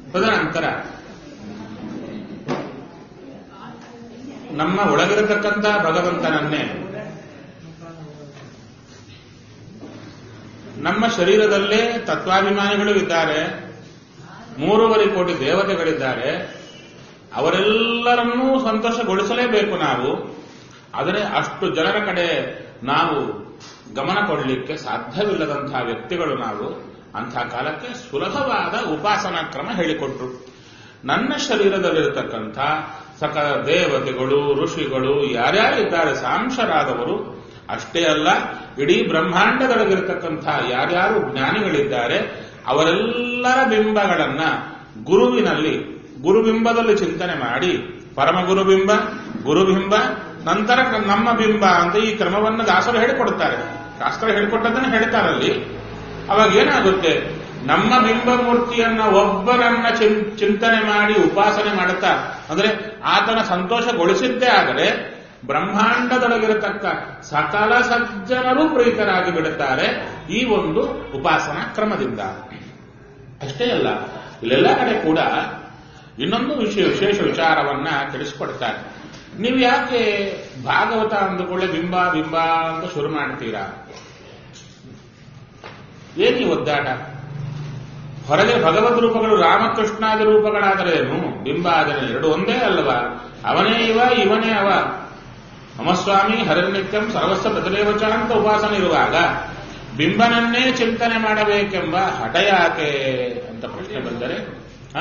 ತದನಂತರ ನಮ್ಮ ಒಳಗಿರತಕ್ಕಂಥ ಭಗವಂತನನ್ನೇ ನಮ್ಮ ಶರೀರದಲ್ಲೇ ತತ್ವಾಭಿಮಾನಿಗಳು ಇದ್ದಾರೆ ಮೂರುವರೆ ಕೋಟಿ ದೇವತೆಗಳಿದ್ದಾರೆ ಅವರೆಲ್ಲರನ್ನೂ ಸಂತೋಷಗೊಳಿಸಲೇಬೇಕು ನಾವು ಆದರೆ ಅಷ್ಟು ಜನರ ಕಡೆ ನಾವು ಗಮನ ಕೊಡಲಿಕ್ಕೆ ಸಾಧ್ಯವಿಲ್ಲದಂತಹ ವ್ಯಕ್ತಿಗಳು ನಾವು ಅಂಥ ಕಾಲಕ್ಕೆ ಸುಲಭವಾದ ಉಪಾಸನಾ ಕ್ರಮ ಹೇಳಿಕೊಟ್ರು ನನ್ನ ಶರೀರದಲ್ಲಿರತಕ್ಕಂಥ ಸಕಲ ದೇವತೆಗಳು ಋಷಿಗಳು ಯಾರ್ಯಾರು ಇದ್ದಾರೆ ಸಾಂಶರಾದವರು ಅಷ್ಟೇ ಅಲ್ಲ ಇಡೀ ಬ್ರಹ್ಮಾಂಡದೊಳಗಿರತಕ್ಕಂಥ ಯಾರ್ಯಾರು ಜ್ಞಾನಿಗಳಿದ್ದಾರೆ ಅವರೆಲ್ಲರ ಬಿಂಬಗಳನ್ನ ಗುರುವಿನಲ್ಲಿ ಗುರುಬಿಂಬದಲ್ಲಿ ಚಿಂತನೆ ಮಾಡಿ ಪರಮ ಗುರುಬಿಂಬ ಗುರುಬಿಂಬ ನಂತರ ನಮ್ಮ ಬಿಂಬ ಅಂತ ಈ ಕ್ರಮವನ್ನು ದಾಸರು ಹೇಳಿಕೊಡುತ್ತಾರೆ ಶಾಸ್ತ್ರ ಹೇಳಿಕೊಟ್ಟದನ್ನು ಹೇಳ್ತಾರಲ್ಲಿ ಅವಾಗ ಏನಾಗುತ್ತೆ ನಮ್ಮ ಬಿಂಬ ಮೂರ್ತಿಯನ್ನ ಒಬ್ಬರನ್ನ ಚಿಂ- ಚಿಂತನೆ ಮಾಡಿ ಉಪಾಸನೆ ಮಾಡುತ್ತಾ ಅಂದ್ರೆ ಆತನ ಸಂತೋಷಗೊಳಿಸಿದ್ದೇ ಆದರೆ ಬ್ರಹ್ಮಾಂಡದೊಳಗಿರತಕ್ಕ ಸಕಲ ಸಜ್ಜನರು ಪ್ರೀತರಾಗಿ ಬಿಡುತ್ತಾರೆ ಈ ಒಂದು ಉಪಾಸನಾ ಕ್ರಮದಿಂದ ಅಷ್ಟೇ ಅಲ್ಲ ಇಲ್ಲೆಲ್ಲ ಕಡೆ ಕೂಡ ಇನ್ನೊಂದು ವಿಷಯ ವಿಶೇಷ ವಿಚಾರವನ್ನ ತಿಳಿಸ್ಕೊಡ್ತಾರೆ ನೀವು ಯಾಕೆ ಭಾಗವತ ಅಂದುಕೊಳ್ಳೆ ಬಿಂಬ ಬಿಂಬ ಅಂತ ಶುರು ಮಾಡ್ತೀರಾ ಏನಿ ಒದ್ದಾಟ ಹೊರಗೆ ಭಗವದ್ ರೂಪಗಳು ರಾಮಕೃಷ್ಣಾದಿ ರೂಪಗಳಾದರೇನು ಬಿಂಬ ಆದರೆ ಎರಡು ಒಂದೇ ಅಲ್ಲವಾ ಅವನೇ ಇವ ಇವನೇ ಅವ ನಮಸ್ವಾಮಿ ಹರಿನಿತ್ಯಂ ಸರ್ವಸ್ವ ಪ್ರತಿದೇವಚ ಅಂತ ಉಪಾಸನೆ ಇರುವಾಗ ಬಿಂಬನನ್ನೇ ಚಿಂತನೆ ಮಾಡಬೇಕೆಂಬ ಹಠ ಯಾಕೆ ಅಂತ ಪ್ರಶ್ನೆ ಬಂದರೆ ಆ?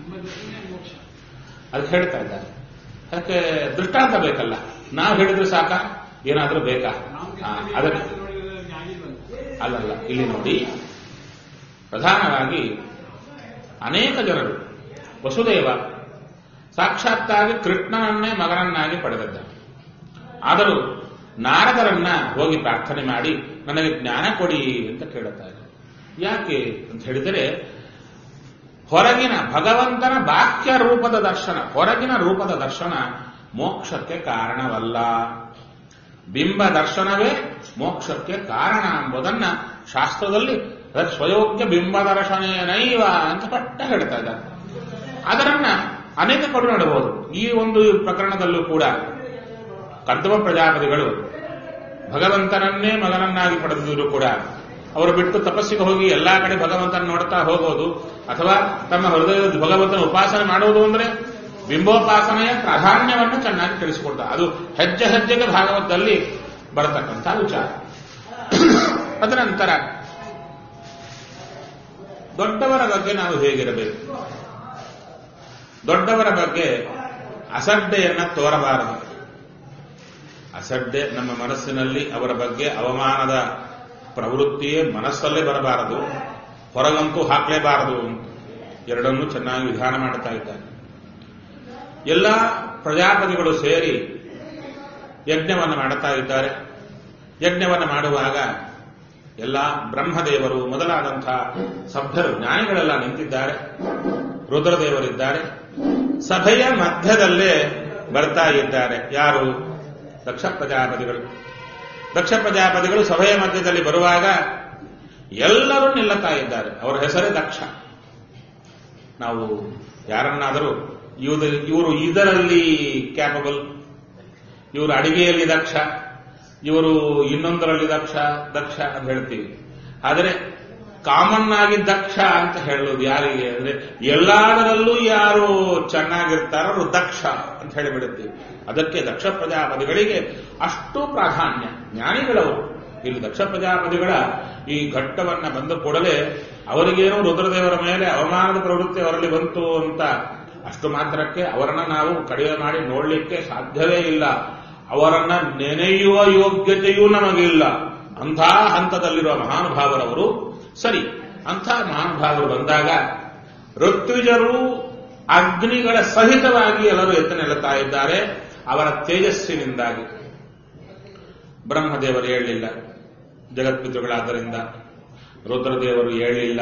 ಅದಕ್ಕೆ ಹೇಳ್ತಾ ಇದ್ದಾರೆ ಅದಕ್ಕೆ ದೃಷ್ಟಾಂತ ಬೇಕಲ್ಲ ನಾವು ಹೇಳಿದ್ರೆ ಸಾಕ ಏನಾದ್ರೂ ಬೇಕಾ ಆ, ಅದಕ್ಕೆ ಅಲ್ಲಲ್ಲ ಇಲ್ಲಿ ನೋಡಿ ಪ್ರಧಾನವಾಗಿ ಅನೇಕ ಜನರು ವಸುದೇವ ಸಾಕ್ಷಾತ್ತಾಗಿ ಕೃಷ್ಣನನ್ನೇ ಮಗನನ್ನಾಗಿ ಪಡೆದದ್ದ ಆದರೂ ನಾರದರನ್ನ ಹೋಗಿ ಪ್ರಾರ್ಥನೆ ಮಾಡಿ ನನಗೆ ಜ್ಞಾನ ಕೊಡಿ ಅಂತ ಕೇಳುತ್ತಾರೆ ಯಾಕೆ ಅಂತ ಹೇಳಿದರೆ ಹೊರಗಿನ ಭಗವಂತನ ಬಾಹ್ಯ ರೂಪದ ದರ್ಶನ ಹೊರಗಿನ ರೂಪದ ದರ್ಶನ ಮೋಕ್ಷಕ್ಕೆ ಕಾರಣವಲ್ಲ ಬಿಂಬ ದರ್ಶನವೇ ಮೋಕ್ಷಕ್ಕೆ ಕಾರಣ ಎಂಬುದನ್ನ ಶಾಸ್ತ್ರದಲ್ಲಿ ಅದಕ್ಕೆ ಸ್ವಯೋಗ್ಯ ಬಿಂಬ ದರ್ಶನೇನೈವ ಅಂತ ಪಟ್ಟ ಹೇಳ್ತಾ ಇದ್ದಾರೆ ಅದರನ್ನ ಅನೇಕ ಕಡೆ ನೋಡಬಹುದು ಈ ಒಂದು ಪ್ರಕರಣದಲ್ಲೂ ಕೂಡ ಕರ್ತವ ಪ್ರಜಾಪತಿಗಳು ಭಗವಂತನನ್ನೇ ಮಗನನ್ನಾಗಿ ಪಡೆದಿದ್ರು ಕೂಡ ಅವರು ಬಿಟ್ಟು ತಪಸ್ಸಿಗೆ ಹೋಗಿ ಎಲ್ಲಾ ಕಡೆ ಭಗವಂತನ ನೋಡ್ತಾ ಹೋಗೋದು ಅಥವಾ ತಮ್ಮ ಹೃದಯದ ಭಗವಂತನ ಉಪಾಸನೆ ಮಾಡುವುದು ಅಂದ್ರೆ ಬಿಂಬೋಪಾಸನೆಯ ಪ್ರಾಧಾನ್ಯವನ್ನು ಚೆನ್ನಾಗಿ ತಿಳಿಸಿಕೊಡ್ತಾರೆ ಅದು ಹೆಜ್ಜೆ ಹೆಜ್ಜೆಗೆ ಭಾಗವತದಲ್ಲಿ ಬರತಕ್ಕಂಥ ವಿಚಾರ ಅದನಂತರ ದೊಡ್ಡವರ ಬಗ್ಗೆ ನಾವು ಹೇಗಿರಬೇಕು ದೊಡ್ಡವರ ಬಗ್ಗೆ ಅಸಡ್ಡೆಯನ್ನ ತೋರಬಾರದು ಅಸಡ್ಡೆ ನಮ್ಮ ಮನಸ್ಸಿನಲ್ಲಿ ಅವರ ಬಗ್ಗೆ ಅವಮಾನದ ಪ್ರವೃತ್ತಿಯೇ ಮನಸ್ಸಲ್ಲೇ ಬರಬಾರದು ಹೊರಗಂತೂ ಹಾಕಲೇಬಾರದು ಅಂತ ಎರಡನ್ನೂ ಚೆನ್ನಾಗಿ ವಿಧಾನ ಮಾಡುತ್ತಾ ಇದ್ದಾರೆ ಎಲ್ಲ ಪ್ರಜಾಪತಿಗಳು ಸೇರಿ ಯಜ್ಞವನ್ನು ಮಾಡುತ್ತಾ ಇದ್ದಾರೆ ಯಜ್ಞವನ್ನು ಮಾಡುವಾಗ ಎಲ್ಲ ಬ್ರಹ್ಮದೇವರು ಮೊದಲಾದಂಥ ಸಭ್ಯರು ಜ್ಞಾನಿಗಳೆಲ್ಲ ನಿಂತಿದ್ದಾರೆ ರುದ್ರದೇವರಿದ್ದಾರೆ ಸಭೆಯ ಮಧ್ಯದಲ್ಲೇ ಬರ್ತಾ ಇದ್ದಾರೆ ಯಾರು ದಕ್ಷ ಪ್ರಜಾಪತಿಗಳು ದಕ್ಷ ಪ್ರಜಾಪತಿಗಳು ಸಭೆಯ ಮಧ್ಯದಲ್ಲಿ ಬರುವಾಗ ಎಲ್ಲರೂ ನಿಲ್ಲುತ್ತಾ ಇದ್ದಾರೆ ಅವರ ಹೆಸರೇ ದಕ್ಷ ನಾವು ಯಾರನ್ನಾದರೂ ಇವರು ಇವರು ಇದರಲ್ಲಿ ಕ್ಯಾಪಬಲ್ ಇವರು ಅಡಿಗೆಯಲ್ಲಿ ದಕ್ಷ ಇವರು ಇನ್ನೊಂದರಲ್ಲಿ ದಕ್ಷ ದಕ್ಷ ಅಂತ ಹೇಳ್ತೀವಿ ಆದರೆ ಕಾಮನ್ ಆಗಿ ದಕ್ಷ ಅಂತ ಹೇಳೋದು ಯಾರಿಗೆ ಅಂದ್ರೆ ಎಲ್ಲದರಲ್ಲೂ ಯಾರು ಚೆನ್ನಾಗಿರ್ತಾರೋ ಅವರು ದಕ್ಷ ಅಂತ ಹೇಳಿಬಿಡುತ್ತೀವಿ ಅದಕ್ಕೆ ದಕ್ಷ ಪ್ರಜಾಪತಿಗಳಿಗೆ ಅಷ್ಟು ಪ್ರಾಧಾನ್ಯ ಜ್ಞಾನಿಗಳವರು ಇಲ್ಲಿ ದಕ್ಷ ಪ್ರಜಾಪತಿಗಳ ಈ ಘಟ್ಟವನ್ನ ಬಂದ ಕೂಡಲೇ ಅವರಿಗೇನೋ ರುದ್ರದೇವರ ಮೇಲೆ ಅವಮಾನದ ಪ್ರವೃತ್ತಿ ಅವರಲ್ಲಿ ಬಂತು ಅಂತ ಅಷ್ಟು ಮಾತ್ರಕ್ಕೆ ಅವರನ್ನ ನಾವು ಕಡಿಮೆ ಮಾಡಿ ನೋಡಲಿಕ್ಕೆ ಸಾಧ್ಯವೇ ಇಲ್ಲ ಅವರನ್ನ ನೆನೆಯುವ ಯೋಗ್ಯತೆಯೂ ನಮಗಿಲ್ಲ ಅಂಥ ಹಂತದಲ್ಲಿರುವ ಮಹಾನುಭಾವರವರು ಸರಿ ಅಂಥ ಮಹಾನುಭಾವರು ಬಂದಾಗ ಋತ್ವಿಜರು ಅಗ್ನಿಗಳ ಸಹಿತವಾಗಿ ಎಲ್ಲರೂ ಎತ್ತ ನಿಲ್ಲುತ್ತಾ ಇದ್ದಾರೆ ಅವರ ತೇಜಸ್ಸಿನಿಂದಾಗಿ ಬ್ರಹ್ಮದೇವರು ಹೇಳಲಿಲ್ಲ ಜಗತ್ಪಿತೃಗಳಾದ್ದರಿಂದ ರುದ್ರದೇವರು ಹೇಳಲಿಲ್ಲ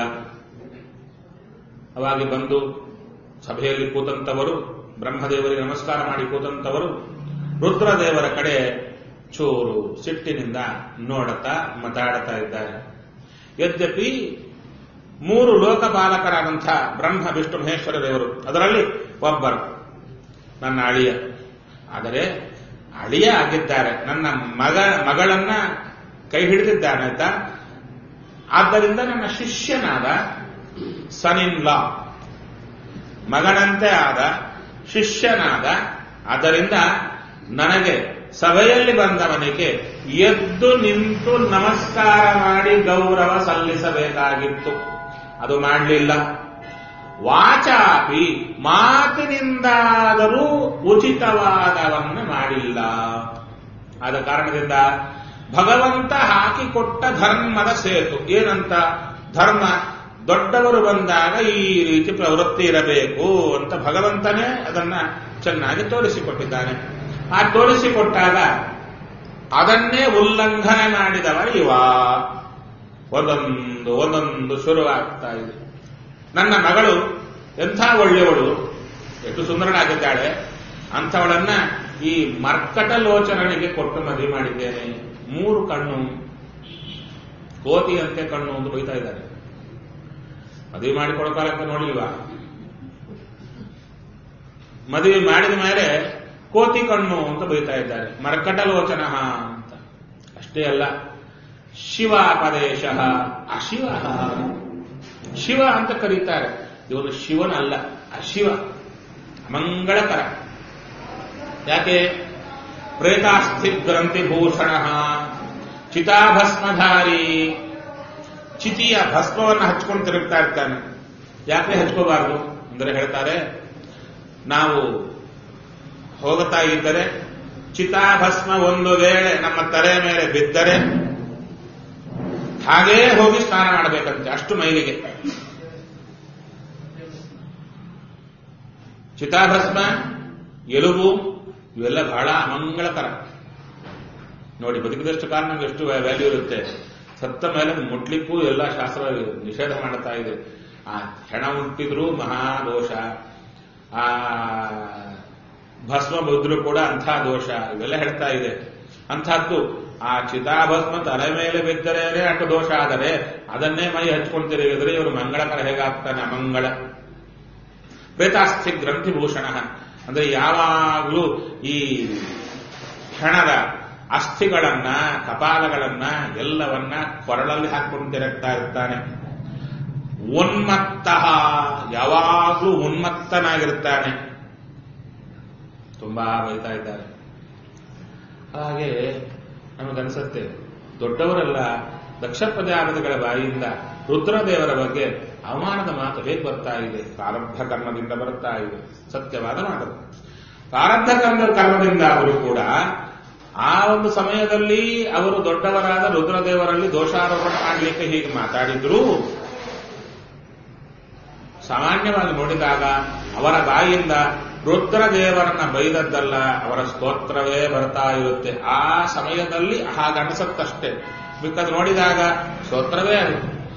ಅವಾಗಿ ಬಂದು ಸಭೆಯಲ್ಲಿ ಕೂತಂತವರು ಬ್ರಹ್ಮದೇವರಿಗೆ ನಮಸ್ಕಾರ ಮಾಡಿ ಕೂತಂತವರು ರುದ್ರದೇವರ ಕಡೆ ಚೂರು ಸಿಟ್ಟಿನಿಂದ ನೋಡುತ್ತಾ ಮಾತಾಡುತ್ತಾ ಇದ್ದಾರೆ ಯದ್ಯಪಿ ಮೂರು ಲೋಕಪಾಲಕರಾದಂಥ ಬ್ರಹ್ಮ ವಿಷ್ಣು ಮಹೇಶ್ವರ ದೇವರು ಅದರಲ್ಲಿ ಒಬ್ಬರು ನನ್ನ ಅಳಿಯ ಆದರೆ ಅಳಿಯ ಆಗಿದ್ದಾರೆ ನನ್ನ ಮಗ ಮಗಳನ್ನ ಕೈ ಹಿಡಿದಿದ್ದಾನೆ ಆಯ್ತಾ ಆದ್ದರಿಂದ ನನ್ನ ಶಿಷ್ಯನಾದ ಸನ್ ಇನ್ ಲಾ ಮಗನಂತೆ ಆದ ಶಿಷ್ಯನಾದ ಆದ್ದರಿಂದ ನನಗೆ ಸಭೆಯಲ್ಲಿ ಬಂದವನಿಗೆ ಎದ್ದು ನಿಂತು ನಮಸ್ಕಾರ ಮಾಡಿ ಗೌರವ ಸಲ್ಲಿಸಬೇಕಾಗಿತ್ತು ಅದು ಮಾಡಲಿಲ್ಲ ವಾಚಾಪಿ ಮಾತಿನಿಂದಾದರೂ ಉಚಿತವಾದವನ್ನು ಮಾಡಿಲ್ಲ ಆದ ಕಾರಣದಿಂದ ಭಗವಂತ ಹಾಕಿಕೊಟ್ಟ ಧರ್ಮದ ಸೇತು ಏನಂತ ಧರ್ಮ ದೊಡ್ಡವರು ಬಂದಾಗ ಈ ರೀತಿ ಪ್ರವೃತ್ತಿ ಇರಬೇಕು ಅಂತ ಭಗವಂತನೇ ಅದನ್ನ ಚೆನ್ನಾಗಿ ತೋರಿಸಿಕೊಟ್ಟಿದ್ದಾನೆ ಆ ತೋರಿಸಿಕೊಟ್ಟಾಗ ಅದನ್ನೇ ಉಲ್ಲಂಘನೆ ಮಾಡಿದವ ಇವ ಒಂದೊಂದು ಒಂದೊಂದು ಶುರುವಾಗ್ತಾ ಇದೆ ನನ್ನ ಮಗಳು ಎಂಥ ಒಳ್ಳೆಯವಳು ಎಷ್ಟು ಸುಂದರನಾಗಿದ್ದಾಳೆ ಅಂಥವಳನ್ನ ಈ ಮರ್ಕಟ ಲೋಚನನಿಗೆ ಕೊಟ್ಟು ಮದುವೆ ಮಾಡಿದ್ದೇನೆ ಮೂರು ಕಣ್ಣು ಕೋತಿಯಂತೆ ಕಣ್ಣು ಅಂತ ಬೈತಾ ಇದ್ದಾರೆ ಮದುವೆ ಮಾಡಿಕೊಡೋ ಕಾಲಕ್ಕೆ ನೋಡಿಲ್ವಾ ಮದುವೆ ಮಾಡಿದ ಮೇಲೆ ಕೋತಿ ಕಣ್ಣು ಅಂತ ಬೈತಾ ಇದ್ದಾರೆ ಮರ್ಕಟ ಲೋಚನ ಅಂತ ಅಷ್ಟೇ ಅಲ್ಲ ಶಿವಾಪದೇಶ ಅಶಿವ ಶಿವ ಅಂತ ಕರೀತಾರೆ ಇವನು ಶಿವನಲ್ಲ ಅಶಿವ ಮಂಗಳಕರ ಯಾಕೆ ಪ್ರೇತಾಸ್ಥಿ ಗ್ರಂಥಿ ಭೂಷಣ ಚಿತಾಭಸ್ಮಧಾರಿ ಚಿತಿಯ ಭಸ್ಮವನ್ನು ಹಚ್ಕೊಂಡು ತಿರುಗ್ತಾ ಇರ್ತಾನೆ ಯಾಕೆ ಹಚ್ಕೋಬಾರದು ಅಂದ್ರೆ ಹೇಳ್ತಾರೆ ನಾವು ಹೋಗುತ್ತಾ ಇದ್ದರೆ ಚಿತಾಭಸ್ಮ ಒಂದು ವೇಳೆ ನಮ್ಮ ತಲೆ ಮೇಲೆ ಬಿದ್ದರೆ ಹಾಗೇ ಹೋಗಿ ಸ್ನಾನ ಮಾಡಬೇಕಂತೆ ಅಷ್ಟು ಮೈಲಿಗೆ ಚಿತಾಭಸ್ಮ ಎಲುಬು ಇವೆಲ್ಲ ಬಹಳ ಅಮಂಗಳಕರ ನೋಡಿ ಬದುಕಿದಷ್ಟು ಕಾಲ ನಮ್ಗೆ ಎಷ್ಟು ವ್ಯಾಲ್ಯೂ ಇರುತ್ತೆ ಸತ್ತ ಮೇಲೆ ಮುಟ್ಲಿಕ್ಕೂ ಎಲ್ಲ ಶಾಸ್ತ್ರ ನಿಷೇಧ ಮಾಡ್ತಾ ಇದೆ ಆ ಹೆಣ ಮುಟ್ಟಿದ್ರೂ ಮಹಾದೋಷ ಆ ಭಸ್ಮ ಬುದ್ರು ಕೂಡ ಅಂಥ ದೋಷ ಇವೆಲ್ಲ ಹೇಳ್ತಾ ಇದೆ ಅಂಥದ್ದು ಆ ಚಿತಾಭಸ್ಮ ತಲೆ ಮೇಲೆ ಬಿದ್ದರೇನೆ ಅಷ್ಟು ದೋಷ ಆದರೆ ಅದನ್ನೇ ಮೈ ಹಚ್ಕೊಂಡು ತಿರುಗಿದ್ರೆ ಇವರು ಮಂಗಳಕರ ಹೇಗಾಗ್ತಾನೆ ಅಮಂಗಳ ಪ್ರೇತಾಸ್ಥಿ ಗ್ರಂಥಿಭೂಷಣ ಅಂದ್ರೆ ಯಾವಾಗಲೂ ಈ ಹೆಣದ ಅಸ್ಥಿಗಳನ್ನ ಕಪಾಲಗಳನ್ನ ಎಲ್ಲವನ್ನ ಕೊರಳಲ್ಲಿ ಹಾಕೊಂಡು ತಿರುಗ್ತಾ ಇರ್ತಾನೆ ಉನ್ಮತ್ತ ಯಾವಾಗಲೂ ಉನ್ಮತ್ತನಾಗಿರ್ತಾನೆ ತುಂಬಾ ಬೈತಾ ಇದ್ದಾರೆ ಹಾಗೆ ನಮಗನ್ಸುತ್ತೆ ದೊಡ್ಡವರೆಲ್ಲ ದಕ್ಷ ಪ್ರಜಾಪತಿಗಳ ಬಾಯಿಯಿಂದ ರುದ್ರದೇವರ ಬಗ್ಗೆ ಅವಮಾನದ ಮಾತು ಹೇಗೆ ಬರ್ತಾ ಇದೆ ಪ್ರಾರಬ್ಧ ಕರ್ಮದಿಂದ ಬರ್ತಾ ಇದೆ ಸತ್ಯವಾದ ಮಾತು ಪ್ರಾರಬ್ಧ ಕರ್ಮ ಕರ್ಮದಿಂದ ಅವರು ಕೂಡ ಆ ಒಂದು ಸಮಯದಲ್ಲಿ ಅವರು ದೊಡ್ಡವರಾದ ರುದ್ರದೇವರಲ್ಲಿ ದೋಷಾರೋಪಣ ಮಾಡಲಿಕ್ಕೆ ಹೀಗೆ ಮಾತಾಡಿದ್ರು ಸಾಮಾನ್ಯವಾಗಿ ನೋಡಿದಾಗ ಅವರ ಬಾಯಿಯಿಂದ ರುದ್ರದೇವರನ್ನ ಬೈದದ್ದಲ್ಲ ಅವರ ಸ್ತೋತ್ರವೇ ಬರ್ತಾ ಇರುತ್ತೆ ಆ ಸಮಯದಲ್ಲಿ ಹಾಗನ್ಸತ್ತಷ್ಟೇ ಬೇಕಾದ್ರೆ ನೋಡಿದಾಗ ಸ್ತೋತ್ರವೇ ಅದು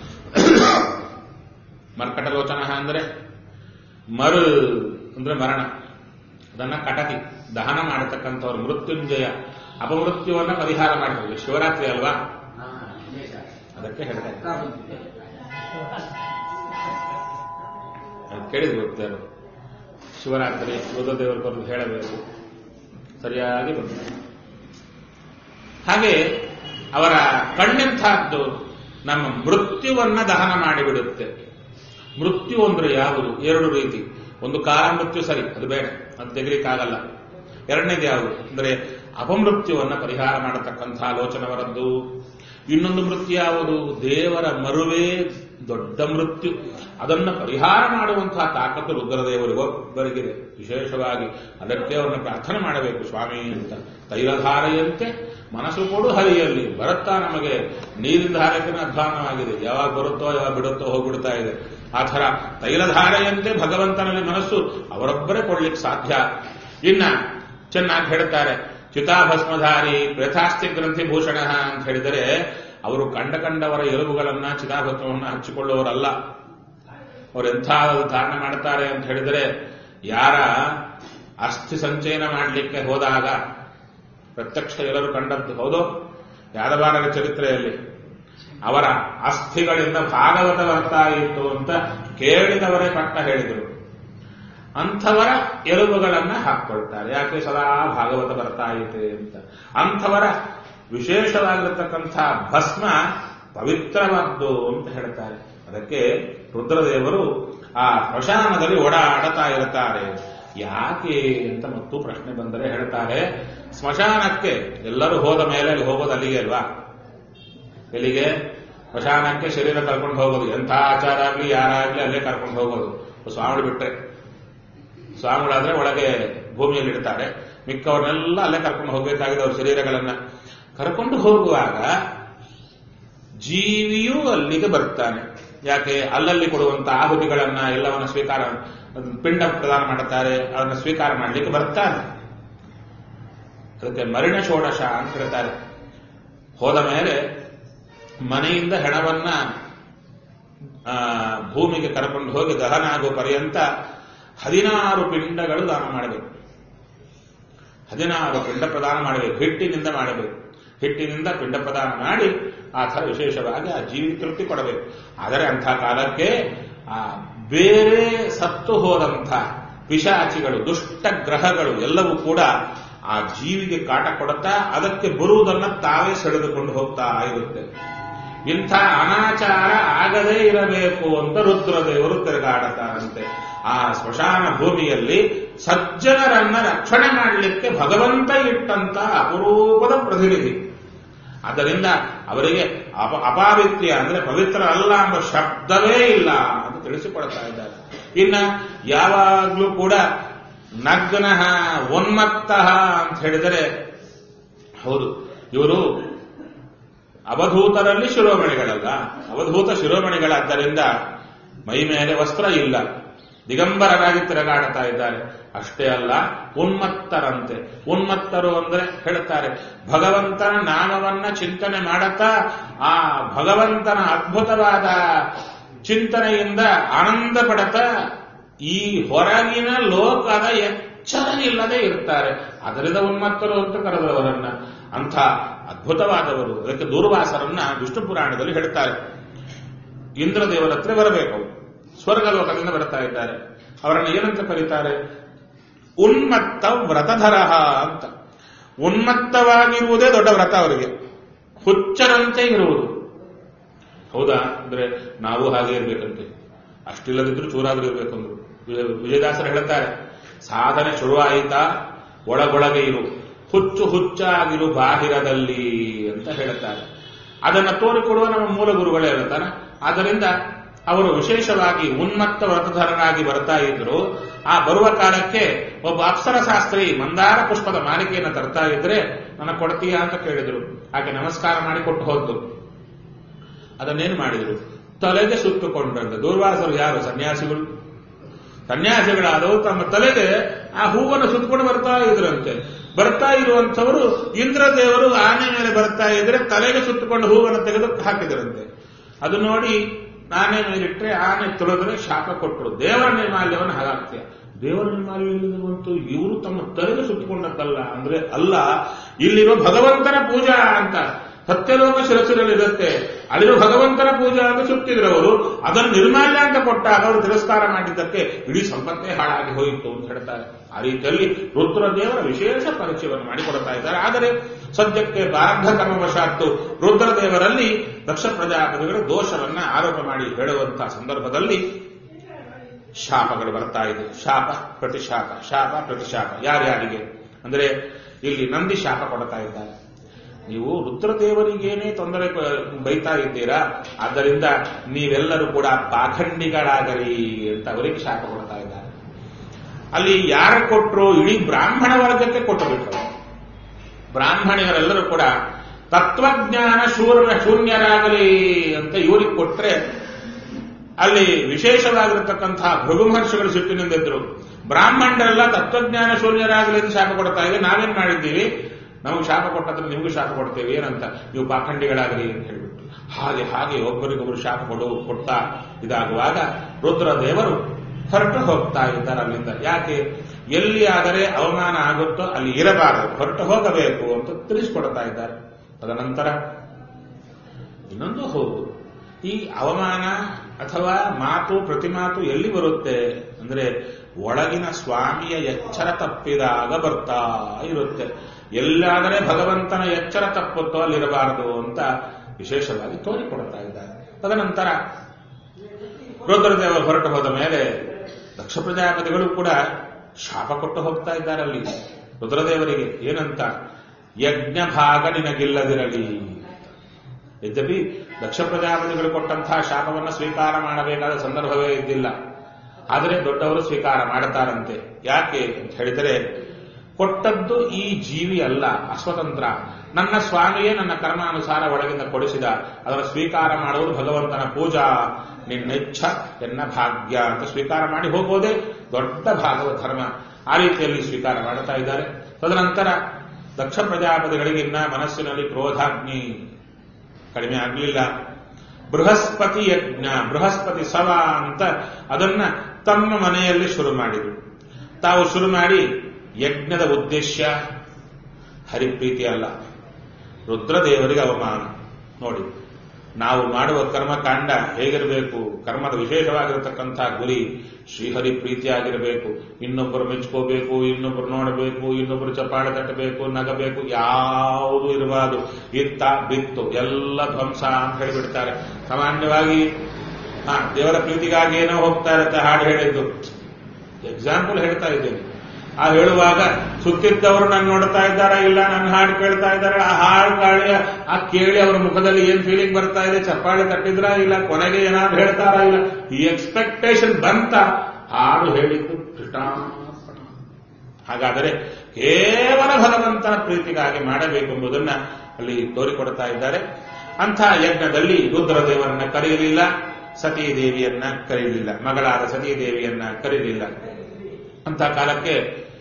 ಮರ್ಕಟಲೋಚನ ಅಂದ್ರೆ ಮರು ಅಂದ್ರೆ ಮರಣ ಅದನ್ನ ಕಟತಿ ದಹನ ಮಾಡತಕ್ಕಂಥವ್ರು ಮೃತ್ಯುಂಜಯ ಅಪಮೃತ್ಯುವನ್ನ ಪರಿಹಾರ ಮಾಡಿದ್ರು ಶಿವರಾತ್ರಿ ಅಲ್ವಾ ಅದಕ್ಕೆ ಹೇಳ್ತಾ ಇದ್ದೀನಿ. ಅದು ಕೇಳಿದ್ರು ಭಕ್ತರು ಶಿವರಾತ್ರಿ ರುದ್ರದೇವರು ಬರೆದು ಹೇಳಬೇಕು ಸರಿಯಾಗಿ ಬಂದ ಹಾಗೆ ಅವರ ಕಣ್ಣೆಂಥದ್ದು ನಮ್ಮ ಮೃತ್ಯುವನ್ನ ದಹನ ಮಾಡಿಬಿಡುತ್ತೆ ಮೃತ್ಯು ಅಂದ್ರೆ ಯಾವುದು ಎರಡು ರೀತಿ ಒಂದು ಕಾಲ ಮೃತ್ಯು ಸರಿ ಅದು ಬೇಡ ಅದು ತೆಗಿಲಿಕ್ಕಾಗಲ್ಲ ಎರಡನೇದು ಯಾವುದು ಅಂದ್ರೆ ಅಪಮೃತ್ಯುವನ್ನ ಪರಿಹಾರ ಮಾಡತಕ್ಕಂಥ ಆಲೋಚನವರದ್ದು ಇನ್ನೊಂದು ಮೃತ್ಯು ಯಾವುದು ದೇವರ ಮರುವೇ ದೊಡ್ಡ ಮೃತ್ಯು ಅದನ್ನು ಪರಿಹಾರ ಮಾಡುವಂತಹ ತಾಕತ್ತು ರುದ್ರದೇವರಿಗೆ ಒಬ್ಬರಿಗಿದೆ ವಿಶೇಷವಾಗಿ ಅದಕ್ಕೆ ಅವರನ್ನು ಪ್ರಾರ್ಥನೆ ಮಾಡಬೇಕು ಸ್ವಾಮಿ ಅಂತ ತೈಲಧಾರೆಯಂತೆ ಮನಸ್ಸು ಕೊಡು ಹರಿಯಲ್ಲಿ ಬರುತ್ತಾ ನಮಗೆ ನೀರಿನ ಧಾರಕ್ಕಿನ ಅಧ್ವಾನವಾಗಿದೆ ಯಾವಾಗ ಬರುತ್ತೋ ಯಾವಾಗ ಬಿಡುತ್ತೋ ಹೋಗ್ಬಿಡ್ತಾ ಇದೆ ಆ ಥರ ತೈಲಧಾರೆಯಂತೆ ಭಗವಂತನಲ್ಲಿ ಮನಸ್ಸು ಅವರೊಬ್ಬರೇ ಕೊಡ್ಲಿಕ್ಕೆ ಸಾಧ್ಯ ಇನ್ನ ಚೆನ್ನಾಗಿ ಹೇಳ್ತಾರೆ ಚಿತಾಭಸ್ಮಧಾರಿ ಪ್ರಥಾಸ್ತಿ ಗ್ರಂಥಿ ಭೂಷಣ ಅಂತ ಹೇಳಿದರೆ ಅವರು ಕಂಡ ಕಂಡವರ ಎಲುಬುಗಳನ್ನ ಚಿತಾಭಸ್ಮವನ್ನು ಹಚ್ಚಿಕೊಳ್ಳುವವರಲ್ಲ ಅವರು ಎಂಥ ಧಾರಣೆ ಮಾಡ್ತಾರೆ ಅಂತ ಹೇಳಿದರೆ ಯಾರ ಅಸ್ಥಿ ಸಂಚಯನ ಮಾಡಲಿಕ್ಕೆ ಹೋದಾಗ ಪ್ರತ್ಯಕ್ಷ ಎಲ್ಲರೂ ಕಂಡದ್ದು ಹೌದು ಯಾದವಾರರ ಚರಿತ್ರೆಯಲ್ಲಿ ಅವರ ಅಸ್ಥಿಗಳಿಂದ ಭಾಗವತ ಬರ್ತಾ ಇತ್ತು ಅಂತ ಕೇಳಿದವರೇ ಪಟ್ಟ ಹೇಳಿದರು ಅಂಥವರ ಎಲುಬುಗಳನ್ನ ಹಾಕ್ಕೊಳ್ತಾರೆ ಯಾಕೆ ಸದಾ ಭಾಗವತ ಬರ್ತಾ ಇದೆ ಅಂತ ಅಂಥವರ ವಿಶೇಷವಾಗಿರತಕ್ಕಂಥ ಭಸ್ಮ ಪವಿತ್ರವಾದ್ದು ಅಂತ ಹೇಳ್ತಾರೆ ಅದಕ್ಕೆ ರುದ್ರದೇವರು ಆ ಸ್ಮಶಾನದಲ್ಲಿ ಓಡಾಡತಾ ಇರುತ್ತಾರೆ ಯಾಕೆ ಅಂತ ಮತ್ತು ಪ್ರಶ್ನೆ ಬಂದರೆ ಹೇಳ್ತಾರೆ ಸ್ಮಶಾನಕ್ಕೆ ಎಲ್ಲರೂ ಹೋದ ಮೇಲೆ ಅಲ್ಲಿ ಹೋಗೋದು ಅಲ್ಲಿಗೆ ಅಲ್ವಾ ಎಲ್ಲಿಗೆ ಸ್ಮಶಾನಕ್ಕೆ ಶರೀರ ಕರ್ಕೊಂಡು ಹೋಗೋದು ಎಂಥ ಆಚಾರ ಆಗ್ಲಿ ಯಾರಾಗ್ಲಿ ಅಲ್ಲೇ ಕರ್ಕೊಂಡು ಹೋಗೋದು ಸ್ವಾಮಿ ಬಿಟ್ರೆ ಸ್ವಾಮಿಗಳಾದ್ರೆ ಒಳಗೆ ಭೂಮಿಯಲ್ಲಿ ಇಡ್ತಾರೆ ಮಿಕ್ಕವ್ರನ್ನೆಲ್ಲ ಅಲ್ಲೇ ಕರ್ಕೊಂಡು ಹೋಗಬೇಕಾಗಿದೆ ಅವ್ರ ಶರೀರಗಳನ್ನ ಕರ್ಕೊಂಡು ಹೋಗುವಾಗ ಜೀವಿಯೂ ಅಲ್ಲಿಗೆ ಬರ್ತಾನೆ ಯಾಕೆ ಅಲ್ಲಲ್ಲಿ ಕೊಡುವಂತ ಆಹುತಿಗಳನ್ನ ಎಲ್ಲವನ್ನ ಸ್ವೀಕಾರ ಪಿಂಡ ಪ್ರದಾನ ಮಾಡುತ್ತಾರೆ ಅದನ್ನ ಸ್ವೀಕಾರ ಮಾಡಲಿಕ್ಕೆ ಬರ್ತಾನೆ ಅದಕ್ಕೆ ಮರಿಣ ಷೋಡಶ ಅಂತ ಹೇಳ್ತಾರೆ ಹೋದ ಮೇಲೆ ಮನೆಯಿಂದ ಹೆಣವನ್ನ ಆ, ಭೂಮಿಗೆ ಕರ್ಕೊಂಡು ಹೋಗಿ ದಹನ ಆಗೋ ಪರ್ಯಂತ ಹದಿನಾರು ಪಿಂಡಗಳು ದಾನ ಮಾಡಬೇಕು ಹದಿನಾರು ಪಿಂಡ ಪ್ರದಾನ ಮಾಡಬೇಕು ಹಿಟ್ಟಿನಿಂದ ಮಾಡಬೇಕು ಹಿಟ್ಟಿನಿಂದ ಪಿಂಡ ಪ್ರದಾನ ಮಾಡಿ ಆ ಥರ ವಿಶೇಷವಾಗಿ ಆ ಜೀವಿ ತೃಪ್ತಿ ಕೊಡಬೇಕು ಆದರೆ ಅಂಥ ಕಾಲಕ್ಕೆ ಆ ಬೇರೆ ಸತ್ತು ಹೋದಂಥ ಪಿಶಾಚಿಗಳು ದುಷ್ಟ ಗ್ರಹಗಳು ಎಲ್ಲವೂ ಕೂಡ ಆ ಜೀವಿಗೆ ಕಾಟ ಕೊಡುತ್ತಾ ಅದಕ್ಕೆ ಬರುವುದನ್ನ ತಾವೇ ಸೆಳೆದುಕೊಂಡು ಹೋಗ್ತಾ ಇರುತ್ತೆ ಇಂಥ ಅನಾಚಾರ ಆಗದೇ ಇರಬೇಕು ಅಂತ ರುದ್ರದೇವರು ತಿರುಗಾಡುತ್ತಾರಂತೆ ಆ ಸ್ಮಶಾನ ಭೂಮಿಯಲ್ಲಿ ಸಜ್ಜನರನ್ನ ರಕ್ಷಣೆ ಮಾಡಲಿಕ್ಕೆ ಭಗವಂತ ಇಟ್ಟಂತ ಅಪರೂಪದ ಪ್ರತಿನಿಧಿ ಆದ್ದರಿಂದ ಅವರಿಗೆ ಅಪ ಅಪಾವಿತ್ಯ ಅಂದ್ರೆ ಪವಿತ್ರ ಅಲ್ಲ ಎಂಬ ಶಬ್ದವೇ ಇಲ್ಲ ಅಂತ ತಿಳಿಸಿಕೊಡ್ತಾ ಇದ್ದಾರೆ ಇನ್ನ ಯಾವಾಗ್ಲೂ ಕೂಡ ನಗ್ನ ಉನ್ಮತ್ತ ಅಂತ ಹೇಳಿದರೆ ಹೌದು ಇವರು ಅವಧೂತರಲ್ಲಿ ಶಿರೋಮಣಿಗಳಲ್ಲ ಅವಧೂತ ಶಿರೋಮಣಿಗಳಾದ್ದರಿಂದ ಮೈ ಮೇಲೆ ವಸ್ತ್ರ ಇಲ್ಲ ದಿಗಂಬರರಾಗಿ ತಿರುಗಾಡ್ತಾ ಇದ್ದಾರೆ ಅಷ್ಟೇ ಅಲ್ಲ ಉನ್ಮತ್ತರಂತೆ ಉನ್ಮತ್ತರು ಅಂದ್ರೆ ಹೇಳ್ತಾರೆ ಭಗವಂತನ ನಾಮವನ್ನ ಚಿಂತನೆ ಮಾಡುತ್ತಾ ಆ ಭಗವಂತನ ಅದ್ಭುತವಾದ ಚಿಂತನೆಯಿಂದ ಆನಂದ ಪಡತಾ ಈ ಹೊರಗಿನ ಲೋಕದ ಎಚ್ಚರ ಇಲ್ಲದೆ ಇರ್ತಾರೆ ಅದರಿಂದ ಉನ್ಮತ್ತರು ಅಂತ ಕರೆದವರನ್ನ ಅಂಥ ಅದ್ಭುತವಾದವರು ಅದಕ್ಕೆ ದೂರ್ವಾಸರನ್ನ ವಿಷ್ಣು ಪುರಾಣದಲ್ಲಿ ಹೇಳ್ತಾರೆ ಇಂದ್ರದೇವರ ಹತ್ರ ಬರಬೇಕು ಸ್ವರ್ಗ ಲೋಕದಿಂದ ಬರ್ತಾ ಇದ್ದಾರೆ ಅವರನ್ನು ಏನಂತ ಕರೀತಾರೆ ಉನ್ಮತ್ತ ವ್ರತಧರ ಅಂತ ಉನ್ಮತ್ತವಾಗಿರುವುದೇ ದೊಡ್ಡ ವ್ರತ ಅವರಿಗೆ ಹುಚ್ಚರಂತೆ ಇರುವುದು ಹೌದಾ ಅಂದ್ರೆ ನಾವು ಹಾಗೆ ಇರ್ಬೇಕಂತೆ ಅಷ್ಟಿಲ್ಲದಿದ್ರು ಚೂರಾದ್ರೂ ಇರ್ಬೇಕಂದ್ರು ವಿಜಯ- ವಿಜಯದಾಸರು ಹೇಳ್ತಾರೆ ಸಾಧನೆ ಶುರುವಾಯಿತಾ ಒಳಗೊಳಗೆ ಇರು ಹುಚ್ಚು ಹುಚ್ಚಾಗಿರು ಬಾಹಿರದಲ್ಲಿ ಅಂತ ಹೇಳ್ತಾರೆ ಅದನ್ನ ತೋರಿಕೊಡುವ ನಮ್ಮ ಮೂಲ ಗುರುಗಳೇ ಹೇಳ್ತಾನೆ ಆದ್ದರಿಂದ ಅವರು ವಿಶೇಷವಾಗಿ ಉನ್ಮತ್ತ ವ್ರತಧರನಾಗಿ ಬರ್ತಾ ಇದ್ರು ಆ ಬರುವ ಕಾಲಕ್ಕೆ ಒಬ್ಬ ಅಪ್ಸರಶಾಸ್ತ್ರಿ ಮಂದಾರ ಪುಷ್ಪದ ಮಾಲಿಕೆಯನ್ನು ತರ್ತಾ ಇದ್ರೆ ನನ್ನ ಕೊಡ್ತೀಯಾ ಅಂತ ಕೇಳಿದ್ರು ಆಕೆ ನಮಸ್ಕಾರ ಮಾಡಿ ಕೊಟ್ಟು ಹೋದ್ದು ಅದನ್ನೇನು ಮಾಡಿದ್ರು ತಲೆಗೆ ಸುತ್ತುಕೊಂಡ್ರಂತೆ ದೂರ್ವಾಸರು ಯಾರು ಸನ್ಯಾಸಿಗಳು ಸನ್ಯಾಸಿಗಳಾದವು ತಮ್ಮ ತಲೆಗೆ ಆ ಹೂವನ್ನು ಸುತ್ತಕೊಂಡು ಬರ್ತಾ ಇದ್ರಂತೆ ಬರ್ತಾ ಇರುವಂಥವರು ಇಂದ್ರದೇವರು ಆನೆ ಮೇಲೆ ಬರ್ತಾ ಇದ್ರೆ ತಲೆಗೆ ಸುತ್ತಕೊಂಡು ಹೂವನ್ನು ತೆಗೆದು ಹಾಕಿದರಂತೆ ಅದು ನೋಡಿ ಆನೆ ಮೇಲಿಟ್ರೆ ಆನೆ ತುಳಿದ್ರೆ ಶಾಪ ಕೊಟ್ಟರು ದೇವರ ನಿರ್ಮಾಲ್ಯವನ್ನು ಹಾಗಾಗ್ತೀಯ ದೇವರ ನಿರ್ಮಾಲ್ಯ ಎಲ್ಲಿಂದ ಬಂತು ಇವರು ತಮ್ಮ ತಲೆಗೆ ಸುತ್ತಕೊಂಡದ್ದಲ್ಲ ಅಂದ್ರೆ ಅಲ್ಲ ಇಲ್ಲಿರೋ ಭಗವಂತನ ಪೂಜಾ ಅಂತ ಸತ್ಯಲೋಕ ಶಿರಸಿರಲ್ಲಿರುತ್ತೆ ಅಲ್ಲಿರೋ ಭಗವಂತನ ಪೂಜಾ ಅಂತ ಸುತ್ತಿದ್ರು ಅವರು ಅದನ್ನು ನಿರ್ಮಾಲ್ಯ ಅಂತ ಕೊಟ್ಟಾಗ ಅವರು ತಿರಸ್ಕಾರ ಮಾಡಿದ್ದಕ್ಕೆ ಇಡೀ ಸಂಪತ್ತೇ ಹಾಳಾಗಿ ಹೋಯಿತು ಅಂತ ಹೇಳ್ತಾರೆ ಆ ರೀತಿಯಲ್ಲಿ ರುದ್ರದೇವರ ವಿಶೇಷ ಪರಿಚಯವನ್ನು ಮಾಡಿಕೊಡ್ತಾ ಇದ್ದಾರೆ ಆದರೆ ಸದ್ಯಕ್ಕೆ ಪ್ರಾರಬ್ಧ ಕರ್ಮವಶಾತ್ತು ರುದ್ರದೇವರಲ್ಲಿ ದಕ್ಷ ಪ್ರಜಾಪತಿಗಳ ದೋಷವನ್ನ ಆರೋಪ ಮಾಡಿ ಹೇಳುವಂತಹ ಸಂದರ್ಭದಲ್ಲಿ ಶಾಪಗಳು ಬರ್ತಾ ಇದೆ ಶಾಪ ಪ್ರತಿಶಾಪ ಶಾಪ ಪ್ರತಿಶಾಪ ಯಾರ್ಯಾರಿಗೆ ಅಂದ್ರೆ ಇಲ್ಲಿ ನಂದಿ ಶಾಪ ಕೊಡ್ತಾ ಇದ್ದಾರೆ ನೀವು ರುದ್ರದೇವರಿಗೇನೇ ತೊಂದರೆ ಕ- ಬೈತಾ ಇದ್ದೀರಾ ಆದ್ದರಿಂದ ನೀವೆಲ್ಲರೂ ಕೂಡ ಪಾಖಂಡಿಗಳಾಗರಿ ಅಂತ ಅವರಿಗೆ ಶಾಪ ಕೊಡ್ತಾ ಇದ್ದಾರೆ ಅಲ್ಲಿ ಯಾರ ಕೊಟ್ಟರು ಇಡೀ ಬ್ರಾಹ್ಮಣ ವರ್ಗಕ್ಕೆ ಕೊಟ್ಟು ಬಿಟ್ಟರು ಬ್ರಾಹ್ಮಣಿಗರೆಲ್ಲರೂ ಕೂಡ ತತ್ವಜ್ಞಾನ ಶೂರ್ಯ ಶೂನ್ಯರಾಗಲಿ ಅಂತ ಇವರಿಗೆ ಕೊಟ್ರೆ ಅಲ್ಲಿ ವಿಶೇಷವಾಗಿರತಕ್ಕಂತಹ ಭೃಗು ಮಹರ್ಷಿಗಳು ಸಿಟ್ಟಿನಿಂದಿದ್ರು ಬ್ರಾಹ್ಮಣರೆಲ್ಲ ತತ್ವಜ್ಞಾನ ಶೂನ್ಯರಾಗಲಿ ಅಂತ ಶಾಪ ಕೊಡ್ತಾ ಇವೆ ನಾವೇನ್ ಮಾಡಿದ್ದೀವಿ ನಮಗೆ ಶಾಪ ಕೊಟ್ಟದ್ರೆ ನಿಮಗೂ ಶಾಪ ಕೊಡ್ತೇವೆ ಏನಂತ ನೀವು ಪಾಖಂಡಿಗಳಾಗಲಿ ಅಂತ ಹೇಳ್ಬಿಟ್ಟು ಹಾಗೆ ಹಾಗೆ ಒಬ್ಬರಿಗೊಬ್ಬರು ಶಾಪ ಕೊಡು ಕೊಡ್ತಾ ಇದಾಗುವಾಗ ರುದ್ರ ದೇವರು ಹೊರಟು ಹೋಗ್ತಾ ಇದ್ದಾರೆ ಅಲ್ಲಿಂದ ಯಾಕೆ ಎಲ್ಲಿ ಆದರೆ ಅವಮಾನ ಆಗುತ್ತೋ ಅಲ್ಲಿ ಇರಬಾರದು ಹೊರಟು ಹೋಗಬೇಕು ಅಂತ ತಿಳಿಸಿಕೊಡ್ತಾ ಇದ್ದಾರೆ ತದನಂತರ ಇನ್ನೊಂದು ಹೌದು ಈ ಅವಮಾನ ಅಥವಾ ಮಾತು ಪ್ರತಿಮಾತು ಎಲ್ಲಿ ಬರುತ್ತೆ ಅಂದ್ರೆ ಒಳಗಿನ ಸ್ವಾಮಿಯ ಎಚ್ಚರ ತಪ್ಪಿದಾಗ ಬರ್ತಾ ಇರುತ್ತೆ ಎಲ್ಲಾದರೆ ಭಗವಂತನ ಎಚ್ಚರ ತಪ್ಪುತ್ತೋ ಅಲ್ಲಿರಬಾರದು ಅಂತ ವಿಶೇಷವಾಗಿ ತೋರಿಕೊಡ್ತಾ ಇದ್ದಾರೆ ತದನಂತರ ರುದ್ರದೇವರು ಹೊರಟು ಹೋದ ಮೇಲೆ ದಕ್ಷ ಪ್ರಜಾಪತಿಗಳು ಕೂಡ ಶಾಪ ಕೊಟ್ಟು ಹೋಗ್ತಾ ಇದ್ದಾರೆ ಅಲ್ಲಿ ರುದ್ರದೇವರಿಗೆ ಏನಂತ ಯಜ್ಞ ಭಾಗ ನಿನಗಿಲ್ಲದಿರಲಿ ಯದ್ಯಪಿ ದಕ್ಷ ಪ್ರಜಾಪತಿಗಳು ಕೊಟ್ಟಂತಹ ಶಾಪವನ್ನು ಸ್ವೀಕಾರ ಮಾಡಬೇಕಾದ ಸಂದರ್ಭವೇ ಇದ್ದಿಲ್ಲ ಆದರೆ ದೊಡ್ಡವರು ಸ್ವೀಕಾರ ಮಾಡುತ್ತಾರಂತೆ ಯಾಕೆ ಅಂತ ಹೇಳಿದರೆ ಕೊಟ್ಟದ್ದು ಈ ಜೀವಿ ಅಲ್ಲ ಅಸ್ವತಂತ್ರ ನನ್ನ ಸ್ವಾಮಿಯೇ ನನ್ನ ಕರ್ಮಾನುಸಾರ ಒಳಗಿಂದ ಕೊಡಿಸಿದ ಅದರ ಸ್ವೀಕಾರ ಮಾಡುವುದು ಭಗವಂತನ ಪೂಜಾ ನಿನ್ನೆಚ್ಛ ಎನ್ನ ಭಾಗ್ಯ ಅಂತ ಸ್ವೀಕಾರ ಮಾಡಿ ಹೋಗೋದೇ ದೊಡ್ಡ ಭಾಗವ ಧರ್ಮ ಆ ರೀತಿಯಲ್ಲಿ ಸ್ವೀಕಾರ ಮಾಡುತ್ತಾ ಇದ್ದಾರೆ ತದನಂತರ ದಕ್ಷ ಪ್ರಜಾಪತಿಗಳಿಗೆ ಇನ್ನ ಮನಸ್ಸಿನಲ್ಲಿ ಕ್ರೋಧಾಗ್ನಿ ಕಡಿಮೆ ಆಗಲಿಲ್ಲ ಬೃಹಸ್ಪತಿ ಯಜ್ಞ ಬೃಹಸ್ಪತಿ ಸವ ಅಂತ ಅದನ್ನ ತಮ್ಮ ಮನೆಯಲ್ಲಿ ಶುರು ಮಾಡಿದರು ತಾವು ಶುರು ಮಾಡಿ ಯಜ್ಞದ ಉದ್ದೇಶ ಹರಿಪ್ರೀತಿ ಅಲ್ಲ ರುದ್ರದೇವರಿಗೆ ಅವಮಾನ ನೋಡಿ ನಾವು ಮಾಡುವ ಕರ್ಮಕಾಂಡ ಹೇಗಿರಬೇಕು ಕರ್ಮದ ವಿಶೇಷವಾಗಿರತಕ್ಕಂಥ ಗುರಿ ಶ್ರೀಹರಿ ಪ್ರೀತಿಯಾಗಿರಬೇಕು ಇನ್ನೊಬ್ಬರು ಮೆಚ್ಕೋಬೇಕು ಇನ್ನೊಬ್ಬರು ನೋಡಬೇಕು ಇನ್ನೊಬ್ಬರು ಚಪಾಳೆ ತಟ್ಟಬೇಕು ನಗಬೇಕು ಯಾವುದು ಇರಬಾರದು ಇತ್ತ ಬಿತ್ತು ಎಲ್ಲ ಧ್ವಂಸ ಅಂತ ಹೇಳಿಬಿಡ್ತಾರೆ ಸಾಮಾನ್ಯವಾಗಿ ಹಾ ದೇವರ ಪ್ರೀತಿಗಾಗಿ ಏನೋ ಹೋಗ್ತಾ ಇರುತ್ತೆ ಹಾಡು ಹೇಳಿದ್ದು ಎಕ್ಸಾಂಪಲ್ ಹೇಳ್ತಾ ಇದ್ದೇನೆ ಆ ಹೇಳುವಾಗ ಸುತ್ತಿದ್ದವರು ನಾನು ನೋಡ್ತಾ ಇದ್ದಾರಾ ಇಲ್ಲ ನನ್ನ ಹಾಡು ಕೇಳ್ತಾ ಇದ್ದಾರೆ ಆ ಹಾಡು ಕಾಳಿ ಆ ಕೇಳಿ ಅವರ ಮುಖದಲ್ಲಿ ಏನ್ ಫೀಲಿಂಗ್ ಬರ್ತಾ ಇದೆ ಚಪ್ಪಾಳೆ ತಟ್ಟಿದ್ರ ಇಲ್ಲ ಕೊನೆಗೆ ಏನಾದ್ರು ಹೇಳ್ತಾರಾ ಇಲ್ಲ ಈ ಎಕ್ಸ್ಪೆಕ್ಟೇಷನ್ ಬಂತ ಹಾಡು ಹೇಳಿದ್ದು ಕೃಷ್ಣಾರ್ಪಣ ಹಾಗಾದರೆ ಕೇವಲ ಭಗವಂತನ ಪ್ರೀತಿಗಾಗಿ ಮಾಡಬೇಕೆಂಬುದನ್ನ ಅಲ್ಲಿ ತೋರಿಕೊಡ್ತಾ ಇದ್ದಾರೆ ಅಂಥ ಯಜ್ಞದಲ್ಲಿ ರುದ್ರದೇವರನ್ನ ಕರೆಯಲಿಲ್ಲ ಸತೀದೇವಿಯನ್ನ ಕರೀಲಿಲ್ಲ ಮಗಳಾದ ಸತೀದೇವಿಯನ್ನ ಕರೀಲಿಲ್ಲ ಅಂತ ಕಾಲಕ್ಕೆ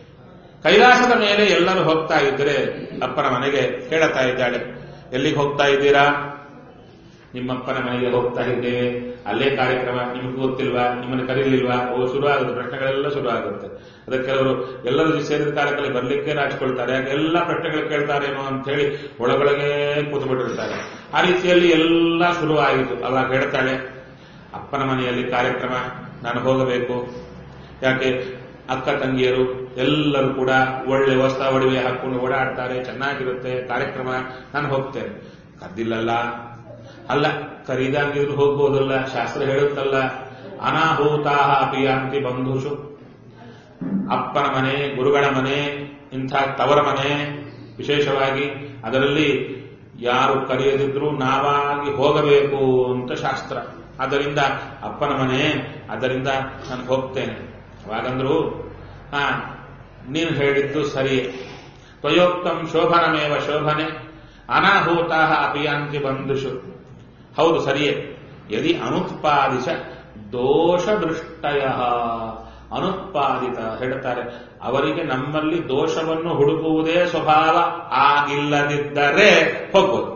ಕೈಲಾಸದ ಮೇಲೆ ಎಲ್ಲರೂ ಹೋಗ್ತಾ ಇದ್ರೆ ಅಪ್ಪನ ಮನೆಗೆ ಕೇಳುತ್ತಾ ಇದ್ದಾಳೆ ಎಲ್ಲಿಗೆ ಹೋಗ್ತಾ ಇದ್ದೀರಾ ನಿಮ್ಮಪ್ಪನ ಮನೆಗೆ ಹೋಗ್ತಾ ಇದ್ದೇವೆ ಅಲ್ಲೇ ಕಾರ್ಯಕ್ರಮ ನಿಮ್ಗೆ ಗೊತ್ತಿಲ್ವಾ ನಿಮ್ಮನ್ನು ಕರೀಲಿಲ್ವಾ ಓ ಶುರು ಆಗುತ್ತೆ ಪ್ರಶ್ನೆಗಳೆಲ್ಲ ಶುರು ಆಗುತ್ತೆ ಅದಕ್ಕೆ ಕೆಲವರು ಎಲ್ಲರೂ ಸೇರಿದ ಕಾಲಕ್ಕೆ ಬರ್ಲಿಕ್ಕೆ ರಾಜ್ಕೊಳ್ತಾರೆ ಯಾಕೆ ಎಲ್ಲ ಪ್ರಶ್ನೆಗಳು ಕೇಳ್ತಾರೇನೋ ಅಂತ ಹೇಳಿ ಒಳಗೊಳಗೆ ಕೂತ್ಬಿಟ್ಟಿರ್ತಾರೆ ಆ ರೀತಿಯಲ್ಲಿ ಎಲ್ಲ ಶುರು ಆಯಿತು ಅವಾಗ ಹೇಳ್ತಾಳೆ ಅಪ್ಪನ ಮನೆಯಲ್ಲಿ ಕಾರ್ಯಕ್ರಮ ನಾನು ಹೋಗಬೇಕು ಯಾಕೆ ಅಕ್ಕ ತಂಗಿಯರು ಎಲ್ಲರೂ ಕೂಡ ಒಳ್ಳೆ ವಸ್ತ ಒಡವೆ ಹಾಕೊಂಡು ಓಡಾಡ್ತಾರೆ ಚೆನ್ನಾಗಿರುತ್ತೆ ಕಾರ್ಯಕ್ರಮ ನಾನು ಹೋಗ್ತೇನೆ ಕದ್ದಿಲ್ಲಲ್ಲ ಅಲ್ಲ ಕರೀದಾಗಿದ್ರು ಹೋಗ್ಬೋದಲ್ಲ ಶಾಸ್ತ್ರ ಹೇಳುತ್ತಲ್ಲ ಅನಾಹೂತಾ ಅಪಿಯಾಂತಿ ಬಂಧುಷು ಅಪ್ಪನ ಮನೆ ಗುರುಗಳ ಮನೆ ಇಂಥ ತವರ ಮನೆ ವಿಶೇಷವಾಗಿ ಅದರಲ್ಲಿ ಯಾರು ಕರೆಯದಿದ್ರು ನಾವಾಗಿ ಹೋಗಬೇಕು ಅಂತ ಶಾಸ್ತ್ರ ಅದರಿಂದ ಅಪ್ಪನ ಮನೆ ಅದರಿಂದ ನಾನು ಹೋಗ್ತೇನೆ ಅವಾಗಂದ್ರು ಹಾ ನೀನು ಹೇಳಿದ್ದು ಸರಿ ತ್ವಯೋಕ್ತಂ ಶೋಭನಮೇವ ಶೋಭನೆ ಅನಾಹೂತಾ ಅಪಿಯಾಂತಿ ಬಂಧುಷು ಹೌದು ಸರಿಯೇ ಯದಿ ಅನುತ್ಪಾದಿಸ ದೋಷ ದೃಷ್ಟಯ ಅನುತ್ಪಾದಿತ ಹೇಳ್ತಾರೆ ಅವರಿಗೆ ನಮ್ಮಲ್ಲಿ ದೋಷವನ್ನು ಹುಡುಕುವುದೇ ಸ್ವಭಾವ ಆಗಿಲ್ಲದಿದ್ದರೆ ಹೋಗ್ಬೋದು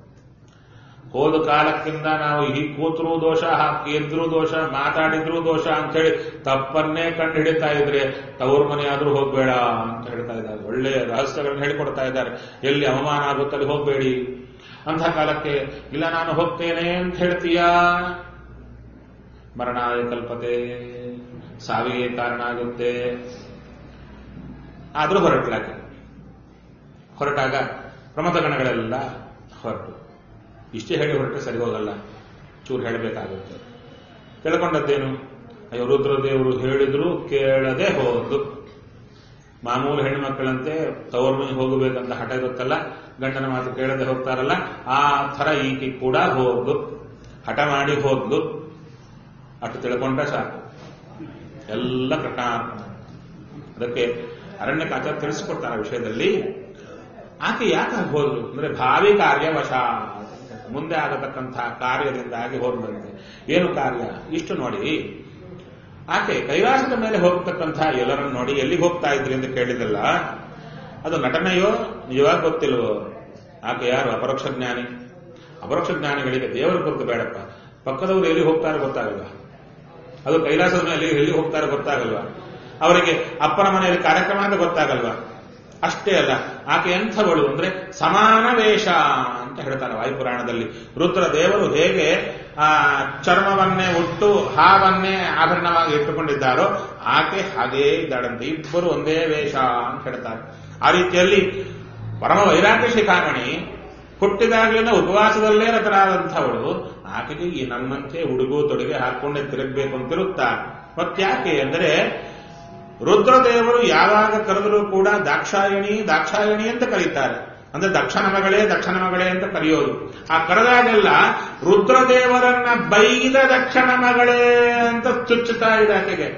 ಹೋದ ಕಾಲಕ್ಕಿಂತ ನಾವು ಈ ಕೂತರೂ ದೋಷ ಹಾಕಿ ಎದ್ರು ದೋಷ ಮಾತಾಡಿದ್ರು ದೋಷ ಅಂತ ಹೇಳಿ ತಪ್ಪನ್ನೇ ಕಂಡು ಹಿಡಿತಾ ಇದ್ರೆ ತವ್ರ ಮನೆ ಆದ್ರೂ ಹೋಗ್ಬೇಡ ಅಂತ ಹೇಳ್ತಾ ಇದ್ದಾರೆ ಒಳ್ಳೆ ರಹಸ್ಯಗಳನ್ನು ಹೇಳಿಕೊಡ್ತಾ ಇದ್ದಾರೆ ಎಲ್ಲಿ ಅವಮಾನ ಆಗುತ್ತಲ್ಲಿ ಹೋಗ್ಬೇಡಿ ಅಂಥ ಕಾಲಕ್ಕೆ ಇಲ್ಲ ನಾನು ಹೋಗ್ತೇನೆ ಅಂತ ಹೇಳ್ತೀಯಾ ಮರಣಾಯ ಕಲ್ಪತೆ ಸಾವಿಗೆ ಕಾರಣ ಆಗುತ್ತೆ ಆದ್ರೂ ಹೊರಟ್ಲಾಕೆ ಹೊರಟಾಗ ಪ್ರಮಥಗಣಗಳೆಲ್ಲ ಹೊರಟು ಇಷ್ಟೇ ಹೇಳಿ ಹೊರಟ್ರೆ ಸರಿ ಹೋಗಲ್ಲ ಚೂರು ಹೇಳಬೇಕಾಗುತ್ತೆ ಕೇಳ್ಕೊಂಡದ್ದೇನು ಅಯ್ಯೋ ರುದ್ರದೇವರು ಹೇಳಿದ್ರು ಕೇಳದೆ ಹೋದು ಮಾಮೂಲು ಹೆಣ್ಮಕ್ಕಳಂತೆ ತವರ ಮನೆಗೆ ಹೋಗಬೇಕಂತ ಹಠ ಇರುತ್ತಲ್ಲ ಗಂಡನ ಮಾತು ಕೇಳದೆ ಹೋಗ್ತಾರಲ್ಲ ಆ ಥರ ಈಕೆ ಕೂಡ ಹೋದ್ಲು ಹಠ ಮಾಡಿ ಹೋದ್ಲು ಅಷ್ಟು ತಿಳ್ಕೊಂಡ್ರೆ ಸಾಕು ಎಲ್ಲ ಕೃಷ್ಣಾರ್ಪಣ ಅದಕ್ಕೆ ಅರಣ್ಯಕಾಚಾರ ತಿಳಿಸ್ಕೊಡ್ತಾರೆ ಆ ವಿಷಯದಲ್ಲಿ ಆಕೆ ಯಾಕೆ ಹೋದ್ರು ಅಂದ್ರೆ ಭಾವಿ ಕಾರ್ಯವಶ ಮುಂದೆ ಆಗತಕ್ಕಂತಹ ಕಾರ್ಯದಿಂದಾಗಿ ಹೋದಂತೆ ಏನು ಕಾರ್ಯ ಇಷ್ಟು ನೋಡಿ ಆಕೆ ಕೈಲಾಸದ ಮೇಲೆ ಹೋಗ್ತಕ್ಕಂಥ ಎಲ್ಲರನ್ನು ನೋಡಿ ಎಲ್ಲಿಗೆ ಹೋಗ್ತಾ ಇದ್ರಿ ಅಂತ ಕೇಳಿದಲ್ಲ ಅದು ನಟನೆಯೋ ನಿಜವಾಗಿ ಗೊತ್ತಿಲ್ವೋ ಆಕೆ ಯಾರು ಅಪರೋಕ್ಷ ಜ್ಞಾನಿ ಅಪರೋಕ್ಷ ಜ್ಞಾನಿಗಳಿಗೆ ದೇವರ ಕುರಿತು ಬೇಡಪ್ಪ ಪಕ್ಕದವರು ಎಲ್ಲಿ ಹೋಗ್ತಾರೆ ಗೊತ್ತಾಗಲ್ವಾ ಅದು ಕೈಲಾಸದ ಮೇಲೆ ಎಲ್ಲಿ ಹೋಗ್ತಾರೆ ಗೊತ್ತಾಗಲ್ವಾ ಅವರಿಗೆ ಅಪ್ಪನ ಮನೆಯಲ್ಲಿ ಕಾರ್ಯಕ್ರಮ ಅಂತ ಗೊತ್ತಾಗಲ್ವಾ ಅಷ್ಟೇ ಅಲ್ಲ ಆಕೆ ಎಂಥವಳು ಅಂದ್ರೆ ಸಮಾನ ವೇಷ ಅಂತ ಹೇಳ್ತಾರೆ ವಾಯುಪುರಾಣದಲ್ಲಿ ರುದ್ರದೇವರು ಹೇಗೆ ಆ ಚರ್ಮವನ್ನೇ ಉಟ್ಟು ಹಾವನ್ನೇ ಆಭರಣವಾಗಿ ಇಟ್ಟುಕೊಂಡಿದ್ದಾರೋ ಆಕೆ ಹಾಗೇ ಇದ್ದಾಳಂತೆ ಇಬ್ಬರು ಒಂದೇ ವೇಷ ಅಂತ ಹೇಳ್ತಾರೆ ಆ ರೀತಿಯಲ್ಲಿ ಪರಮ ವೈರಾಗ್ಯ ಶಿಖಾಮಣಿ ಹುಟ್ಟಿದಾಗಲಿಂದ ಉಪವಾಸದಲ್ಲೇ ರತರಾದಂಥವಳು ಆಕೆಗೆ ಈ ನನ್ನಂತೆ ಉಡುಗು ತೊಡುಗೆ ಹಾಕೊಂಡೇ ತಿರುಗಬೇಕು ಅಂತಿರುತ್ತಾ ಮತ್ತ್ಯಾಕೆ ಅಂದರೆ ರುದ್ರದೇವರು ಯಾವಾಗ ಕರೆದರೂ ಕೂಡ ದಾಕ್ಷಾಯಣಿ ದಾಕ್ಷಾಯಣಿ ಅಂತ ಕರೀತಾರೆ ಅಂದ್ರೆ ದಕ್ಷಿಣ ಮಗಳೇ ದಕ್ಷಿಣ ಮಗಳೇ ಅಂತ ಕರೆಯೋದು ಆ ಕರೆದಾಗೆಲ್ಲ ರುದ್ರದೇವರನ್ನ ಬೈದ ದಕ್ಷಿಣ ಮಗಳೇ ಅಂತ ಚುಚ್ಚುತ್ತಾ ಇದೆ ಆಕೆಗೆ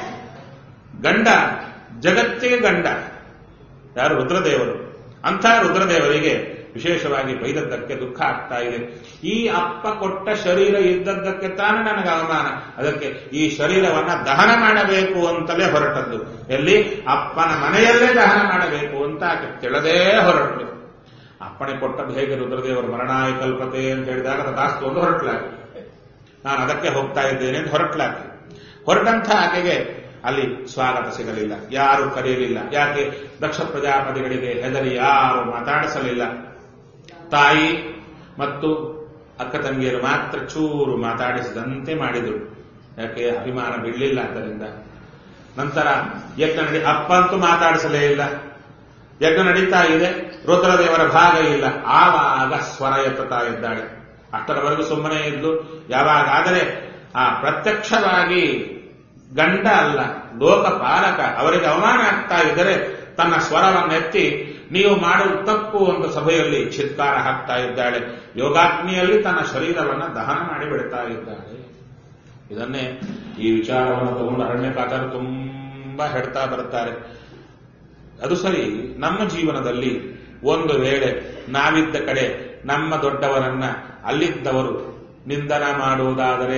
ಗಂಡ ಜಗತ್ತಿಗೆ ಗಂಡ ಯಾರು ರುದ್ರದೇವರು ಅಂಥ ರುದ್ರದೇವರಿಗೆ ವಿಶೇಷವಾಗಿ ಬೈದದ್ದಕ್ಕೆ ದುಃಖ ಆಗ್ತಾ ಇದೆ ಈ ಅಪ್ಪ ಕೊಟ್ಟ ಶರೀರ ಇದ್ದದ್ದಕ್ಕೆ ತಾನೇ ನನಗೆ ಅವಮಾನ ಅದಕ್ಕೆ ಈ ಶರೀರವನ್ನ ದಹನ ಮಾಡಬೇಕು ಅಂತಲೇ ಹೊರಟದ್ದು ಎಲ್ಲಿ ಅಪ್ಪನ ಮನೆಯಲ್ಲೇ ದಹನ ಮಾಡಬೇಕು ಅಂತ ಆಕೆ ತಿಳಿದೇ ಹೊರಟಳು ಅಪ್ಪಣೆ ಕೊಟ್ಟದ್ದು ಹೇಗೆ ರುದ್ರದೇವರು ಮರಣಾಯ ಕಲ್ಪತೆ ಅಂತ ಹೇಳಿದಾಗ ತದಾಸ್ತು ಒಂದು ಹೊರಟ್ಲಾಗಿ ನಾನು ಅದಕ್ಕೆ ಹೋಗ್ತಾ ಇದ್ದೇನೆ ಅಂತ ಹೊರಟ್ಲಾಗಿ ಹೊರಟಂಥ ಆಕೆಗೆ ಅಲ್ಲಿ ಸ್ವಾಗತ ಸಿಗಲಿಲ್ಲ ಯಾರು ಕರೆಯಲಿಲ್ಲ ಯಾಕೆ ದಕ್ಷ ಪ್ರಜಾಪತಿಗಳಿಗೆ ಹೆದರಿ ಯಾರು ಮಾತಾಡಿಸಲಿಲ್ಲ ತಾಯಿ ಮತ್ತು ಅಕ್ಕ ತಂಗಿಯರು ಮಾತ್ರ ಚೂರು ಮಾತಾಡಿಸಿದಂತೆ ಮಾಡಿದರು ಯಾಕೆ ಅಭಿಮಾನ ಬಿಡಲಿಲ್ಲ ಆದ್ದರಿಂದ ನಂತರ ಯಜ್ಞ ನಡಿ ಅಪ್ಪ ಅಂತೂ ಮಾತಾಡಿಸಲೇ ಇಲ್ಲ ಯಜ್ಞ ನಡೀತಾ ಇದೆ ರುದ್ರದೇವರ ಭಾಗ ಇಲ್ಲ ಆವಾಗ ಸ್ವರ ಎತ್ತುತ್ತಾ ಇದ್ದಾಳೆ ಅಷ್ಟರವರೆಗೂ ಸುಮ್ಮನೆ ಇದ್ದು ಯಾವಾಗಾದರೆ ಆ ಪ್ರತ್ಯಕ್ಷವಾಗಿ ಗಂಡ ಅಲ್ಲ ಲೋಕಪಾಲಕ ಅವರಿಗೆ ಅವಮಾನ ಆಗ್ತಾ ಇದ್ದರೆ ತನ್ನ ಸ್ವರವನ್ನೆತ್ತಿ ನೀವು ಮಾಡುವ ತಪ್ಪು ಅಂತ ಸಭೆಯಲ್ಲಿ ಚಿತ್ಕಾರ ಹಾಕ್ತಾ ಇದ್ದಾಳೆ ಯೋಗಾಗ್ನಿಯಲ್ಲಿ ತನ್ನ ಶರೀರವನ್ನ ದಹನ ಮಾಡಿ ಬಿಡ್ತಾ ಇದ್ದಾಳೆ ಇದನ್ನೇ ಈ ವಿಚಾರವನ್ನು ತಗೊಂಡು ಅರಣ್ಯಕಾಚಾರ ತುಂಬಾ ಹೇಳ್ತಾ ಬರ್ತಾರೆ ಅದು ಸರಿ ನಮ್ಮ ಜೀವನದಲ್ಲಿ ಒಂದು ವೇಳೆ ನಾವಿದ್ದ ಕಡೆ ನಮ್ಮ ದೊಡ್ಡವರನ್ನ ಅಲ್ಲಿದ್ದವರು ನಿಂದನ ಮಾಡುವುದಾದರೆ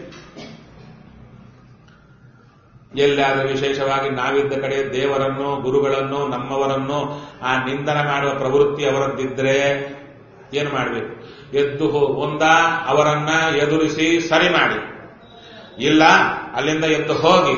ಎಲ್ಲಾದರೂ ವಿಶೇಷವಾಗಿ ನಾವಿದ್ದ ಕಡೆ ದೇವರನ್ನು ಗುರುಗಳನ್ನು ನಮ್ಮವರನ್ನು ಆ ನಿಂದನ ಮಾಡುವ ಪ್ರವೃತ್ತಿ ಅವರದ್ದಿದ್ರೆ ಏನು ಮಾಡಬೇಕು ಎದ್ದು ಹೋ- ಒಂದ ಅವರನ್ನ ಎದುರಿಸಿ ಸರಿ ಮಾಡಿ ಇಲ್ಲ ಅಲ್ಲಿಂದ ಎದ್ದು ಹೋಗಿ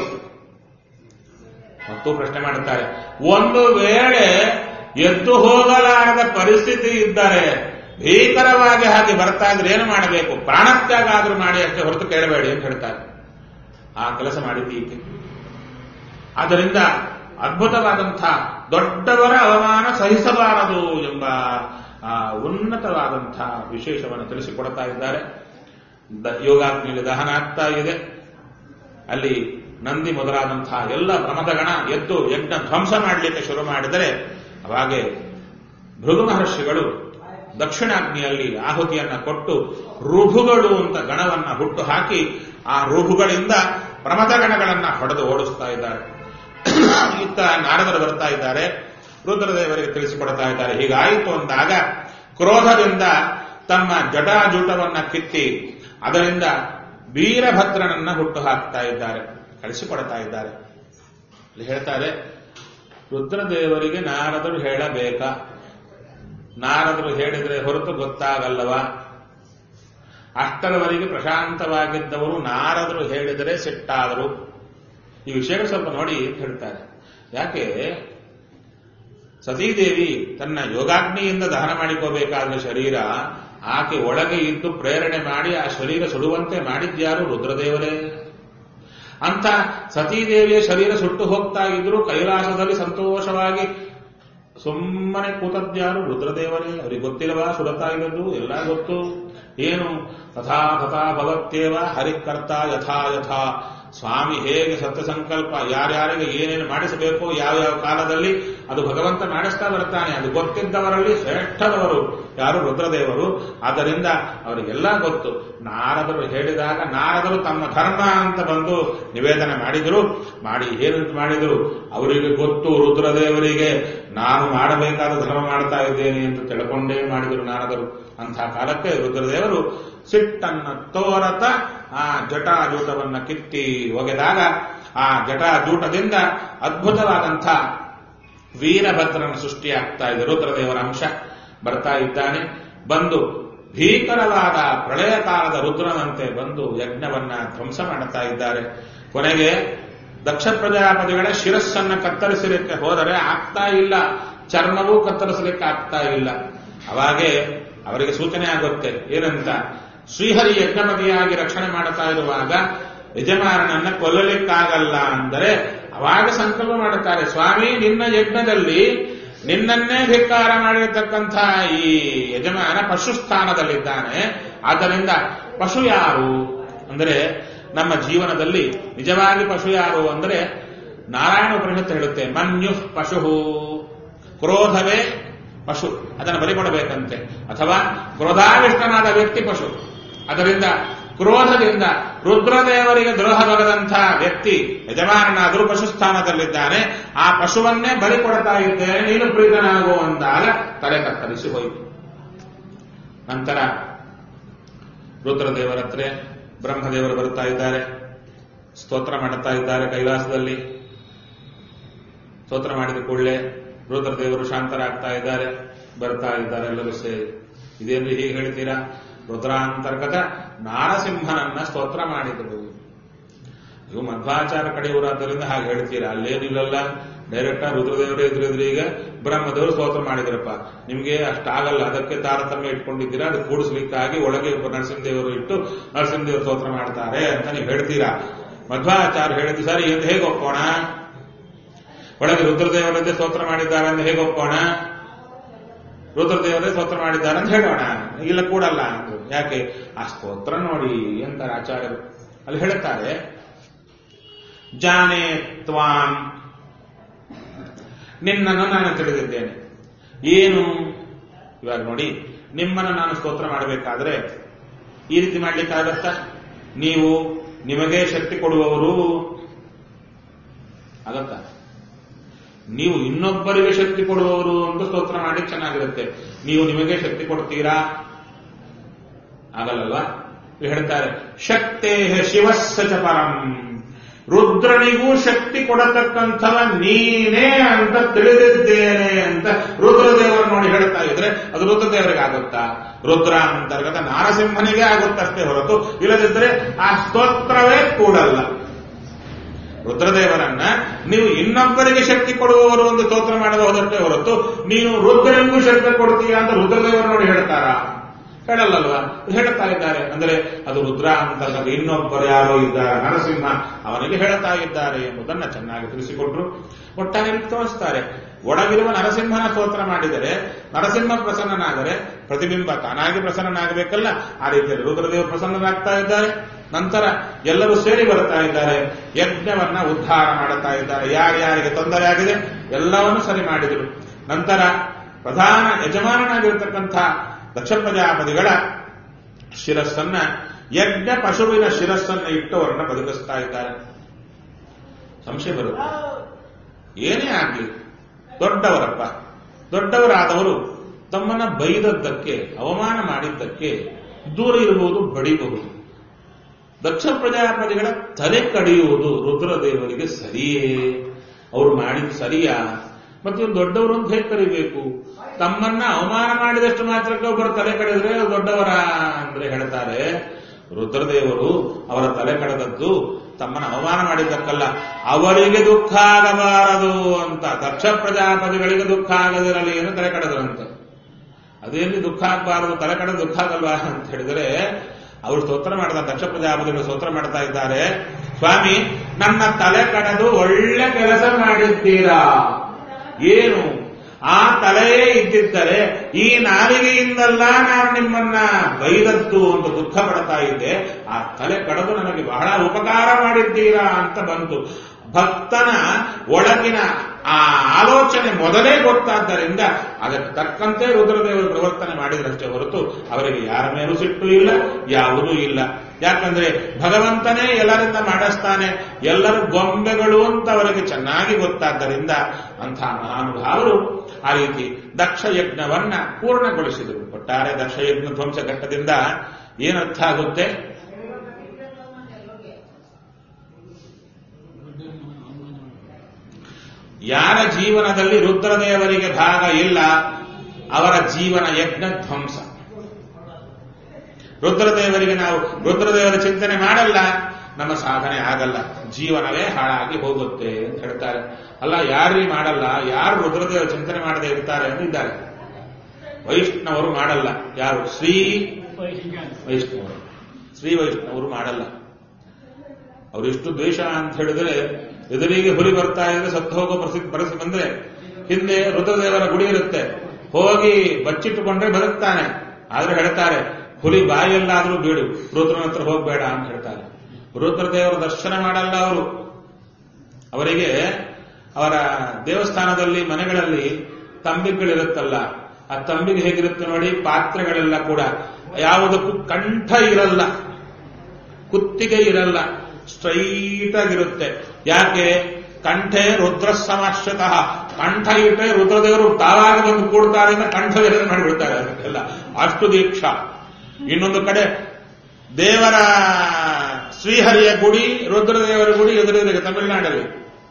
ಮತ್ತು ಪ್ರಶ್ನೆ ಮಾಡುತ್ತಾರೆ ಒಂದು ವೇಳೆ ಎದ್ದು ಹೋಗಲಾರದ ಪರಿಸ್ಥಿತಿ ಇದ್ದರೆ ಭೀಕರವಾಗಿ ಹಾಗೆ ಬರ್ತಾ ಇದ್ರೆ ಏನು ಮಾಡಬೇಕು ಪ್ರಾಣತ್ಯಾಗ ಆದ್ರೂ ಮಾಡಿ ಅಷ್ಟೇ ಹೊರತು ಕೇಳಬೇಡಿ ಅಂತ ಹೇಳ್ತಾರೆ ಆ ಕೆಲಸ ಮಾಡಿದ್ದೀಕೆ ಆದ್ದರಿಂದ ಅದ್ಭುತವಾದಂಥ ದೊಡ್ಡವರ ಅವಮಾನ ಸಹಿಸಬಾರದು ಎಂಬ ಆ ಉನ್ನತವಾದಂಥ ವಿಶೇಷವನ್ನು ತಿಳಿಸಿಕೊಡ್ತಾ ಇದ್ದಾರೆ ದ- ಯೋಗಾಗ್ನಿಯಲ್ಲಿ ದಹನ ಆಗ್ತಾ ಇದೆ ಅಲ್ಲಿ ನಂದಿ ಮೊದಲಾದಂತಹ ಎಲ್ಲ ಪ್ರಮದಗಣ ಎದ್ದು ಯಜ್ಞ ಧ್ವಂಸ ಮಾಡಲಿಕ್ಕೆ ಶುರು ಮಾಡಿದರೆ ಅವಾಗೆ ಭೃಗು ಮಹರ್ಷಿಗಳು ದಕ್ಷಿಣಾಗ್ನಿಯಲ್ಲಿ ಆಹುತಿಯನ್ನ ಕೊಟ್ಟು ರುಭುಗಳು ಅಂತ ಗಣವನ್ನ ಹುಟ್ಟು ಹಾಕಿ ಆ ರುಭುಗಳಿಂದ ಪ್ರಮದಗಣಗಳನ್ನ ಹೊಡೆದು ಓಡಿಸ್ತಾ ಇದ್ದಾರೆ ಇತ್ತ ನಾರದರು ಬರ್ತಾ ಇದ್ದಾರೆ ರುದ್ರದೇವರಿಗೆ ತಿಳಿಸಿಕೊಡ್ತಾ ಇದ್ದಾರೆ ಹೀಗಾಯಿತು ಅಂದಾಗ ಕ್ರೋಧದಿಂದ ತಮ್ಮ ಜಟಾಜೂಟವನ್ನ ಕಿತ್ತಿ ಅದರಿಂದ ವೀರಭದ್ರನನ್ನ ಹುಟ್ಟು ಹಾಕ್ತಾ ಇದ್ದಾರೆ ಕಳಿಸಿಕೊಡ್ತಾ ಇದ್ದಾರೆ ಇಲ್ಲಿ ಹೇಳ್ತಾರೆ ರುದ್ರದೇವರಿಗೆ ನಾರದರು ಹೇಳಬೇಕಾ ನಾರದರು ಹೇಳಿದರೆ ಹೊರತು ಗೊತ್ತಾಗಲ್ಲವ ಅಷ್ಟರವರೆಗೆ ಪ್ರಶಾಂತವಾಗಿದ್ದವರು ನಾರದರು ಹೇಳಿದರೆ ಸಿಟ್ಟಾದರು ಈ ವಿಷಯಗಳು ಸ್ವಲ್ಪ ನೋಡಿ ಅಂತ ಹೇಳ್ತಾರೆ ಯಾಕೆ ಸತೀದೇವಿ ತನ್ನ ಯೋಗಾಗ್ನಿಯಿಂದ ದಹನ ಮಾಡಿಕೋಬೇಕಾದ ಶರೀರ ಆಕೆ ಒಳಗೆ ಇದ್ದು ಪ್ರೇರಣೆ ಮಾಡಿ ಆ ಶರೀರ ಸುಡುವಂತೆ ಮಾಡಿದ್ಯಾರು ರುದ್ರದೇವರೇ ಅಂತ ಸತೀದೇವಿಯ ಶರೀರ ಸುಟ್ಟು ಹೋಗ್ತಾ ಇದ್ರು ಕೈಲಾಸದಲ್ಲಿ ಸಂತೋಷವಾಗಿ ಸುಮ್ಮನೆ ಕೂತದ್ಯಾರು ರುದ್ರದೇವರೇ ಅವರಿಗೆ ಗೊತ್ತಿಲ್ಲವಾ ಸುಡತಾ ಇರೋದು ಎಲ್ಲ ಗೊತ್ತು ಏನು ತಥಾ ತಥಾ ಭವತ್ಯೇವ ಹರಿಕರ್ತ ಯಥಾ ಯಥಾ ಸ್ವಾಮಿ ಹೇಗೆ ಸತ್ಯ ಸಂಕಲ್ಪ ಯಾರ್ಯಾರಿಗೆ ಏನೇನು ಮಾಡಿಸಬೇಕು ಯಾವ್ಯಾವ ಕಾಲದಲ್ಲಿ ಅದು ಭಗವಂತ ಮಾಡಿಸ್ತಾ ಬರ್ತಾನೆ ಅದು ಗೊತ್ತಿದ್ದವರಲ್ಲಿ ಶ್ರೇಷ್ಠದವರು ಯಾರು ರುದ್ರದೇವರು ಆದ್ದರಿಂದ ಅವರಿಗೆಲ್ಲ ಗೊತ್ತು ನಾರದರು ಹೇಳಿದಾಗ ನಾರದರು ತಮ್ಮ ಧರ್ಮ ಅಂತ ಬಂದು ನಿವೇದನೆ ಮಾಡಿದರು ಮಾಡಿ ಏನಂತ ಮಾಡಿದರು ಅವರಿಗೆ ಗೊತ್ತು ರುದ್ರದೇವರಿಗೆ ನಾನು ಮಾಡಬೇಕಾದ ಧರ್ಮ ಮಾಡ್ತಾ ಇದ್ದೇನೆ ಅಂತ ತಿಳ್ಕೊಂಡೇ ಮಾಡಿದರು ನಾರದರು ಅಂಥ ಕಾಲಕ್ಕೆ ರುದ್ರದೇವರು ಸಿಟ್ಟನ್ನ ತೋರತ ಆ ಜಟಾಜೂಟವನ್ನ ಕಿತ್ತಿ ಒಗೆದಾಗ ಆ ಜಟಾಜೂಟದಿಂದ ಅದ್ಭುತವಾದಂಥ ವೀರಭದ್ರನ ಸೃಷ್ಟಿಯಾಗ್ತಾ ಇದೆ ರುದ್ರದೇವರ ಅಂಶ ಬರ್ತಾ ಇದ್ದಾನೆ ಬಂದು ಭೀಕರವಾದ ಪ್ರಳಯ ಕಾಲದ ರುದ್ರನಂತೆ ಬಂದು ಯಜ್ಞವನ್ನ ಧ್ವಂಸ ಮಾಡುತ್ತಾ ಇದ್ದಾರೆ ಕೊನೆಗೆ ದಕ್ಷ ಪ್ರಜಾಪತಿಗಳ ಶಿರಸ್ಸನ್ನ ಕತ್ತರಿಸಲಿಕ್ಕೆ ಹೋದರೆ ಆಗ್ತಾ ಇಲ್ಲ ಚರ್ಮವೂ ಕತ್ತರಿಸಲಿಕ್ಕೆ ಆಗ್ತಾ ಇಲ್ಲ ಅವಾಗೆ ಅವರಿಗೆ ಸೂಚನೆ ಆಗುತ್ತೆ ಏನಂತ ಶ್ರೀಹರಿ ಯಜ್ಞಪತಿಯಾಗಿ ರಕ್ಷಣೆ ಮಾಡ್ತಾ ಇರುವಾಗ ಯಜಮಾನನನ್ನ ಕೊಲ್ಲಲಿಕ್ಕಾಗಲ್ಲ ಅಂದರೆ ಅವಾಗ ಸಂಕಲ್ಪ ಮಾಡುತ್ತಾರೆ ಸ್ವಾಮಿ ನಿನ್ನ ಯಜ್ಞದಲ್ಲಿ ನಿನ್ನನ್ನೇ ಧಿಕ್ಕಾರ ಮಾಡಿರತಕ್ಕಂಥ ಈ ಯಜಮಾನ ಪಶು ಸ್ಥಾನದಲ್ಲಿದ್ದಾನೆ ಆದ್ದರಿಂದ ಪಶು ಯಾರು ಅಂದರೆ ನಮ್ಮ ಜೀವನದಲ್ಲಿ ನಿಜವಾಗಿ ಪಶು ಯಾರು ಅಂದರೆ ನಾರಾಯಣ ಉಪನಿಷತ್ತು ಹೇಳುತ್ತೆ ಮನ್ಯು ಪಶು ಕ್ರೋಧವೇ ಪಶು ಅದನ್ನು ಬಲಿಕೊಡಬೇಕಂತೆ ಅಥವಾ ಕ್ರೋಧಾವಿಷ್ಟನಾದ ವ್ಯಕ್ತಿ ಪಶು ಅದರಿಂದ ಕ್ರೋಧದಿಂದ ರುದ್ರದೇವರಿಗೆ ದ್ರೋಹ ಬರದಂಥ ವ್ಯಕ್ತಿ ಯಜಮಾನನಾದರೂ ಪಶು ಸ್ಥಾನದಲ್ಲಿದ್ದಾನೆ ಆ ಪಶುವನ್ನೇ ಬಲಿ ಕೊಡ್ತಾ ಇದ್ದೇನೆ ನೀನು ಪ್ರೀತನಾಗು ಅಂದಾಗ ತಲೆ ಕತ್ತರಿಸಿ ಹೋಯಿತು ನಂತರ ರುದ್ರದೇವರ ಹತ್ರ ಬ್ರಹ್ಮದೇವರು ಬರುತ್ತಾ ಇದ್ದಾರೆ ಸ್ತೋತ್ರ ಮಾಡುತ್ತಾ ಇದ್ದಾರೆ ಕೈಲಾಸದಲ್ಲಿ ಸ್ತೋತ್ರ ಮಾಡಿದ ಕೂಡಲೇ ರುದ್ರದೇವರು ಶಾಂತರಾಗ್ತಾ ಇದ್ದಾರೆ ಬರ್ತಾ ಇದ್ದಾರೆ ಎಲ್ಲರೂ ಸೇರಿ ಇದೇನು ಹೀಗೆ ಹೇಳ್ತೀರಾ ರುದ್ರಾಂತರ್ಗತ ನಾರಸಿಂಹನನ್ನ ಸ್ತೋತ್ರ ಮಾಡಿದರು ಇವು ಮಧ್ವಾಚಾರ ಕಡೆಯವರಾದ್ದರಿಂದ ಹಾಗೆ ಹೇಳ್ತೀರಾ ಅಲ್ಲೇನಿಲ್ಲಲ್ಲ ಡೈರೆಕ್ಟ್ ರುದ್ರದೇವರೇ ಎದುರೆದುರಿಗೆ ಬ್ರಹ್ಮದೇವರು ಸ್ತೋತ್ರ ಮಾಡಿದ್ರಪ್ಪ ನಿಮಗೆ ಅಷ್ಟಾಗಲ್ಲ ಅದಕ್ಕೆ ತಾರತಮ್ಯ ಇಟ್ಕೊಂಡಿದ್ದೀರಾ ಅದು ಕೂಡಿಸ್ಲಿಕ್ಕಾಗಿ ಒಳಗೆ ಒಬ್ಬ ನರಸಿಂಹದೇವರು ಇಟ್ಟು ನರಸಿಂಹದೇವರು ಸ್ತೋತ್ರ ಮಾಡ್ತಾರೆ ಅಂತ ನೀವು ಹೇಳ್ತೀರಾ ಮಧ್ವಾಚಾರ್ಯ ಹೇಳಿದ್ದು ಸರಿ ಎಂದು ಹೇಗೆ ಒಪ್ಪೋಣ ಒಳಗೆ ರುದ್ರದೇವರದ್ದೇ ಸ್ತೋತ್ರ ಮಾಡಿದ್ದಾರೆ ಅಂತ ಹೇಗೆ ಒಪ್ಪೋಣ ರುದ್ರದೇವರೇ ಸ್ತೋತ್ರ ಮಾಡಿದ್ದಾರೆ ಅಂತ ಹೇಳೋಣ ಇಲ್ಲ ಕೂಡಲ್ಲ ಅಂದ್ರು ಯಾಕೆ ಆ ಸ್ತೋತ್ರ ನೋಡಿ ಅಂತಾರೆ ಆಚಾರ್ಯರು ಅಲ್ಲಿ ಹೇಳುತ್ತಾರೆ ಜಾನೆ ತ್ವಾಂ ನಿನ್ನನ್ನು ನಾನು ತಿಳಿದಿದ್ದೇನೆ ಏನು ಇವಾಗ ನೋಡಿ ನಿಮ್ಮನ್ನು ನಾನು ಸ್ತೋತ್ರ ಮಾಡಬೇಕಾದ್ರೆ ಈ ರೀತಿ ಮಾಡ್ಲಿಕ್ಕಾಗತ್ತಾ ನೀವು ನಿಮಗೆ ಶಕ್ತಿ ಕೊಡುವವರು ಆಗತ್ತಾ ನೀವು ಇನ್ನೊಬ್ಬರಿಗೆ ಶಕ್ತಿ ಕೊಡುವವರು ಅಂತ ಸ್ತೋತ್ರ ಮಾಡಿ ಚೆನ್ನಾಗಿರುತ್ತೆ ನೀವು ನಿಮಗೆ ಶಕ್ತಿ ಕೊಡ್ತೀರಾ ಆಗಲ್ಲಲ್ವಾ ಇಲ್ಲಿ ಹೇಳ್ತಾರೆ ಶಕ್ತೇ ಶಿವಸ್ಸ ಚ ಪರಂ ರುದ್ರನಿಗೂ ಶಕ್ತಿ ಕೊಡತಕ್ಕಂಥವ ನೀನೇ ಅಂತ ತಿಳಿದಿದ್ದೇನೆ ಅಂತ ರುದ್ರದೇವರು ನೋಡಿ ಹೇಳ್ತಾ ಇದ್ರೆ ಅದು ರುದ್ರದೇವರಿಗೆ ಆಗುತ್ತಾ ರುದ್ರ ಅಂತರ್ಗತ ನಾರಸಿಂಹನಿಗೆ ಆಗುತ್ತಷ್ಟೇ ಹೊರತು ಇಲ್ಲದಿದ್ರೆ ಆ ಸ್ತೋತ್ರವೇ ಕೂಡಲ್ಲ ರುದ್ರದೇವರನ್ನ ನೀವು ಇನ್ನೊಬ್ಬರಿಗೆ ಶಕ್ತಿ ಕೊಡುವವರು ಒಂದು ಸ್ತೋತ್ರ ಮಾಡಬಹುದಷ್ಟೇ ಹೊರತು ನೀನು ರುದ್ರನಿಗೂ ಶಕ್ತಿ ಕೊಡ್ತೀಯ ಅಂತ ರುದ್ರದೇವರು ನೋಡಿ ಹೇಳ್ತಾರಾ ಹೇಳಲ್ಲಲ್ವಾ ಹೇಳ್ತಾ ಇದ್ದಾರೆ ಅಂದ್ರೆ ಅದು ರುದ್ರ ಅಂತರ್ಗತ ಇನ್ನೊಬ್ಬರು ಯಾರೋ ಇದ್ದಾರೆ ನರಸಿಂಹ ಅವನಿಗೆ ಹೇಳ್ತಾ ಇದ್ದಾರೆ ಎಂಬುದನ್ನ ಚೆನ್ನಾಗಿ ತಿಳಿಸಿಕೊಟ್ರು ಒಟ್ಟಾರೆ ತೋರಿಸ್ತಾರೆ ಒಳಗಿರುವ ನರಸಿಂಹನ ಸ್ತೋತ್ರ ಮಾಡಿದರೆ ನರಸಿಂಹ ಪ್ರಸನ್ನನಾದರೆ ಪ್ರತಿಬಿಂಬ ತಾನಾಗಿ ಪ್ರಸನ್ನನಾಗಬೇಕಲ್ಲ ಆ ರೀತಿಯಲ್ಲಿ ರುದ್ರದೇವರು ಪ್ರಸನ್ನರಾಗ್ತಾ ಇದ್ದಾರೆ ನಂತರ ಎಲ್ಲರೂ ಸೇರಿ ಬರ್ತಾ ಇದ್ದಾರೆ ಯಜ್ಞವನ್ನ ಉದ್ಧಾರ ಮಾಡುತ್ತಾ ಇದ್ದಾರೆ ಯಾರ್ಯಾರಿಗೆ ತೊಂದರೆ ಆಗಿದೆ ಎಲ್ಲವನ್ನು ಸರಿ ಮಾಡಿದರು ನಂತರ ಪ್ರಧಾನ ಯಜಮಾನನಾಗಿರತಕ್ಕಂಥ ದಕ್ಷ ಪ್ರಜಾಪತಿಗಳ ಶಿರಸ್ಸನ್ನ ಯಜ್ಞ ಪಶುವಿನ ಶಿರಸ್ಸನ್ನ ಇಟ್ಟು ಅವರನ್ನ ಬದುಕಿಸ್ತಾ ಇದ್ದಾರೆ ಸಂಶಯ ಬರುತ್ತೆ ಏನೇ ಆಗ್ಲಿ ದೊಡ್ಡವರಪ್ಪ ದೊಡ್ಡವರಾದವರು ತಮ್ಮನ್ನ ಬೈದದ್ದಕ್ಕೆ ಅವಮಾನ ಮಾಡಿದ್ದಕ್ಕೆ ದೂರ ಇರಬಹುದು ಬಡಿಬಹುದು ದಕ್ಷ ಪ್ರಜಾಪತಿಗಳ ತಲೆ ಕಡಿಯುವುದು ರುದ್ರದೇವರಿಗೆ ಸರಿಯೇ ಅವರು ಮಾಡಿದ್ದು ಸರಿಯಾ ಮತ್ತೆ ಇವ್ರು ದೊಡ್ಡವರು ಅಂತ ಹೇಗೆ ಕರಿಬೇಕು ತಮ್ಮನ್ನ ಅವಮಾನ ಮಾಡಿದಷ್ಟು ಮಾತ್ರಕ್ಕೆ ಒಬ್ಬರು ತಲೆ ಕಡಿದ್ರೆ ಅವ್ರು ದೊಡ್ಡವರ ಅಂದ್ರೆ ಹೇಳ್ತಾರೆ ರುದ್ರದೇವರು ಅವರ ತಲೆ ಕಡದದ್ದು ತಮ್ಮನ್ನ ಅವಮಾನ ಮಾಡಿದ್ದಕ್ಕಲ್ಲ ಅವರಿಗೆ ದುಃಖ ಆಗಬಾರದು ಅಂತ ದಕ್ಷ ಪ್ರಜಾಪತಿಗಳಿಗೆ ದುಃಖ ಆಗದಿರಲಿ ಎಂದು ತಲೆ ಕಡದ್ರಂತ ಅದೇನು ದುಃಖ ಆಗಬಾರದು ತಲೆ ಕಡ ದುಃಖ ಆಗಲ್ವಾ ಅಂತ ಹೇಳಿದ್ರೆ ಅವರು ಸ್ತೋತ್ರ ಮಾಡ್ತಾ ದಕ್ಷ ಪ್ರಜಾಪತಿಗಳು ಸ್ತೋತ್ರ ಮಾಡ್ತಾ ಇದ್ದಾರೆ ಸ್ವಾಮಿ ನನ್ನ ತಲೆ ಕಡದು ಒಳ್ಳೆ ಕೆಲಸ ಮಾಡಿದ್ದೀರಾ ಏನು ಆ ತಲೆಯೇ ಇದ್ದಿದ್ದರೆ ಈ ನಾಲಿಗೆಯಿಂದಲ್ಲ ನಾನು ನಿಮ್ಮನ್ನ ಬೈದದ್ದು ಅಂತ ದುಃಖ ಪಡ್ತಾ ಇದ್ದೆ ಆ ತಲೆ ಕಡದು ನನಗೆ ಬಹಳ ಉಪಕಾರ ಮಾಡಿದ್ದೀರಾ ಅಂತ ಬಂತು ಭಕ್ತನ ಒಳಗಿನ ಆ ಆಲೋಚನೆ ಮೊದಲೇ ಗೊತ್ತಾದ್ದರಿಂದ ಅದಕ್ಕೆ ತಕ್ಕಂತೆ ರುದ್ರದೇವರು ಪ್ರವರ್ತನೆ ಮಾಡಿದ್ರಷ್ಟೇ ಹೊರತು ಅವರಿಗೆ ಯಾರ ಮೇಲೂ ಸಿಟ್ಟು ಇಲ್ಲ ಯಾವುದೂ ಇಲ್ಲ ಯಾಕಂದ್ರೆ ಭಗವಂತನೇ ಎಲ್ಲರಿಂದ ಮಾಡಿಸ್ತಾನೆ ಎಲ್ಲರೂ ಗೊಂಬೆಗಳು ಅಂತ ಅವರಿಗೆ ಚೆನ್ನಾಗಿ ಗೊತ್ತಾದ್ದರಿಂದ ಅಂಥ ಮಹಾನುಭಾವರು ಆ ರೀತಿ ದಕ್ಷ ಯಜ್ಞವನ್ನ ಪೂರ್ಣಗೊಳಿಸಿದರು ಒಟ್ಟಾರೆ ದಕ್ಷ ಯಜ್ಞ ಧ್ವಂಸ ಘಟ್ಟದಿಂದ ಏನರ್ಥ ಆಗುತ್ತೆ ಯಾರ ಜೀವನದಲ್ಲಿ ರುದ್ರದೇವರಿಗೆ ಭಾಗ ಇಲ್ಲ ಅವರ ಜೀವನ ಯಜ್ಞ ಧ್ವಂಸ ರುದ್ರದೇವರಿಗೆ ನಾವು ರುದ್ರದೇವರ ಚಿಂತನೆ ಮಾಡಲ್ಲ ನಮ್ಮ ಸಾಧನೆ ಆಗಲ್ಲ ಜೀವನವೇ ಹಾಳಾಗಿ ಹೋಗುತ್ತೆ ಅಂತ ಹೇಳ್ತಾರೆ ಅಲ್ಲ ಯಾರೀ ಮಾಡಲ್ಲ ಯಾರು ರುದ್ರದೇವ ಚಿಂತನೆ ಮಾಡದೆ ಇರ್ತಾರೆ ಅಂದಿದ್ದಾರೆ ವೈಷ್ಣವರು ಮಾಡಲ್ಲ ಯಾರು ಶ್ರೀ ವೈಷ್ಣವರು ಶ್ರೀ ವೈಷ್ಣವರು ಮಾಡಲ್ಲ ಅವರಿಷ್ಟು ದ್ವೇಷ ಅಂತ ಹೇಳಿದ್ರೆ ಎದುರಿಗೆ ಹುಲಿ ಬರ್ತಾ ಇದ್ರೆ ಸತ್ತು ಹೋಗೋ ಪರಿಸ್ಥಿತಿ ಪರಿಸ್ಥಿತಿ ಬಂದ್ರೆ ಹಿಂದೆ ರುದ್ರದೇವರ ಗುಡಿ ಇರುತ್ತೆ ಹೋಗಿ ಬಚ್ಚಿಟ್ಟುಕೊಂಡ್ರೆ ಬದುಕ್ತಾನೆ ಆದ್ರೆ ಹೇಳ್ತಾರೆ ಹುಲಿ ಬಾಯಲ್ಲಾದ್ರೂ ಬೀಡು ರುದ್ರನ ಹತ್ರ ಹೋಗ್ಬೇಡ ಅಂತ ಹೇಳ್ತಾರೆ ರುದ್ರದೇವರ ದರ್ಶನ ಮಾಡಲ್ಲ ಅವರು ಅವರಿಗೆ ಅವರ ದೇವಸ್ಥಾನದಲ್ಲಿ ಮನೆಗಳಲ್ಲಿ ತಂಬಿಗಳಿರುತ್ತಲ್ಲ ಆ ತಂಬಿಗೆ ಹೇಗಿರುತ್ತೆ ನೋಡಿ ಪಾತ್ರೆಗಳೆಲ್ಲ ಕೂಡ ಯಾವುದಕ್ಕೂ ಕಂಠ ಇರಲ್ಲ ಕುತ್ತಿಗೆ ಇರಲ್ಲ ಸ್ಟ್ರೈಟ್ ಆಗಿರುತ್ತೆ ಯಾಕೆ ಕಂಠೆ ರುದ್ರ ಸಮಾಶ್ಯತಃ ಕಂಠ ಇಟ್ಟರೆ ರುದ್ರದೇವರು ತಾವಾಗ ಬಂದು ಕೂಡ್ತಾರೆ ಅಂತ ಕಂಠವಿರದೆ ಮಾಡಿಬಿಡ್ತಾರೆ ಅದಕ್ಕೆಲ್ಲ ಅಷ್ಟು ದೀಕ್ಷಾ ಇನ್ನೊಂದು ಕಡೆ ದೇವರ ಶ್ರೀಹರಿಯ ಗುಡಿ ರುದ್ರದೇವರ ಗುಡಿ ಎದುರಿದೆ ತಮಿಳುನಾಡಲ್ಲಿ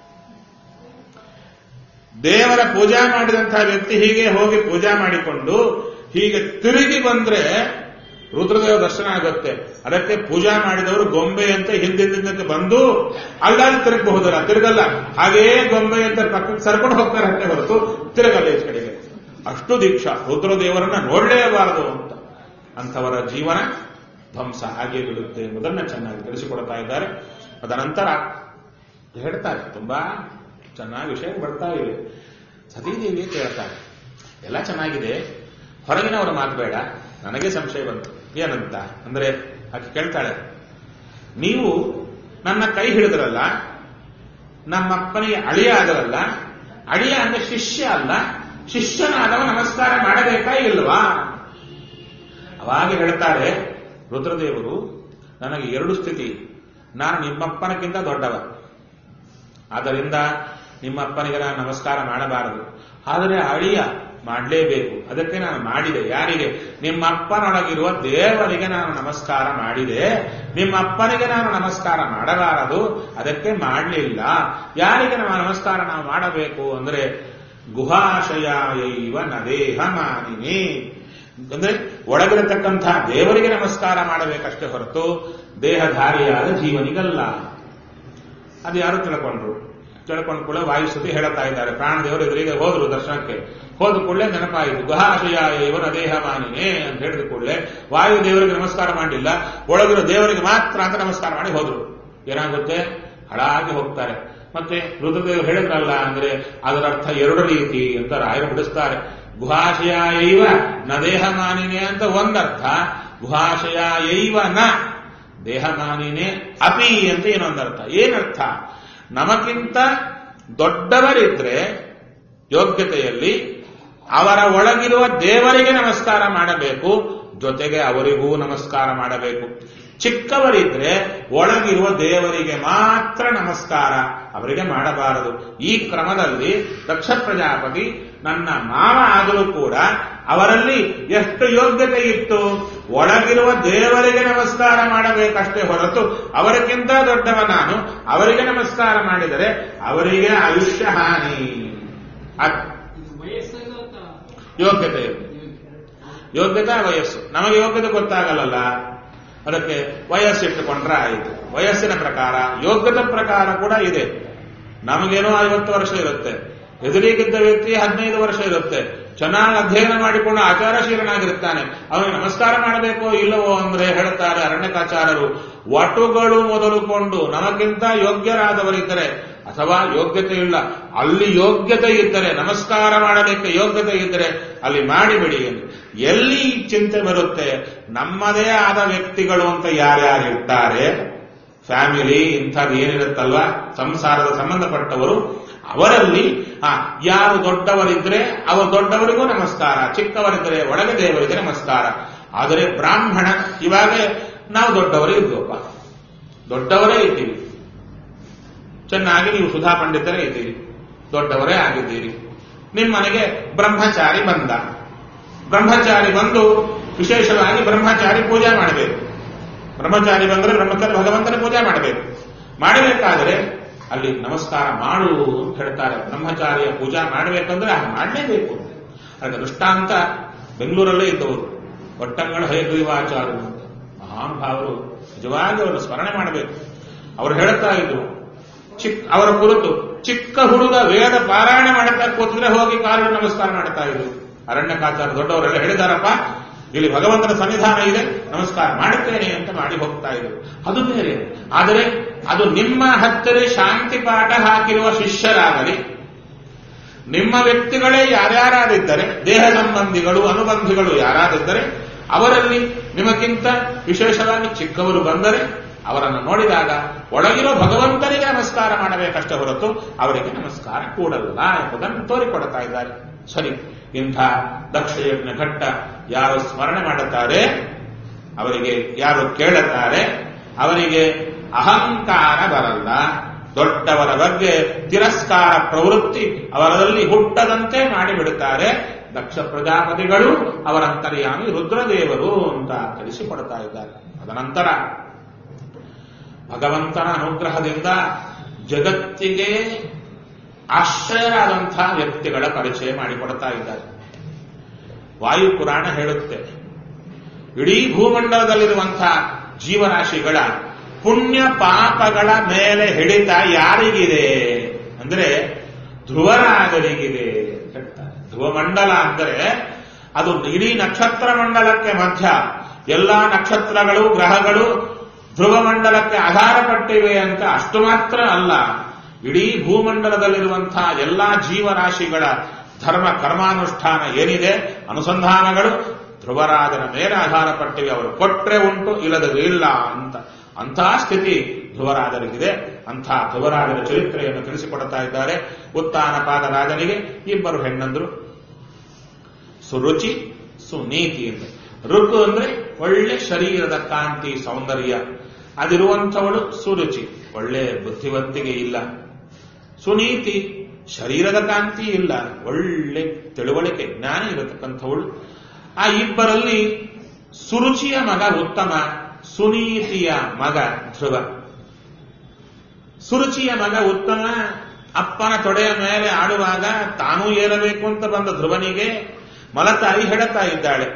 ದೇವರ ಪೂಜಾ ಮಾಡಿದಂತಹ ವ್ಯಕ್ತಿ ಹೀಗೆ ಹೋಗಿ ಪೂಜಾ ಮಾಡಿಕೊಂಡು ಹೀಗೆ ತಿರುಗಿ ಬಂದ್ರೆ ರುದ್ರದೇವ ದರ್ಶನ ಆಗುತ್ತೆ ಅದಕ್ಕೆ ಪೂಜಾ ಮಾಡಿದವರು ಗೊಂಬೆ ಅಂತ ಹಿಂದಿಂದಕ್ಕೆ ಬಂದು ಅಲ್ಲಾಲ್ಲಿ ತಿರುಗಬಹುದಲ್ಲ ತಿರುಗಲ್ಲ ಹಾಗೇ ಗೊಂಬೆ ಅಂತ ಪಕ್ಕಕ್ಕೆ ಸರ್ಕೊಂಡು ಹೋಗ್ತಾರೆ ಅಷ್ಟೇ ಹೊರತು ತಿರುಗಲ್ಲ ಈ ಕಡೆಗೆ ಅಷ್ಟು ದೀಕ್ಷಾ ರುದ್ರದೇವರನ್ನ ನೋಡಲೇಬಾರದು ಅಂತ ಅಂಥವರ ಜೀವನ ಧ್ವಂಸ ಹಾಗೆ ಬಿಡುತ್ತೆ ಎಂಬುದನ್ನು ಚೆನ್ನಾಗಿ ತಿಳಿಸಿಕೊಡ್ತಾ ಇದ್ದಾರೆ ಅದನಂತರ ಹೇಳ್ತಾರೆ ತುಂಬಾ ಚೆನ್ನಾಗಿ ವಿಷಯ ಬರ್ತಾ ಇವೆ ಸತೀದೇವಿ ಕೇಳ್ತಾರೆ ಎಲ್ಲ ಚೆನ್ನಾಗಿದೆ ಹೊರಗಿನವರ ಮಾತು ಬೇಡ ನನಗೆ ಸಂಶಯ ಬಂತು ಏನಂತ ಅಂದ್ರೆ ಆಕೆ ಕೇಳ್ತಾಳೆ ನೀವು ನನ್ನ ಕೈ ಹಿಡಿದ್ರಲ್ಲ ನಮ್ಮಪ್ಪನಿಗೆ ಅಳಿಯ ಆದರಲ್ಲ ಅಳಿಯ ಅಂದ್ರೆ ಶಿಷ್ಯ ಅಲ್ಲ ಶಿಷ್ಯನಾದವ ನಮಸ್ಕಾರ ಮಾಡಬೇಕಾ ಇಲ್ವಾ ಅವಾಗ ಹೇಳ್ತಾರೆ ರುದ್ರದೇವರು ನನಗೆ ಎರಡು ಸ್ಥಿತಿ ನಾನು ನಿಮ್ಮಪ್ಪನಕ್ಕಿಂತ ದೊಡ್ಡವ ಆದ್ದರಿಂದ ನಿಮ್ಮಪ್ಪನಿಗೆ ನಾನು ನಮಸ್ಕಾರ ಮಾಡಬಾರದು ಆದರೆ ಅಳಿಯ ಮಾಡಲೇಬೇಕು ಅದಕ್ಕೆ ನಾನು ಮಾಡಿದೆ ಯಾರಿಗೆ ನಿಮ್ಮ ಅಪ್ಪನೊಳಗಿರುವ ದೇವರಿಗೆ ನಾನು ನಮಸ್ಕಾರ ಮಾಡಿದೆ ನಿಮ್ಮ ಅಪ್ಪನಿಗೆ ನಾನು ನಮಸ್ಕಾರ ಮಾಡಬಾರದು ಅದಕ್ಕೆ ಮಾಡಲಿಲ್ಲ ಯಾರಿಗೆ ನಾವು ನಮಸ್ಕಾರ ನಾವು ಮಾಡಬೇಕು ಅಂದ್ರೆ ಗುಹಾಶಯಾಯೈವ ನದೇಹ ಮಾನಿನಿ ಅಂದ್ರೆ ಒಳಗಿರತಕ್ಕಂತಹ ದೇವರಿಗೆ ನಮಸ್ಕಾರ ಮಾಡಬೇಕಷ್ಟೇ ಹೊರತು ದೇಹಧಾರಿಯಾದ ಜೀವನಿಗಲ್ಲ ಅದು ಯಾರು ತಿಳ್ಕೊಂಡ್ರು ತಿಳ್ಕೊಂಡ್ ಕೂಡ ವಾಯುಸ್ತುತಿ ಹೇಳುತ್ತಾ ಇದ್ದಾರೆ ಪ್ರಾಣದೇವರು ಎದುರಿಗೆ ಹೋದ್ರು ದರ್ಶನಕ್ಕೆ ಹೋದ ಕೂಡಲೇ ನೆನಪಾಯಿತು ಗುಹಾಶಯ ಇವನ ದೇಹ ಮಾನಿನೇ ಅಂತ ಹೇಳಿದ ಕೂಡಲೇ ವಾಯು ದೇವರಿಗೆ ನಮಸ್ಕಾರ ಮಾಡಲಿಲ್ಲ ಒಳಗಿರೋ ದೇವರಿಗೆ ಮಾತ್ರ ಅಂತ ನಮಸ್ಕಾರ ಮಾಡಿ ಹೋದ್ರು ಏನಾಗುತ್ತೆ ಹಳಾಗಿ ಹೋಗ್ತಾರೆ ಮತ್ತೆ ರುದ್ರದೇವರು ಹೇಳಿದ್ರಲ್ಲ ಅಂದ್ರೆ ಅದರ ಅರ್ಥ ಎರಡು ರೀತಿ ಅಂತ ರಾಯರು ಬಿಡಿಸ್ತಾರೆ ಗುಹಾಶಯ ಐವ ನ ದೇಹ ಮಾನಿನೇ ಅಂತ ಒಂದರ್ಥ ಗುಹಾಶಯ ಐವ ನ ದೇಹ ಮಾನಿನೇ ಅಪಿ ಅಂತ ಇನ್ನೊಂದರ್ಥ ಏನರ್ಥ ನಮಗಿಂತ ದೊಡ್ಡವರಿದ್ರೆ ಯೋಗ್ಯತೆಯಲ್ಲಿ ಅವರ ಒಳಗಿರುವ ದೇವರಿಗೆ ನಮಸ್ಕಾರ ಮಾಡಬೇಕು ಜೊತೆಗೆ ಅವರಿಗೂ ನಮಸ್ಕಾರ ಮಾಡಬೇಕು ಚಿಕ್ಕವರಿದ್ರೆ ಒಳಗಿರುವ ದೇವರಿಗೆ ಮಾತ್ರ ನಮಸ್ಕಾರ ಅವರಿಗೆ ಮಾಡಬಾರದು ಈ ಕ್ರಮದಲ್ಲಿ ದಕ್ಷ ಪ್ರಜಾಪತಿ ನನ್ನ ಮಾವ ಆದರೂ ಕೂಡ ಅವರಲ್ಲಿ ಎಷ್ಟು ಯೋಗ್ಯತೆ ಇತ್ತು ಒಳಗಿರುವ ದೇವರಿಗೆ ನಮಸ್ಕಾರ ಮಾಡಬೇಕಷ್ಟೇ ಹೊರತು ಅವರಿಗಿಂತ ದೊಡ್ಡವ ನಾನು ಅವರಿಗೆ ನಮಸ್ಕಾರ ಮಾಡಿದರೆ ಅವರಿಗೆ ಆಯುಷ್ಯ ಹಾನಿ ಅದ್- ಯೋಗ್ಯತೆ ಯೋಗ್ಯತೆ ವಯಸ್ಸು ನಮಗೆ ಯೋಗ್ಯತೆ ಗೊತ್ತಾಗಲ್ಲಲ್ಲ ಅದಕ್ಕೆ ವಯಸ್ಸಿಟ್ಟುಕೊಂಡ್ರೆ ಆಯಿತು ವಯಸ್ಸಿನ ಪ್ರಕಾರ ಯೋಗ್ಯತೆ ಪ್ರಕಾರ ಕೂಡ ಇದೆ ನಮಗೇನೋ ಐವತ್ತು ವರ್ಷ ಇರುತ್ತೆ ಎದುರಿಗಿದ್ದ ವ್ಯಕ್ತಿ ಹದಿನೈದು ವರ್ಷ ಇರುತ್ತೆ ಚೆನ್ನಾಗಿ ಅಧ್ಯಯನ ಮಾಡಿಕೊಂಡು ಆಚಾರಶೀಲನಾಗಿರುತ್ತಾನೆ ಅವನಿಗೆ ನಮಸ್ಕಾರ ಮಾಡಬೇಕೋ ಇಲ್ಲವೋ ಅಂದ್ರೆ ಹೇಳ್ತಾರೆ ಅರಣ್ಯಕಾಚಾರರು ವಟುಗಳು ಮೊದಲುಕೊಂಡು ನಮಗಿಂತ ಯೋಗ್ಯರಾದವರಿದ್ದರೆ ಅಥವಾ ಯೋಗ್ಯತೆ ಇಲ್ಲ ಅಲ್ಲಿ ಯೋಗ್ಯತೆ ಇದ್ದರೆ ನಮಸ್ಕಾರ ಮಾಡಲಿಕ್ಕೆ ಯೋಗ್ಯತೆ ಇದ್ದರೆ ಅಲ್ಲಿ ಮಾಡಿಬಿಡಿ ಎಂದು ಎಲ್ಲಿ ಈ ಚಿಂತೆ ಬರುತ್ತೆ ನಮ್ಮದೇ ಆದ ವ್ಯಕ್ತಿಗಳು ಅಂತ ಯಾರ್ಯಾರು ಇರ್ತಾರೆ ಫ್ಯಾಮಿಲಿ ಇಂಥದ್ದು ಏನಿರುತ್ತಲ್ವಾ ಸಂಸಾರದ ಸಂಬಂಧಪಟ್ಟವರು ಅವರಲ್ಲಿ ಆ ಯಾರು ದೊಡ್ಡವರಿದ್ರೆ ಅವರು ದೊಡ್ಡವರಿಗೂ ನಮಸ್ಕಾರ ಚಿಕ್ಕವರಿದ್ದರೆ ಒಳಗೆ ದೇವರಿಗೆ ನಮಸ್ಕಾರ ಆದರೆ ಬ್ರಾಹ್ಮಣ ಇವಾಗ ನಾವು ದೊಡ್ಡವರೇ ಇದ್ವಪ್ಪ ದೊಡ್ಡವರೇ ಇದ್ದೀವಿ ಚೆನ್ನಾಗಿ ನೀವು ಸುಧಾ ಪಂಡಿತರೇ ಇದ್ದೀರಿ ದೊಡ್ಡವರೇ ಆಗಿದ್ದೀರಿ ನಿಮ್ಮ ಮನೆಗೆ ಬ್ರಹ್ಮಚಾರಿ ಬಂದ ಬ್ರಹ್ಮಚಾರಿ ಬಂದು ವಿಶೇಷವಾಗಿ ಬ್ರಹ್ಮಚಾರಿ ಪೂಜೆ ಮಾಡಬೇಕು ಬ್ರಹ್ಮಚಾರಿ ಬಂದ್ರೆ ಬ್ರಹ್ಮಚಾರಿ ಭಗವಂತನ ಪೂಜೆ ಮಾಡಬೇಕು ಮಾಡಬೇಕಾದರೆ ಅಲ್ಲಿ ನಮಸ್ಕಾರ ಮಾಡು ಅಂತ ಹೇಳ್ತಾರೆ ಬ್ರಹ್ಮಚಾರಿಯ ಪೂಜಾ ಮಾಡಬೇಕಂದ್ರೆ ಅದು ಮಾಡಲೇಬೇಕು ಅದಕ್ಕೆ ದೃಷ್ಟಾಂತ ಬೆಂಗಳೂರಲ್ಲೇ ಇದ್ದವರು ಒಟ್ಟಂಗಳ ಹೈಗ್ರೀವಾಚಾರ್ಯರು ಅಂತ ಮಹಾನುಭಾವರು ನಿಜವಾಗಿ ಅವರನ್ನು ಸ್ಮರಣೆ ಮಾಡಬೇಕು ಅವರು ಹೇಳ್ತಾ ಇದ್ರು ಚಿಕ್ಕ ಅವರ ಕುರಿತು ಚಿಕ್ಕ ಹುಡುಗ ವೇದ ಪಾರಾಯಣ ಮಾಡ್ತಾ ಕೂತಿದ್ರೆ ಹೋಗಿ ಕಾಲು ನಮಸ್ಕಾರ ಮಾಡ್ತಾ ಇದ್ರು ಅರಣ್ಯಕಾಚಾರ ದೊಡ್ಡವರೆಲ್ಲ ಹೇಳಿದಾರಪ್ಪ ಇಲ್ಲಿ ಭಗವಂತನ ಸನ್ನಿಧಾನ ಇದೆ ನಮಸ್ಕಾರ ಮಾಡುತ್ತೇನೆ ಅಂತ ಮಾಡಿ ಹೋಗ್ತಾ ಇದ್ರು ಅದು ಬೇರೆ ಆದರೆ ಅದು ನಿಮ್ಮ ಹತ್ತಿರ ಶಾಂತಿ ಪಾಠ ಹಾಕಿರುವ ಶಿಷ್ಯರಾಗಲಿ ನಿಮ್ಮ ವ್ಯಕ್ತಿಗಳೇ ಯಾರ್ಯಾರಾದಿದ್ದರೆ ದೇಹ ಸಂಬಂಧಿಗಳು ಅನುಬಂಧಿಗಳು ಯಾರಾದಿದ್ದರೆ ಅವರಲ್ಲಿ ನಿಮಗಿಂತ ವಿಶೇಷವಾಗಿ ಚಿಕ್ಕವರು ಬಂದರೆ ಅವರನ್ನು ನೋಡಿದಾಗ ಒಳಗಿರೋ ಭಗವಂತನಿಗೆ ನಮಸ್ಕಾರ ಮಾಡಬೇಕಷ್ಟೇ ಹೊರತು ಅವರಿಗೆ ನಮಸ್ಕಾರ ಕೂಡಲ್ಲ ಎಂಬುದನ್ನು ತೋರಿಕೊಡ್ತಾ ಇದ್ದಾರೆ ಸರಿ ಇಂಥ ದಕ್ಷಯಜ್ಞ ಘಟ್ಟ ಯಾರು ಸ್ಮರಣೆ ಮಾಡುತ್ತಾರೆ ಅವರಿಗೆ ಯಾರು ಕೇಳುತ್ತಾರೆ ಅವರಿಗೆ ಅಹಂಕಾರ ಬರಲ್ಲ ದೊಡ್ಡವರ ಬಗ್ಗೆ ತಿರಸ್ಕಾರ ಪ್ರವೃತ್ತಿ ಅವರಲ್ಲಿ ಹುಟ್ಟದಂತೆ ಮಾಡಿಬಿಡುತ್ತಾರೆ ದಕ್ಷ ಪ್ರಜಾಪತಿಗಳು ಅವರಂತರ್ಯಾಮಿ ರುದ್ರದೇವರು ಅಂತ ತಿಳಿಸಿಕೊಡ್ತಾ ಇದ್ದಾರೆ ಅದನಂತರ ಭಗವಂತನ ಅನುಗ್ರಹದಿಂದ ಜಗತ್ತಿಗೆ ಆಶ್ಚರ್ಯರಾದಂತಹ ವ್ಯಕ್ತಿಗಳ ಪರಿಚಯ ಮಾಡಿಕೊಡ್ತಾ ಇದ್ದಾರೆ ವಾಯುಪುರಾಣ ಹೇಳುತ್ತೆ ಇಡೀ ಭೂಮಂಡಲದಲ್ಲಿರುವಂತಹ ಜೀವರಾಶಿಗಳ ಪುಣ್ಯ ಪಾಪಗಳ ಮೇಲೆ ಹಿಡಿತ ಯಾರಿಗಿದೆ ಅಂದ್ರೆ ಧ್ರುವರಾಜರಿಗಿದೆ ಅಂತ ಹೇಳ್ತಾರೆ ಧ್ರುವಮಂಡಲ ಅಂದರೆ ಅದು ಇಡೀ ನಕ್ಷತ್ರ ಮಂಡಲಕ್ಕೆ ಮಧ್ಯ ಎಲ್ಲಾ ನಕ್ಷತ್ರಗಳು ಗ್ರಹಗಳು ಧ್ರುವ ಮಂಡಲಕ್ಕೆ ಆಧಾರ ಪಟ್ಟಿವೆ ಅಂತ ಅಷ್ಟು ಮಾತ್ರ ಅಲ್ಲ ಇಡೀ ಭೂಮಂಡಲದಲ್ಲಿರುವಂತಹ ಎಲ್ಲಾ ಜೀವರಾಶಿಗಳ ಧರ್ಮ ಕರ್ಮಾನುಷ್ಠಾನ ಏನಿದೆ ಅನುಸಂಧಾನಗಳು ಧ್ರುವರಾಜನ ಮೇಲೆ ಆಧಾರ ಪಟ್ಟಿವೆ ಅವರು ಕೊಟ್ರೆ ಉಂಟು ಇಲ್ಲದ ಇಲ್ಲ ಅಂತ ಅಂತಹ ಸ್ಥಿತಿ ಧ್ರುವರಾಜರಿಗಿದೆ ಅಂಥ ಧ್ರುವರಾಜರ ಚರಿತ್ರೆಯನ್ನು ತಿಳಿಸಿಕೊಡ್ತಾ ಇದ್ದಾರೆ ಉತ್ತಾನಪಾದ ರಾಜನಿಗೆ ಇಬ್ಬರು ಹೆಣ್ಣಂದ್ರು ಸುರುಚಿ ಸುನೀತಿ ಅಂತ ಋತು ಅಂದ್ರೆ ಒಳ್ಳೆ ಶರೀರದ ಕಾಂತಿ ಸೌಂದರ್ಯ ಅದಿರುವಂಥವಳು ಸುರುಚಿ ಒಳ್ಳೆ ಬುದ್ಧಿವಂತಿಗೆ ಇಲ್ಲ ಸುನೀತಿ ಶರೀರದ ಕಾಂತಿ ಇಲ್ಲ ಒಳ್ಳೆ ತಿಳುವಳಿಕೆ ಜ್ಞಾನ ಇರತಕ್ಕಂಥವಳು ಆ ಇಬ್ಬರಲ್ಲಿ ಸುರುಚಿಯ ಮಗ ಉತ್ತಮ ಸುನೀತಿಯ ಮಗ ಧ್ರುವ ಸುರುಚಿಯ ಮಗ ಉತ್ತಮ ಅಪ್ಪನ ತೊಡೆಯ ಮೇಲೆ ಆಡುವಾಗ ತಾನೂ ಏರಬೇಕು ಅಂತ ಬಂದ ಧ್ರುವನಿಗೆ ಮಲತಾಯಿ ಹೆಡತಾ ಇದ್ದಾಳೆ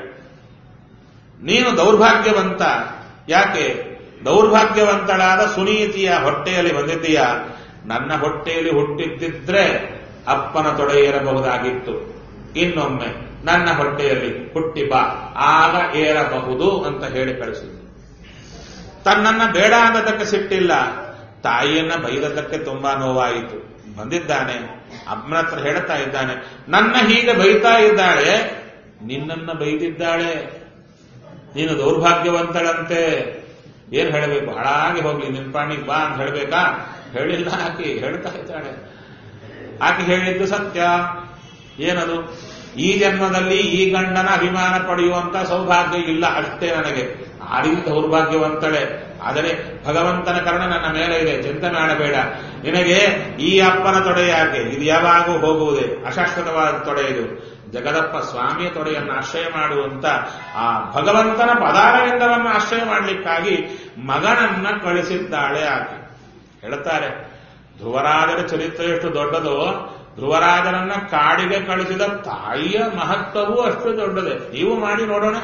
ನೀನು ದೌರ್ಭಾಗ್ಯವಂತ ಯಾಕೆ ದೌರ್ಭಾಗ್ಯವಂತಳಾದ ಸುನೀತಿಯ ಹೊಟ್ಟೆಯಲ್ಲಿ ಬಂದಿದ್ದೀಯ ನನ್ನ ಹೊಟ್ಟೆಯಲ್ಲಿ ಹುಟ್ಟಿದ್ದಿದ್ರೆ ಅಪ್ಪನ ತೊಡೆ ಏರಬಹುದಾಗಿತ್ತು ಇನ್ನೊಮ್ಮೆ ನನ್ನ ಹೊಟ್ಟೆಯಲ್ಲಿ ಹುಟ್ಟಿ ಬಾ ಆಗ ಏರಬಹುದು ಅಂತ ಹೇಳಿ ಕಳಿಸಿದ್ರು ತನ್ನನ್ನ ಬೇಡ ಅನ್ನೋದಕ್ಕೆ ಸಿಟ್ಟಿಲ್ಲ ತಾಯಿಯನ್ನ ಬೈದದ್ದಕ್ಕೆ ತುಂಬಾ ನೋವಾಯಿತು ಬಂದಿದ್ದಾನೆ ಅಮ್ಮನ ಹತ್ರ ಹೇಳ್ತಾ ಇದ್ದಾನೆ ನನ್ನ ಹೀಗೆ ಬೈತಾ ಇದ್ದಾಳೆ ನಿನ್ನನ್ನ ಬೈದಿದ್ದಾಳೆ ನೀನು ದೌರ್ಭಾಗ್ಯವಂತಳಂತೆ ಏನ್ ಹೇಳಬೇಕು ಹಾಳಾಗಿ ಹೋಗ್ಲಿ ನಿನ್ ಪಾಣಿಗೆ ಬಾ ಅಂತ ಹೇಳ್ಬೇಕಾ ಹೇಳಿಲ್ಲ ಆಕೆ ಹೇಳ್ತಾ ಇದ್ದಾಳೆ ಆಕೆ ಹೇಳಿದ್ದು ಸತ್ಯ ಏನದು ಈ ಜನ್ಮದಲ್ಲಿ ಈ ಗಂಡನ ಅಭಿಮಾನ ಪಡೆಯುವಂತ ಸೌಭಾಗ್ಯ ಇಲ್ಲ ಅಷ್ಟೇ ನನಗೆ ಆ ರೀತಿ ದೌರ್ಭಾಗ್ಯವಂತಳೆ ಆದರೆ ಭಗವಂತನ ಕರುಣೆ ನನ್ನ ಮೇಲೆ ಇದೆ ಚಿಂತೆ ಮಾಡಬೇಡ ನಿನಗೆ ಈ ಅಪ್ಪನ ತೊಡೆ ಯಾಕೆ ಇದು ಯಾವಾಗೂ ಹೋಗುವುದೇ ಅಶಾಶ್ವತವಾದ ತೊಡೆ ಇದು ಜಗದಪ್ಪ ಸ್ವಾಮಿಯ ತೊಡೆಯನ್ನು ಆಶ್ರಯ ಮಾಡುವಂತ ಆ ಭಗವಂತನ ಪದಾರವಿಂದವನ್ನು ಆಶ್ರಯ ಮಾಡಲಿಕ್ಕಾಗಿ ಮಗನನ್ನ ಕಳಿಸಿದ್ದಾಳೆ ಆಕೆ ಹೇಳ್ತಾರೆ ಧ್ರುವರಾಜರ ಚರಿತ್ರೆ ಎಷ್ಟು ದೊಡ್ಡದೋ ಧ್ರುವರಾಜನನ್ನ ಕಾಡಿಗೆ ಕಳಿಸಿದ ತಾಯಿಯ ಮಹತ್ವವೂ ಅಷ್ಟು ದೊಡ್ಡದೆ ನೀವು ಮಾಡಿ ನೋಡೋಣ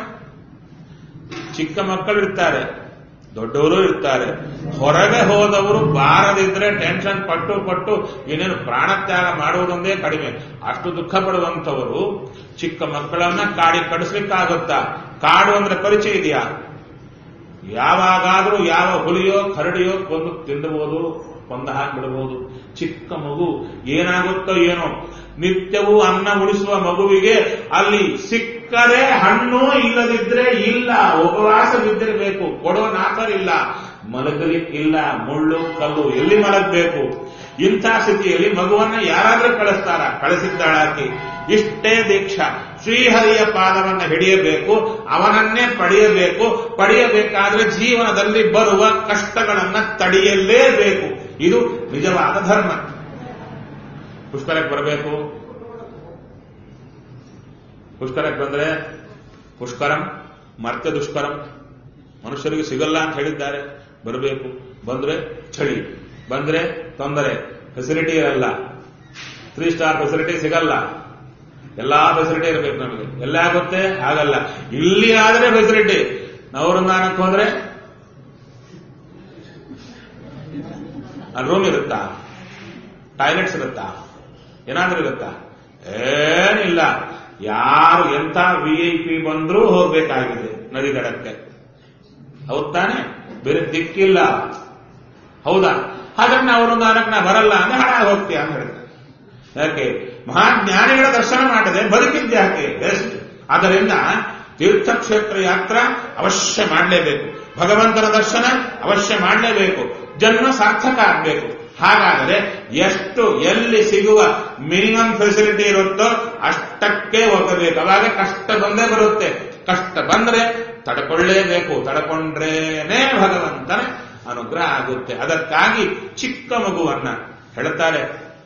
ಚಿಕ್ಕ ಮಕ್ಕಳು ಇರ್ತಾರೆ ದೊಡ್ಡವರು ಇರ್ತಾರೆ ಹೊರಗೆ ಹೋದವರು ಬಾರದಿದ್ರೆ ಟೆನ್ಷನ್ ಪಟ್ಟು ಪಟ್ಟು ಏನೇನು ಪ್ರಾಣತ್ಯಾಗ ಮಾಡುವುದೊಂದೇ ಕಡಿಮೆ ಅಷ್ಟು ದುಃಖ ಪಡುವಂಥವರು ಚಿಕ್ಕ ಮಕ್ಕಳನ್ನ ಕಾಡಿಗೆ ಕಡಿಸ್ಲಿಕ್ಕಾಗುತ್ತಾ ಕಾಡು ಅಂದ್ರೆ ಪರಿಚಯ ಇದೆಯಾ ಯಾವಾಗಾದ್ರೂ ಯಾವ ಹುಲಿಯೋ ಕರಡಿಯೋ ಕೊಂದು ತಿನ್ನಬಹುದು ಕೊಂದ ಹಾಕಿಬಿಡಬಹುದು ಚಿಕ್ಕ ಮಗು ಏನಾಗುತ್ತೋ ಏನೋ ನಿತ್ಯವೂ ಅನ್ನ ಉಳಿಸುವ ಮಗುವಿಗೆ ಅಲ್ಲಿ ಸಿಕ್ಕರೆ ಹಣ್ಣು ಇಲ್ಲದಿದ್ರೆ ಇಲ್ಲ ಉಪವಾಸ ಬಿದ್ದಿರಬೇಕು ಕೊಡೋ ನಾಕರಿಲ್ಲ ಮಲಗಲಿಕ್ಕಿಲ್ಲ ಮುಳ್ಳು ಕಲ್ಲು ಎಲ್ಲಿ ಮಲಗಬೇಕು ಇಂಥ ಸ್ಥಿತಿಯಲ್ಲಿ ಮಗುವನ್ನ ಯಾರಾದ್ರೂ ಕಳಿಸ್ತಾರ ಕಳಿಸಿದ್ದಾಳಾಕಿ ಇಷ್ಟೇ ದೀಕ್ಷಾ ಶ್ರೀಹರಿಯ ಪಾದವನ್ನು ಹಿಡಿಯಬೇಕು ಅವನನ್ನೇ ಪಡೆಯಬೇಕು ಪಡೆಯಬೇಕಾದ್ರೆ ಜೀವನದಲ್ಲಿ ಬರುವ ಕಷ್ಟಗಳನ್ನ ತಡೆಯಲೇಬೇಕು ಇದು ನಿಜವಾದ ಧರ್ಮ ಪುಷ್ಕರಕ್ಕೆ ಬರಬೇಕು ಪುಷ್ಕರಕ್ಕೆ ಬಂದ್ರೆ ಪುಷ್ಕರಂ ಮರ್ತ್ಯ ದುಷ್ಕರಂ ಮನುಷ್ಯರಿಗೆ ಸಿಗಲ್ಲ ಅಂತ ಹೇಳಿದ್ದಾರೆ ಬರಬೇಕು ಬಂದ್ರೆ ಚಳಿ ಬಂದ್ರೆ ತೊಂದರೆ ಫೆಸಿಲಿಟಿ ಇರಲ್ಲ ತ್ರೀ ಸ್ಟಾರ್ ಫೆಸಿಲಿಟಿ ಸಿಗಲ್ಲ ಎಲ್ಲಾ ಫೆಸಿಲಿಟಿ ಇರಬೇಕು ನಮಗೆ ಎಲ್ಲ ಆಗುತ್ತೆ ಆಗಲ್ಲ ಇಲ್ಲಿ ಆದ್ರೆ ಫೆಸಿಲಿಟಿ ನವರಂದಾನಕ್ಕೆ ಹೋದ್ರೆ ಅಲ್ಲಿ ರೂಮ್ ಇರುತ್ತಾ ಟಾಯ್ಲೆಟ್ಸ್ ಇರುತ್ತಾ ಏನಾದ್ರೂ ಇರುತ್ತಾ ಏನಿಲ್ಲ ಯಾರು ಎಂಥ ವಿ ಐ ಪಿ ಬಂದ್ರೂ ಹೋಗ್ಬೇಕಾಗಿದೆ ನದಿ ದಡಕ್ಕೆ ಹೌದ್ ತಾನೆ ಬೇರೆ ದಿಕ್ಕಿಲ್ಲ ಹೌದಾ ಹಾಗಾದ್ರೆ ನಾವು ಒಂದು ನಾಲ್ಕು ನಾ ಬರಲ್ಲ ಅಂದ್ರೆ ಹಾಳಾಗಿ ಹೋಗ್ತೀಯ ಅಂತ ಹೇಳ್ತಾರೆ ಯಾಕೆ ಮಹಾಜ್ಞಾನಿಗಳ ದರ್ಶನ ಮಾಡದೆ ಬದುಕಿದ್ದೆ ಯಾಕೆ ಬೆಸ್ಟ್ ಆದ್ದರಿಂದ ತೀರ್ಥಕ್ಷೇತ್ರ ಯಾತ್ರಾ ಅವಶ್ಯ ಮಾಡಲೇಬೇಕು ಭಗವಂತನ ದರ್ಶನ ಅವಶ್ಯ ಮಾಡಲೇಬೇಕು ಜನ್ಮ ಸಾರ್ಥಕ ಆಗಬೇಕು ಹಾಗಾದರೆ ಎಷ್ಟು ಎಲ್ಲಿ ಸಿಗುವ ಮಿನಿಮಮ್ ಫೆಸಿಲಿಟಿ ಇರುತ್ತೋ ಅಷ್ಟಕ್ಕೆ ಹೋಗಬೇಕು ಅವಾಗ ಕಷ್ಟ ಬಂದೇ ಬರುತ್ತೆ ಕಷ್ಟ ಬಂದ್ರೆ ತಡ್ಕೊಳ್ಳೇಬೇಕು ತಡ್ಕೊಂಡ್ರೇನೆ ಭಗವಂತನ ಅನುಗ್ರಹ ಆಗುತ್ತೆ ಅದಕ್ಕಾಗಿ ಚಿಕ್ಕ ಮಗುವನ್ನ ಹೇಳ್ತಾರೆ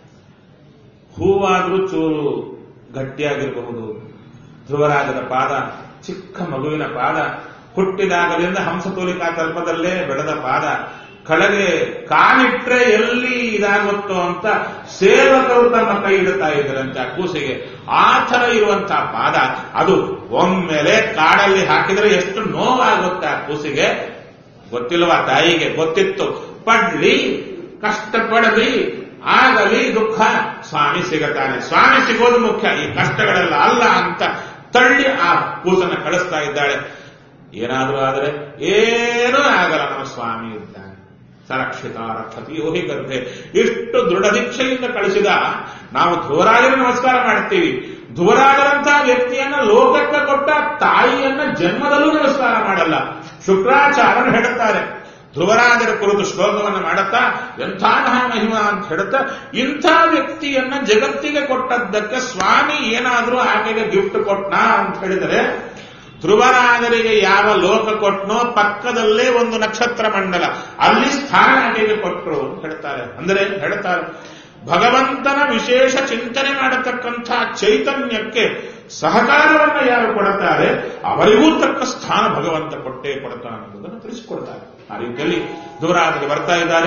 ಹೂವಾದ್ರೂ ಚೂರು ಗಟ್ಟಿಯಾಗಿರಬಹುದು ಧ್ರುವರಾಜನ ಪಾದ ಚಿಕ್ಕ ಮಗುವಿನ ಪಾದ ಹುಟ್ಟಿದಾಗಲಿಂದ ಹಂಸತೂಲಿಕಾ ಕಲ್ಪದಲ್ಲೇ ಬೆಳೆದ ಪಾದ ಕೆಳಗೆ ಕಾಲಿಟ್ರೆ ಎಲ್ಲಿ ಇದಾಗುತ್ತೋ ಅಂತ ಸೇವಕರು ತಮ್ಮ ಕೈ ಇಡುತ್ತಾ ಇದ್ದರಂತೆ ಆ ಕೂಸಿಗೆ ಆ ಥರ ಇರುವಂತಹ ಪಾದ ಅದು ಒಮ್ಮೆಲೆ ಕಾಡಲ್ಲಿ ಹಾಕಿದ್ರೆ ಎಷ್ಟು ನೋವಾಗುತ್ತೆ ಆ ಕೂಸಿಗೆ ಗೊತ್ತಿಲ್ವಾ ತಾಯಿಗೆ ಗೊತ್ತಿತ್ತು ಪಡ್ಲಿ ಕಷ್ಟಪಡಲಿ ಆಗಲಿ ದುಃಖ ಸ್ವಾಮಿ ಸಿಗುತ್ತಾನೆ ಸ್ವಾಮಿ ಸಿಗೋದು ಮುಖ್ಯ ಈ ಕಷ್ಟಗಳೆಲ್ಲ ಅಲ್ಲ ಅಂತ ತಳ್ಳಿ ಆ ಕೂಸನ್ನ ಕಳಿಸ್ತಾ ಇದ್ದಾಳೆ ಏನಾದರೂ ಆದರೆ ಏನೂ ಆಗಲ್ಲ ನಮ್ಮ ಸ್ವಾಮಿ ಇದ್ದಾನೆ ಸರಕ್ಷಿತ ರಕ್ಷತಿ ಯೋಹಿ ಗರ್ಭೆ ಇಷ್ಟು ದೃಢ ದೀಕ್ಷೆಯಿಂದ ಕಳಿಸಿದ ನಾವು ಧ್ರುವರಾಜನ ನಮಸ್ಕಾರ ಮಾಡ್ತೀವಿ ಧ್ರುವರಾಜರಂತಹ ವ್ಯಕ್ತಿಯನ್ನ ಲೋಕಕ್ಕೆ ಕೊಟ್ಟ ತಾಯಿಯನ್ನ ಜನ್ಮದಲ್ಲೂ ನಮಸ್ಕಾರ ಮಾಡಲ್ಲ ಶುಕ್ರಾಚಾರ್ಯರು ಹೇಳುತ್ತಾರೆ ಧ್ರುವರಾಜರ ಕುರಿತು ಶ್ಲೋಕವನ್ನು ಮಾಡುತ್ತಾ ಎಂಥ ಮಹಾಮಹಿಮ ಅಂತ ಹೇಳುತ್ತಾ ಇಂಥ ವ್ಯಕ್ತಿಯನ್ನ ಜಗತ್ತಿಗೆ ಕೊಟ್ಟದ್ದಕ್ಕೆ ಸ್ವಾಮಿ ಏನಾದರೂ ಆಕೆಗೆ ಗಿಫ್ಟ್ ಕೊಟ್ನಾ ಅಂತ ಹೇಳಿದರೆ ಧ್ರುವರಾಜರಿಗೆ ಯಾವ ಲೋಕ ಕೊಟ್ನೋ ಪಕ್ಕದಲ್ಲೇ ಒಂದು ನಕ್ಷತ್ರ ಮಂಡಲ ಅಲ್ಲಿ ಸ್ಥಾನ ಆಕೆಗೆ ಕೊಟ್ಟರು ಅಂತ ಹೇಳ್ತಾರೆ ಅಂದರೆ ಹೇಳ್ತಾರೆ ಭಗವಂತನ ವಿಶೇಷ ಚಿಂತನೆ ಮಾಡತಕ್ಕಂಥ ಚೈತನ್ಯಕ್ಕೆ ಸಹಕಾರವನ್ನ ಯಾರು ಕೊಡುತ್ತಾರೆ ಅವರಿಗೂ ತಕ್ಕ ಸ್ಥಾನ ಭಗವಂತ ಕೊಟ್ಟೇ ಕೊಡುತ್ತಾನೆ ಅನ್ನೋದನ್ನು ತಿಳಿಸಿಕೊಡ್ತಾರೆ ಆ ರೀತಿಯಲ್ಲಿ ಧ್ರುವರಾಜರಿಗೆ ಬರ್ತಾ ಇದ್ದಾರೆ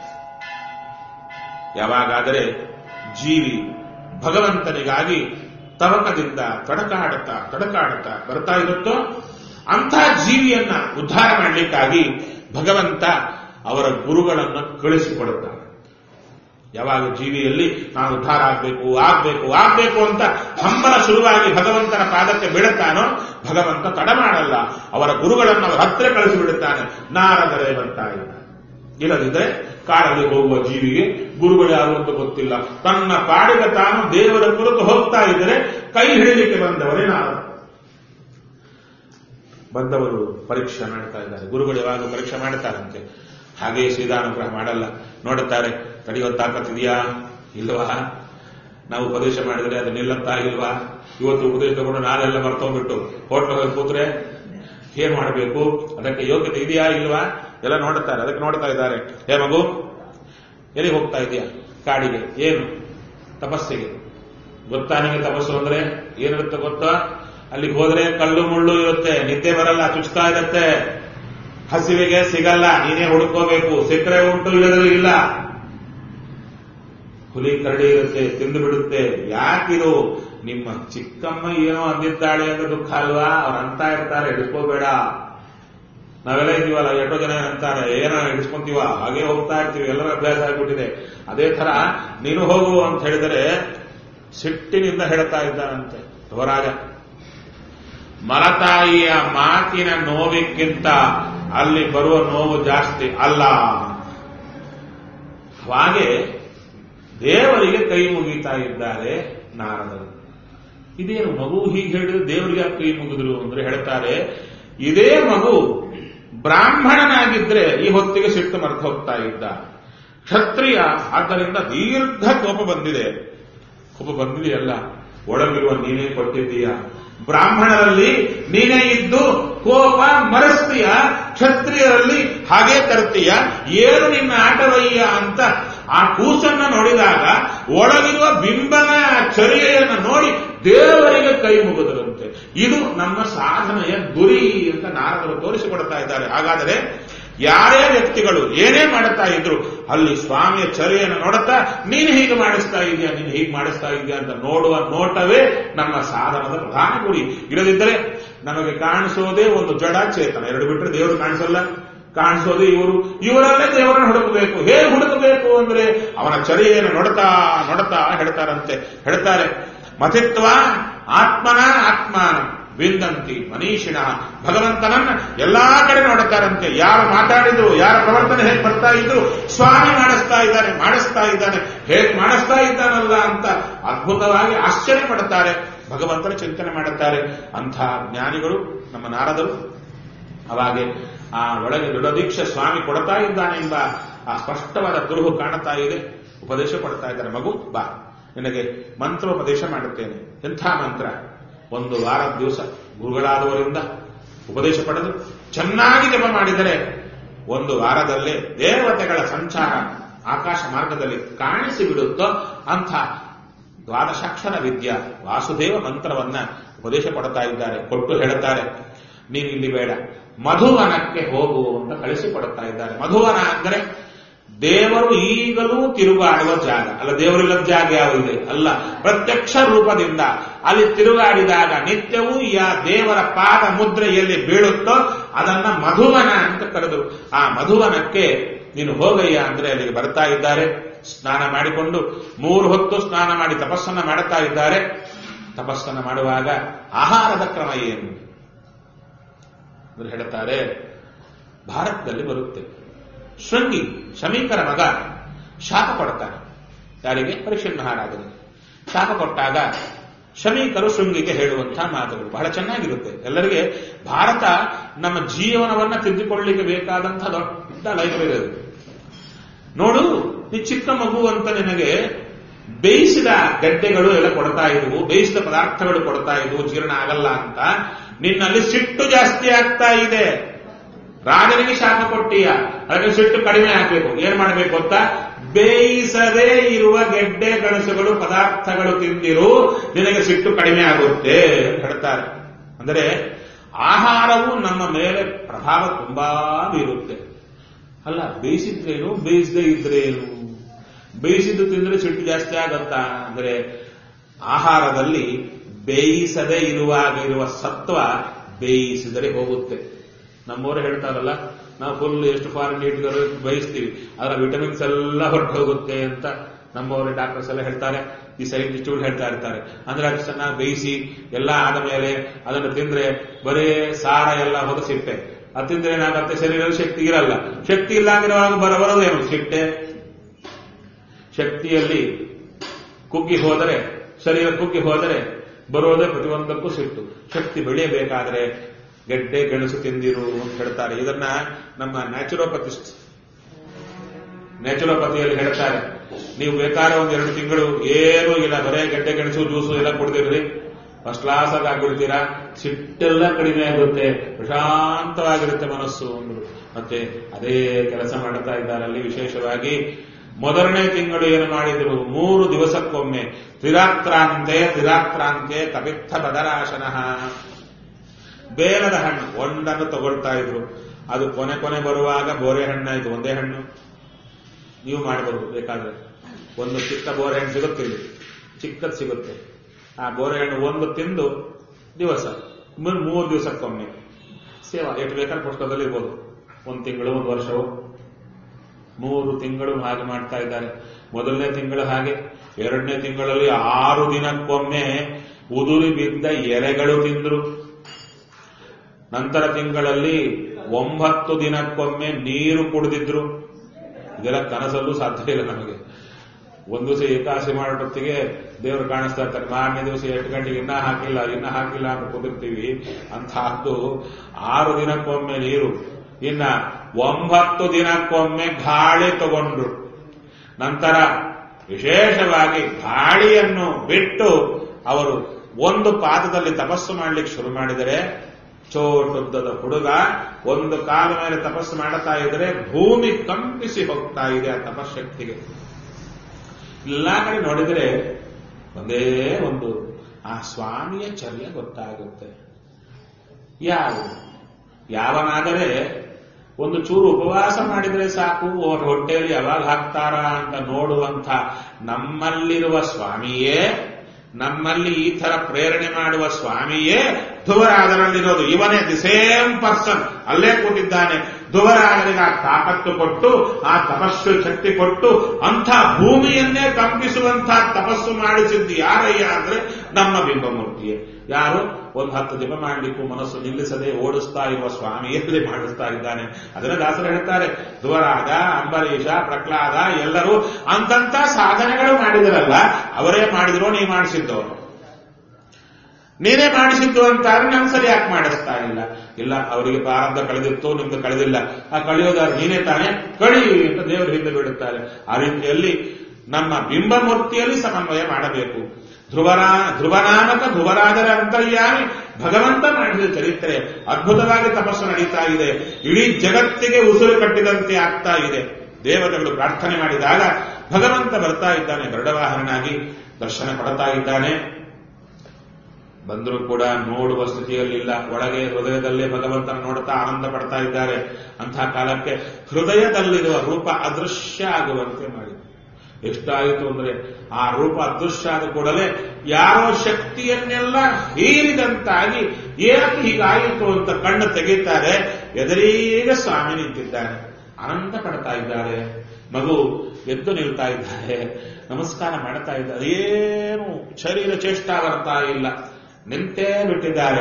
ಯಾವಾಗಾದರೆ ಜೀವಿ ಭಗವಂತನಿಗಾಗಿ ತವಕದಿಂದ ತಡಕಾಡುತ್ತಾ ತಡಕಾಡುತ್ತಾ ಬರ್ತಾ ಇರುತ್ತೋ ಅಂಥ ಜೀವಿಯನ್ನ ಉದ್ಧಾರ ಮಾಡಲಿಕ್ಕಾಗಿ ಭಗವಂತ ಅವರ ಗುರುಗಳನ್ನು ಕಳಿಸಿಕೊಡುತ್ತಾನೆ ಯಾವಾಗ ಜೀವಿಯಲ್ಲಿ ನಾನು ಉದ್ಧಾರ ಆಗಬೇಕು ಆಗ್ಬೇಕು ಆಗ್ಬೇಕು ಅಂತ ಹಂಬಲ ಶುರುವಾಗಿ ಭಗವಂತನ ಪಾದಕ್ಕೆ ಬೀಳುತ್ತಾನೋ ಭಗವಂತ ತಡ ಮಾಡಲ್ಲ ಅವರ ಗುರುಗಳನ್ನು ಅವರ ಹತ್ರ ಕಳಿಸಿಬಿಡುತ್ತಾನೆ ನಾರದರೇ ಬರ್ತಾ ಇದ್ದಾನೆ ಇಲ್ಲದಿದ್ದರೆ ಕಾಡಲ್ಲಿ ಹೋಗುವ ಜೀವಿಗೆ ಗುರುಗಳು ಯಾರು ಅಂತ ಗೊತ್ತಿಲ್ಲ ತನ್ನ ಪಾಡಿಗೆ ತಾನು ದೇವರ ಕುರಿತು ಹೋಗ್ತಾ ಇದ್ದರೆ ಕೈ ಹಿಡಿಲಿಕ್ಕೆ ಬಂದವರೇ ನಾರದ ಬಂದವರು ಪರೀಕ್ಷೆ ಮಾಡ್ತಾ ಇದ್ದಾರೆ ಗುರುಗಳು ಯಾವಾಗ ಪರೀಕ್ಷೆ ಮಾಡ್ತಾರಂತೆ ಹಾಗೆ ಶ್ರೀದಾನುಗ್ರಹ ಮಾಡಲ್ಲ ನೋಡುತ್ತಾರೆ ತಡೆಯೋ ತಾಕತ್ತಿದೆಯಾ ಇಲ್ವಾ ನಾವು ಉಪದೇಶ ಮಾಡಿದ್ರೆ ಅದು ನಿಲ್ಲಂತ ಇಲ್ವಾ ಇವತ್ತು ಉಪದೇಶ ತಗೊಂಡು ನಾಳೆಲ್ಲ ಮರ್ತೋಗ್ಬಿಟ್ಟು ಹೋಟ್ಲಲ್ಲಿ ಕೂತ್ರೆ ಏನ್ ಮಾಡಬೇಕು ಅದಕ್ಕೆ ಯೋಗ್ಯತೆ ಇದೆಯಾ ಇಲ್ವಾ ಎಲ್ಲ ನೋಡುತ್ತಾರೆ ಅದಕ್ಕೆ ನೋಡ್ತಾ ಇದ್ದಾರೆ ಹೇ ಮಗು ಎಲ್ಲಿ ಹೋಗ್ತಾ ಇದೆಯಾ ಕಾಡಿಗೆ ಏನು ತಪಸ್ಸಿಗೆ ಗೊತ್ತಾ ನಿಮಗೆ ತಪಸ್ಸು ಅಂದ್ರೆ ಏನಿರುತ್ತೆ ಗೊತ್ತಾ ಅಲ್ಲಿಗೆ ಹೋದ್ರೆ ಕಲ್ಲು ಮುಳ್ಳು ಇರುತ್ತೆ ನಿದ್ದೆ ಬರಲ್ಲ ಚುಚ್ತಾ ಇರುತ್ತೆ ಹಸಿವಿಗೆ ಸಿಗಲ್ಲ ನೀನೇ ಹುಡುಕೋಬೇಕು ಸಿಕ್ಕರೆ ಉಂಟು ಇಲ್ಲದ್ರೆ ಇಲ್ಲ ಹುಲಿ ಕರಡಿ ಇರುತ್ತೆ ತಿಂದು ಬಿಡುತ್ತೆ ಯಾಕಿದು ನಿಮ್ಮ ಚಿಕ್ಕಮ್ಮ ಏನೋ ಅಂದಿದ್ದಾಳೆ ಅಂತ ದುಃಖ ಅಲ್ವಾ ಅವ್ರು ಅಂತ ಇರ್ತಾರೆ ಹಿಡಿಸ್ಕೋಬೇಡ ನಾವೆಲ್ಲ ಇದೀವಲ್ಲ ಎಷ್ಟೋ ಜನ ಅಂತಾರೆ ಏನೋ ಹಿಡಿಸ್ಕೊಂತೀವ ಹಾಗೆ ಹೋಗ್ತಾ ಇರ್ತೀವಿ ಎಲ್ಲರ ಅಭ್ಯಾಸ ಆಗ್ಬಿಟ್ಟಿದೆ ಅದೇ ತರ ನೀನು ಹೋಗು ಅಂತ ಹೇಳಿದರೆ ಸಿಟ್ಟಿನಿಂದ ಹೇಳ್ತಾ ಇದ್ದಾನಂತೆ ಧ್ರುವರಾಜ ಮಲತಾಯಿಯ ಮಾತಿನ ನೋವಿಕ್ಕಿಂತ ಅಲ್ಲಿ ಬರುವ ನೋವು ಜಾಸ್ತಿ ಅಲ್ಲ ಹಾಗೆ ದೇವರಿಗೆ ಕೈ ಮುಗಿತಾ ಇದ್ದಾರೆ ನಾರದರು ಇದೇನು ಮಗು ಹೀಗೆ ಹೇಳಿದ್ರೆ ದೇವರಿಗೆ ಯಾಕೆ ಕೈ ಮುಗಿದ್ರು ಅಂದ್ರೆ ಹೇಳ್ತಾರೆ ಇದೇ ಮಗು ಬ್ರಾಹ್ಮಣನಾಗಿದ್ರೆ ಈ ಹೊತ್ತಿಗೆ ಸಿಟ್ಟು ಮರ್ತು ಹೋಗ್ತಾ ಇದ್ದ ಕ್ಷತ್ರಿಯ ಆದ್ದರಿಂದ ದೀರ್ಘ ಕೋಪ ಬಂದಿದೆ ಕೋಪ ಬಂದಿದೆಯಲ್ಲ ಒಳಗಿರುವ ನೀನೇ ಕೊಟ್ಟಿದ್ದೀಯ ಬ್ರಾಹ್ಮಣರಲ್ಲಿ ನೀನೇ ಇದ್ದು ಕೋಪ ಮರೆಸ್ತೀಯ ಕ್ಷತ್ರಿಯರಲ್ಲಿ ಹಾಗೆ ತರ್ತೀಯ ಏನು ನಿನ್ನ ಆಟವಯ್ಯ ಅಂತ ಆ ಕೂಸನ್ನ ನೋಡಿದಾಗ ಒಳಗಿರುವ ಬಿಂಬನ ಚರ್ಯೆಯನ್ನು ನೋಡಿ ದೇವರಿಗೆ ಕೈ ಮುಗಿದರಂತೆ ಇದು ನಮ್ಮ ಸಾಧನೆಯ ಗುರಿ ಅಂತ ನಾರದರು ತೋರಿಸಿಕೊಡ್ತಾ ಇದ್ದಾರೆ ಹಾಗಾದರೆ ಯಾರೇ ವ್ಯಕ್ತಿಗಳು ಏನೇ ಮಾಡುತ್ತಾ ಇದ್ರು ಅಲ್ಲಿ ಸ್ವಾಮಿಯ ಚರ್ಯೆಯನ್ನು ನೋಡುತ್ತಾ ನೀನು ಹೀಗೆ ಮಾಡಿಸ್ತಾ ಇದೆಯಾ ನೀನು ಹೀಗೆ ಮಾಡಿಸ್ತಾ ಇದೆಯಾ ಅಂತ ನೋಡುವ ನೋಟವೇ ನಮ್ಮ ಸಾಧನದ ಪ್ರಧಾನ ಗುರಿ ಇಲ್ಲದಿದ್ದರೆ ನಮಗೆ ಕಾಣಿಸೋದೇ ಒಂದು ಜಡ ಚೇತನ ಎರಡು ಬಿಟ್ಟರೆ ದೇವರು ಕಾಣಿಸಲ್ಲ ಕಾಣಿಸೋದು ಇವರು ಇವರಲ್ಲೇ ದೇವರನ್ನು ಹುಡುಕಬೇಕು ಹೇಗೆ ಹುಡುಕಬೇಕು ಅಂದ್ರೆ ಅವನ ಚರಿಯನ್ನು ನೋಡ್ತಾ ನೋಡ್ತಾ ಹೇಳ್ತಾರಂತೆ ಹೇಳ್ತಾರೆ ಮತಿತ್ವ ಆತ್ಮನ ಆತ್ಮಾನ ವಿಂದಂತಿ ಮನೀಷಿಣ ಭಗವಂತನನ್ನ ಎಲ್ಲಾ ಕಡೆ ನೋಡುತ್ತಾರಂತೆ ಯಾರು ಮಾತಾಡಿದ್ರು ಯಾರ ಪ್ರವರ್ತನೆ ಹೇಗೆ ಬರ್ತಾ ಇದ್ರು ಸ್ವಾಮಿ ಮಾಡಿಸ್ತಾ ಇದ್ದಾನೆ ಮಾಡಿಸ್ತಾ ಇದ್ದಾನೆ ಹೇಗೆ ಮಾಡಿಸ್ತಾ ಇದ್ದಾನಲ್ಲ ಅಂತ ಅದ್ಭುತವಾಗಿ ಆಶ್ಚರ್ಯ ಪಡುತ್ತಾರೆ ಭಗವಂತನ ಚಿಂತನೆ ಮಾಡುತ್ತಾರೆ ಅಂಥ ಜ್ಞಾನಿಗಳು ನಮ್ಮ ನಾರದರು ಅವಾಗೆ ಆ ಒಳಗೆ ದೃಢದೀಕ್ಷೆ ಸ್ವಾಮಿ ಕೊಡ್ತಾ ಇದ್ದಾನೆ ಎಂಬ ಆ ಸ್ಪಷ್ಟವಾದ ಕುರುಹು ಕಾಣುತ್ತಾ ಇದೆ ಉಪದೇಶ ಕೊಡ್ತಾ ಇದ್ದಾರೆ ಮಗು ಬಾ ನಿನಗೆ ಮಂತ್ರೋಪದೇಶ ಮಾಡುತ್ತೇನೆ ಎಂಥ ಮಂತ್ರ ಒಂದು ವಾರದ ದಿವಸ ಗುರುಗಳಾದವರಿಂದ ಉಪದೇಶ ಪಡೆದು ಚೆನ್ನಾಗಿ ಜಪ ಮಾಡಿದರೆ ಒಂದು ವಾರದಲ್ಲೇ ದೇವತೆಗಳ ಸಂಚಾರ ಆಕಾಶ ಮಾರ್ಗದಲ್ಲಿ ಕಾಣಿಸಿ ಬಿಡುತ್ತೋ ಅಂಥ ದ್ವಾದಶಾಕ್ಷರ ವಿದ್ಯಾ ವಾಸುದೇವ ಮಂತ್ರವನ್ನ ಉಪದೇಶ ಕೊಡ್ತಾ ಇದ್ದಾರೆ ಕೊಟ್ಟು ಹೇಳುತ್ತಾರೆ ನೀನು ಇಲ್ಲಿ ಬೇಡ ಮಧುವನಕ್ಕೆ ಹೋಗು ಅಂತ ಕಳಿಸಿಕೊಡುತ್ತಾ ಇದ್ದಾರೆ ಮಧುವನ ಅಂದರೆ ದೇವರು ಈಗಲೂ ತಿರುಗಾಡುವ ಜಾಗ ಅಲ್ಲ ದೇವರಿಲ್ಲದ ಜಾಗ ಯಾವುದಿದೆ ಅಲ್ಲ ಪ್ರತ್ಯಕ್ಷ ರೂಪದಿಂದ ಅಲ್ಲಿ ತಿರುಗಾಡಿದಾಗ ನಿತ್ಯವೂ ಯಾ ದೇವರ ಪಾದ ಮುದ್ರೆ ಎಲ್ಲಿ ಬೀಳುತ್ತೋ ಅದನ್ನ ಮಧುವನ ಅಂತ ಕರೆದರು ಆ ಮಧುವನಕ್ಕೆ ನೀನು ಹೋಗಯ್ಯ ಅಂದ್ರೆ ಅಲ್ಲಿಗೆ ಬರ್ತಾ ಇದ್ದಾರೆ ಸ್ನಾನ ಮಾಡಿಕೊಂಡು ಮೂರು ಹೊತ್ತು ಸ್ನಾನ ಮಾಡಿ ತಪಸ್ಸನ್ನ ಮಾಡುತ್ತಾ ಇದ್ದಾರೆ ತಪಸ್ಸನ್ನ ಮಾಡುವಾಗ ಆಹಾರದ ಕ್ರಮ ಏನು ಅಂದ್ರೆ ಹೇಳ್ತಾರೆ ಭಾರತದಲ್ಲಿ ಬರುತ್ತೆ ಶೃಂಗಿ ಶಮೀಕರ ಮಗ ಶಾಪ ಕೊಡ್ತಾನೆ ಯಾರಿಗೆ ಪರೀಕ್ಷೆ ಮಹಾರಾಜನಿಗೆ ಶಾಪ ಕೊಟ್ಟಾಗ ಶಮೀಕರು ಶೃಂಗಿಗೆ ಹೇಳುವಂತಹ ಮಾತುಗಳು ಬಹಳ ಚೆನ್ನಾಗಿರುತ್ತೆ ಎಲ್ಲರಿಗೆ ಭಾರತ ನಮ್ಮ ಜೀವನವನ್ನ ತಿದ್ದುಕೊಳ್ಳಲಿಕ್ಕೆ ಬೇಕಾದಂತಹ ದೊಡ್ಡ ಲೈಬ್ರರಿ ಅದು ನೋಡು ನೀ ಚಿಕ್ಕ ಮಗು ಅಂತ ನಿನಗೆ ಬೇಯಿಸಿದ ಗಡ್ಡೆಗಳು ಎಲ್ಲ ಕೊಡ್ತಾ ಇದ್ವು ಬೇಯಿಸಿದ ಪದಾರ್ಥಗಳು ಕೊಡ್ತಾ ಇದ್ವು ಜೀರ್ಣ ಆಗಲ್ಲ ಅಂತ ನಿನ್ನಲ್ಲಿ ಸಿಟ್ಟು ಜಾಸ್ತಿ ಆಗ್ತಾ ಇದೆ ರಾಜನಿಗೆ ಶಾಪ ಕೊಟ್ಟಿಯ ಅದಕ್ಕೆ ಸಿಟ್ಟು ಕಡಿಮೆ ಆಗ್ಬೇಕು ಏನ್ ಮಾಡಬೇಕು ಅಂತ ಬೇಯಿಸದೇ ಇರುವ ಗೆಡ್ಡೆ ಗೆಣಸುಗಳು ಪದಾರ್ಥಗಳು ತಿಂದಿರು ನಿನಗೆ ಸಿಟ್ಟು ಕಡಿಮೆ ಆಗುತ್ತೆ ಅಂತ ಹೇಳ್ತಾರೆ ಅಂದರೆ ಆಹಾರವು ನಮ್ಮ ಮೇಲೆ ಪ್ರಭಾವ ತುಂಬಾ ಬೀರುತ್ತೆ ಅಲ್ಲ ಬೇಯಿಸಿದ್ರೇನು ಬೇಯಿಸದೇ ಇದ್ರೇನು ಬೇಯಿಸಿದ್ದು ತಿಂದ್ರೆ ಸಿಟ್ಟು ಜಾಸ್ತಿ ಆಗತ್ತಾ ಅಂದ್ರೆ ಆಹಾರದಲ್ಲಿ ಬೇಯಿಸದೇ ಇರುವಾಗ ಇರುವ ಸತ್ವ ಬೇಯಿಸಿದರೆ ಹೋಗುತ್ತೆ ನಮ್ಮವರು ಹೇಳ್ತಾರಲ್ಲ ನಾವು ಫುಲ್ ಎಷ್ಟು ಫಾರಿನ್ ಇಟ್ಗಳು ಬಯಸ್ತೀವಿ ಅದರ ವಿಟಮಿನ್ಸ್ ಎಲ್ಲ ಹೊರಟು ಹೋಗುತ್ತೆ ಅಂತ ನಮ್ಮವರು ಡಾಕ್ಟರ್ಸ್ ಎಲ್ಲ ಹೇಳ್ತಾರೆ ಈ ಸೈಂಟಿಸ್ಟ್ಗಳು ಹೇಳ್ತಾ ಇರ್ತಾರೆ ಅಂದ್ರೆ ಅದು ಚೆನ್ನಾಗಿ ಬೇಯಿಸಿ ಎಲ್ಲ ಆದ ಮೇಲೆ ಅದನ್ನು ತಿಂದ್ರೆ ಬರೇ ಸಾರ ಎಲ್ಲ ಹೊದಸಿಟ್ಟೆ ಅದು ತಿಂದ್ರೆ ಏನಾಗುತ್ತೆ ಶರೀರದ ಶಕ್ತಿ ಇರಲ್ಲ ಶಕ್ತಿ ಇಲ್ಲ ಅಂದ್ರೆ ಒಳಗೆ ಬರ ಬರೋದೇನು ಸಿಟ್ಟೆ ಶಕ್ತಿಯಲ್ಲಿ ಕುಗ್ಗಿ ಹೋದರೆ ಶರೀರ ಕುಗ್ಗಿ ಹೋದರೆ ಬರೋದೇ ಪ್ರತಿಯೊಂದಕ್ಕೂ ಸಿಟ್ಟು ಶಕ್ತಿ ಬೆಳೆಯಬೇಕಾದ್ರೆ ಗೆಡ್ಡೆ ಗೆಣಸು ತಿಂದಿರು ಅಂತ ಹೇಳ್ತಾರೆ ಇದನ್ನ ನಮ್ಮ ನ್ಯಾಚುರೋಪತಿಸ್ಟ್ ನ್ಯಾಚುರೋಪತಿಯಲ್ಲಿ ಹೇಳ್ತಾರೆ ನೀವು ಬೇಕಾದ್ರೆ ಒಂದ್ ಎರಡು ತಿಂಗಳು ಏನೂ ಇಲ್ಲ ಬರೇ ಗೆಡ್ಡೆ ಗೆಣಸು ಜ್ಯೂಸು ಎಲ್ಲ ಕುಡ್ದಿರ್ರಿ ಫಸ್ಟ್ ಕ್ಲಾಸ್ ಆಗಿ ಆಗ್ಬಿಡ್ತೀರಾ ಸಿಟ್ಟೆಲ್ಲ ಕಡಿಮೆ ಆಗುತ್ತೆ ಪ್ರಶಾಂತವಾಗಿರುತ್ತೆ ಮನಸ್ಸು ಅಂದ್ರು ಮತ್ತೆ ಅದೇ ಕೆಲಸ ಮಾಡ್ತಾ ಇದ್ದಾರೆ ಅಲ್ಲಿ ವಿಶೇಷವಾಗಿ ಮೊದಲನೇ ತಿಂಗಳು ಏನು ಮಾಡಿದ್ರು ಮೂರು ದಿವಸಕ್ಕೊಮ್ಮೆ ತ್ರಿರಾತ್ರಾಂತೆ ತ್ರಿರಾತ್ರಾಂತೆ ಕಪಿತ್ಥ ಬದರಾಶನಃ ಬೇಲದ ಹಣ್ಣು ಒಂದನ್ನು ತಗೊಳ್ತಾ ಇದ್ರು ಅದು ಕೊನೆ ಕೊನೆ ಬರುವಾಗ ಬೋರೆ ಹಣ್ಣಾಯ್ತು ಒಂದೇ ಹಣ್ಣು ನೀವು ಮಾಡಬಹುದು ಬೇಕಾದ್ರೆ ಒಂದು ಚಿಕ್ಕ ಬೋರೆ ಹಣ್ಣು ಸಿಗುತ್ತೆ ಇಲ್ಲಿ ಚಿಕ್ಕದ್ ಸಿಗುತ್ತೆ ಆ ಬೋರೆ ಹಣ್ಣು ಒಂದು ತಿಂದು ದಿವಸ ಮುಂದೆ ಮೂರು ದಿವಸಕ್ಕೊಮ್ಮೆ ಸೇವಾ ಎಷ್ಟು ಬೇಕಾದ್ರೆ ಪುಸ್ತಕದಲ್ಲಿ ಇರ್ಬೋದು ಒಂದು ತಿಂಗಳು ಒಂದು ವರ್ಷವು ಮೂರು ತಿಂಗಳು ಹಾಗೆ ಮಾಡ್ತಾ ಇದ್ದಾರೆ ಮೊದಲನೇ ತಿಂಗಳು ಹಾಗೆ ಎರಡನೇ ತಿಂಗಳಲ್ಲಿ ಆರು ದಿನಕ್ಕೊಮ್ಮೆ ಉದುರಿ ಬಿದ್ದ ಎಲೆಗಳು ತಿಂದ್ರು ನಂತರ ತಿಂಗಳಲ್ಲಿ ಒಂಬತ್ತು ದಿನಕ್ಕೊಮ್ಮೆ ನೀರು ಕುಡಿದಿದ್ರು ಇದೆಲ್ಲ ಕನಸಲ್ಲೂ ಸಾಧ್ಯ ಇಲ್ಲ ನಮಗೆ ಒಂದು ದಿವಸ ಏಕಾಸಿ ಮಾಡೋಟೊತ್ತಿಗೆ ದೇವರು ಕಾಣಿಸ್ತಾ ಇರ್ತಾರೆ ಮಾರನೇ ದಿವಸ ಎಂಟು ಗಂಟೆಗೆ ಇನ್ನ ಹಾಕಿಲ್ಲ ಇನ್ನ ಹಾಕಿಲ್ಲ ಅಂತ ಕೂತಿರ್ತೀವಿ ಅಂತಹದ್ದು ಆರು ದಿನಕ್ಕೊಮ್ಮೆ ನೀರು ಇನ್ನ ಒಂಬತ್ತು ದಿನಕ್ಕೊಮ್ಮೆ ಗಾಳಿ ತಗೊಂಡ್ರು ನಂತರ ವಿಶೇಷವಾಗಿ ಗಾಳಿಯನ್ನು ಬಿಟ್ಟು ಅವರು ಒಂದು ಪಾದದಲ್ಲಿ ತಪಸ್ಸು ಮಾಡ್ಲಿಕ್ಕೆ ಶುರು ಮಾಡಿದರೆ ಚೋಟುದ್ದದ ಹುಡುಗ ಒಂದು ಕಾಲ ಮೇಲೆ ತಪಸ್ಸು ಮಾಡುತ್ತಾ ಇದ್ರೆ ಭೂಮಿ ಕಂಪಿಸಿ ಹೋಗ್ತಾ ಇದೆ ಆ ತಪಶಕ್ತಿಗೆ ಎಲ್ಲಾ ಕಡೆ ನೋಡಿದರೆ ಒಂದೇ ಒಂದು ಆ ಸ್ವಾಮಿಯ ಚರ್ಯ ಗೊತ್ತಾಗುತ್ತೆ ಯಾವ ಯಾವನಾದರೆ ಒಂದು ಚೂರು ಉಪವಾಸ ಮಾಡಿದರೆ ಸಾಕು ಅವ್ರ ಹೊಟ್ಟೆಯಲ್ಲಿ ಯಾವಾಗ ಹಾಕ್ತಾರ ಅಂತ ನೋಡುವಂಥ ನಮ್ಮಲ್ಲಿರುವ ಸ್ವಾಮಿಯೇ ನಮ್ಮಲ್ಲಿ ಈ ತರ ಪ್ರೇರಣೆ ಮಾಡುವ ಸ್ವಾಮಿಯೇ ಧ್ರುವರಾಜನಲ್ಲಿರೋದು ಇವನೇ ದಿ ಸೇಮ್ ಪರ್ಸನ್ ಅಲ್ಲೇ ಕೂತಿದ್ದಾನೆ ಧ್ರುವರಾಜರಿಗೆ ಆ ತಾಕತ್ತು ಕೊಟ್ಟು ಆ ತಪಸ್ಸು ಶಕ್ತಿ ಕೊಟ್ಟು ಅಂಥ ಭೂಮಿಯನ್ನೇ ಕಂಪಿಸುವಂಥ ತಪಸ್ಸು ಮಾಡಿಸಿದ್ದು ಯಾರಯ್ಯ ಅಂದ್ರೆ ನಮ್ಮ ಬಿಂಬಮೂರ್ತಿಯೇ ಯಾರು ಒಂದು ಹತ್ತು ದಿನ ಮಾಡಲಿಕ್ಕೂ ಮನಸ್ಸು ನಿಲ್ಲಿಸದೆ ಓಡಿಸ್ತಾ ಇರುವ ಸ್ವಾಮಿಯಲ್ಲೇ ಮಾಡಿಸ್ತಾ ಇದ್ದಾನೆ ಅದನ್ನ ದಾಸರು ಹೇಳ್ತಾರೆ ಧ್ರುವರಾಜ ಅಂಬರೀಷ ಪ್ರಹ್ಲಾದ ಎಲ್ಲರೂ ಅಂತಂತ ಸಾಧನೆಗಳು ಮಾಡಿದರಲ್ಲ ಅವರೇ ಮಾಡಿದ್ರು ನೀ ಮಾಡಿಸಿದ್ದವರು ನೀನೇ ಮಾಡಿಸಿದ್ದು ಅಂತಾರೆ ನಮ್ ಸರಿ ಯಾಕೆ ಮಾಡಿಸ್ತಾ ಇಲ್ಲ ಇಲ್ಲ ಅವರಿಗೆ ಪ್ರಾರಂಭ ಕಳೆದಿತ್ತು ನಿಮ್ದು ಕಳೆದಿಲ್ಲ ಆ ಕಳೆಯೋದಾದ್ರೆ ನೀನೇ ತಾನೇ ಕಳಿ ಅಂತ ದೇವರು ಹಿಂದೆ ಬಿಡುತ್ತಾರೆ ಆ ರೀತಿಯಲ್ಲಿ ನಮ್ಮ ಬಿಂಬಮೂರ್ತಿಯಲ್ಲಿ ಸಮನ್ವಯ ಮಾಡಬೇಕು ಧ್ರುವರಾ ಧ್ರುವನಾಮಕ ಧ್ರುವರಾಜರ ಅಂತರ್ಯಾಮಿ ಭಗವಂತ ಮಾಡಿದ ಚರಿತ್ರೆ ಅದ್ಭುತವಾಗಿ ತಪಸ್ಸು ನಡೀತಾ ಇದೆ ಇಡೀ ಜಗತ್ತಿಗೆ ಉಸಿರು ಕಟ್ಟಿದಂತೆ ಆಗ್ತಾ ಇದೆ ದೇವತೆಗಳು ಪ್ರಾರ್ಥನೆ ಮಾಡಿದಾಗ ಭಗವಂತ ಬರ್ತಾ ಇದ್ದಾನೆ ಗರುಡವಾಹನನಾಗಿ ದರ್ಶನ ಕೊಡ್ತಾ ಇದ್ದಾನೆ ಬಂದರೂ ಕೂಡ ನೋಡುವ ಸ್ಥಿತಿಯಲ್ಲಿಲ್ಲ ಒಳಗೆ ಹೃದಯದಲ್ಲೇ ಭಗವಂತನ ನೋಡುತ್ತಾ ಆನಂದ ಪಡ್ತಾ ಇದ್ದಾರೆ ಅಂತಹ ಕಾಲಕ್ಕೆ ಹೃದಯದಲ್ಲಿರುವ ರೂಪ ಅದೃಶ್ಯ ಆಗುವಂತೆ ಮಾಡಿ ಎಷ್ಟಾಯಿತು ಅಂದ್ರೆ ಆ ರೂಪ ಅದೃಶ್ಯ ಆದ ಕೂಡಲೇ ಯಾರೋ ಶಕ್ತಿಯನ್ನೆಲ್ಲ ಹೀರಿದಂತಾಗಿ ಏನಕ್ಕೆ ಹೀಗಾಯಿತು ಅಂತ ಕಣ್ಣು ತೆಗೆಯುತ್ತಾರೆ ಎದುರೀಗ ಸ್ವಾಮಿ ನಿಂತಿದ್ದಾನೆ ಆನಂದ ಪಡ್ತಾ ಇದ್ದಾರೆ ಮಗು ಎದ್ದು ನಿಲ್ತಾ ಇದ್ದಾರೆ ನಮಸ್ಕಾರ ಮಾಡ್ತಾ ಇದ್ದಾರೆ ಏನು ಶರೀರ ಚೇಷ್ಟ ಬರ್ತಾ ಇಲ್ಲ ನಿಂತೇ ಬಿಟ್ಟಿದ್ದಾರೆ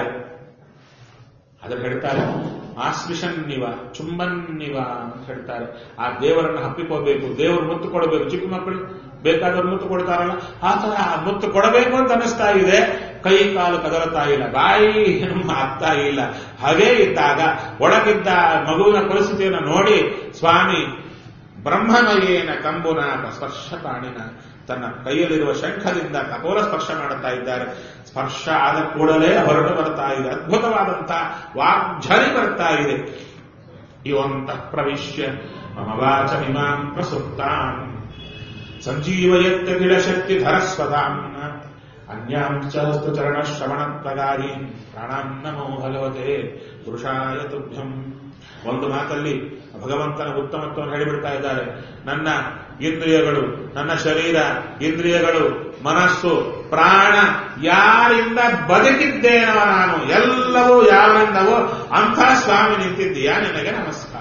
ಅದನ್ನು ಹೇಳ್ತಾರೆ ಆಶ್ಲಿಷನ್ನಿವ ಚುಂಬನ್ನಿವ ಅಂತ ಹೇಳ್ತಾರೆ ಆ ದೇವರನ್ನು ಹಪ್ಪಿಕೋಬೇಕು ದೇವರು ಮುತ್ತು ಕೊಡಬೇಕು ಚಿಕ್ಕ ಮಕ್ಕಳು ಬೇಕಾದವ್ರು ಮುತ್ತು ಕೊಡ್ತಾರಲ್ಲ ಆ ತರ ಆ ಮುತ್ತು ಕೊಡಬೇಕು ಅಂತ ಅನಿಸ್ತಾ ಇದೆ ಕೈ ಕಾಲು ಕದಲತಾ ಇಲ್ಲ ಬಾಯಿ ಆಗ್ತಾ ಇಲ್ಲ ಹಾಗೇ ಇದ್ದಾಗ ಒಳಗಿದ್ದ ಮಗುವಿನ ಪರಿಸ್ಥಿತಿಯನ್ನು ನೋಡಿ ಸ್ವಾಮಿ ಬ್ರಹ್ಮಮಯೇನ ಕಂಬುನ ಸ್ಪರ್ಶ ಪಾಣಿನ ತನ್ನ ಕೈಯಲ್ಲಿರುವ ಶಂಖದಿಂದ ಕಪೋಲ ಸ್ಪರ್ಶ ಮಾಡುತ್ತಾ ಇದ್ದಾರೆ ಸ್ಪರ್ಶ ಆದ ಕೂಡಲೇ ಹೊರಟು ಬರ್ತಾ ಇದೆ ಅದ್ಭುತವಾದಂತಹ ವಾಗ್ಝರಿ ಬರ್ತಾ ಇದೆ ಇವಂತ ಪ್ರವಿಶ್ಯ ಮಮ ವಾಚಮಿಮಾಂ ಪ್ರಸುಪ್ತಾಂ ಸಂಜೀವಯತ್ಯ ಗಿಳಶಕ್ತಿ ಧರಸ್ವತಾಂ ಅನ್ಯಾಂಚ ಹಸ್ತಚರಣ ಶ್ರವಣ ಪ್ರಗಾರಿ ಪ್ರಾಣಾಂ ನಮೋ ಭಗವತೆ ಪುರುಷಾಯ ತುಭ್ಯಂ ಒಂದು ಮಾತಲ್ಲಿ ಭಗವಂತನ ಉತ್ತಮತ್ವವನ್ನು ಹೇಳಿಬಿಡ್ತಾ ಇದ್ದಾರೆ ನನ್ನ ಇಂದ್ರಿಯಗಳು ನನ್ನ ಶರೀರ ಇಂದ್ರಿಯಗಳು ಮನಸ್ಸು ಪ್ರಾಣ ಯಾರಿಂದ ಬದುಕಿದ್ದೇನವ ನಾನು ಎಲ್ಲವೂ ಯಾರಿಂದವೋ ಅಂಥ ಸ್ವಾಮಿ ನಿಂತಿದ್ದೀಯಾ ನಿನಗೆ ನಮಸ್ಕಾರ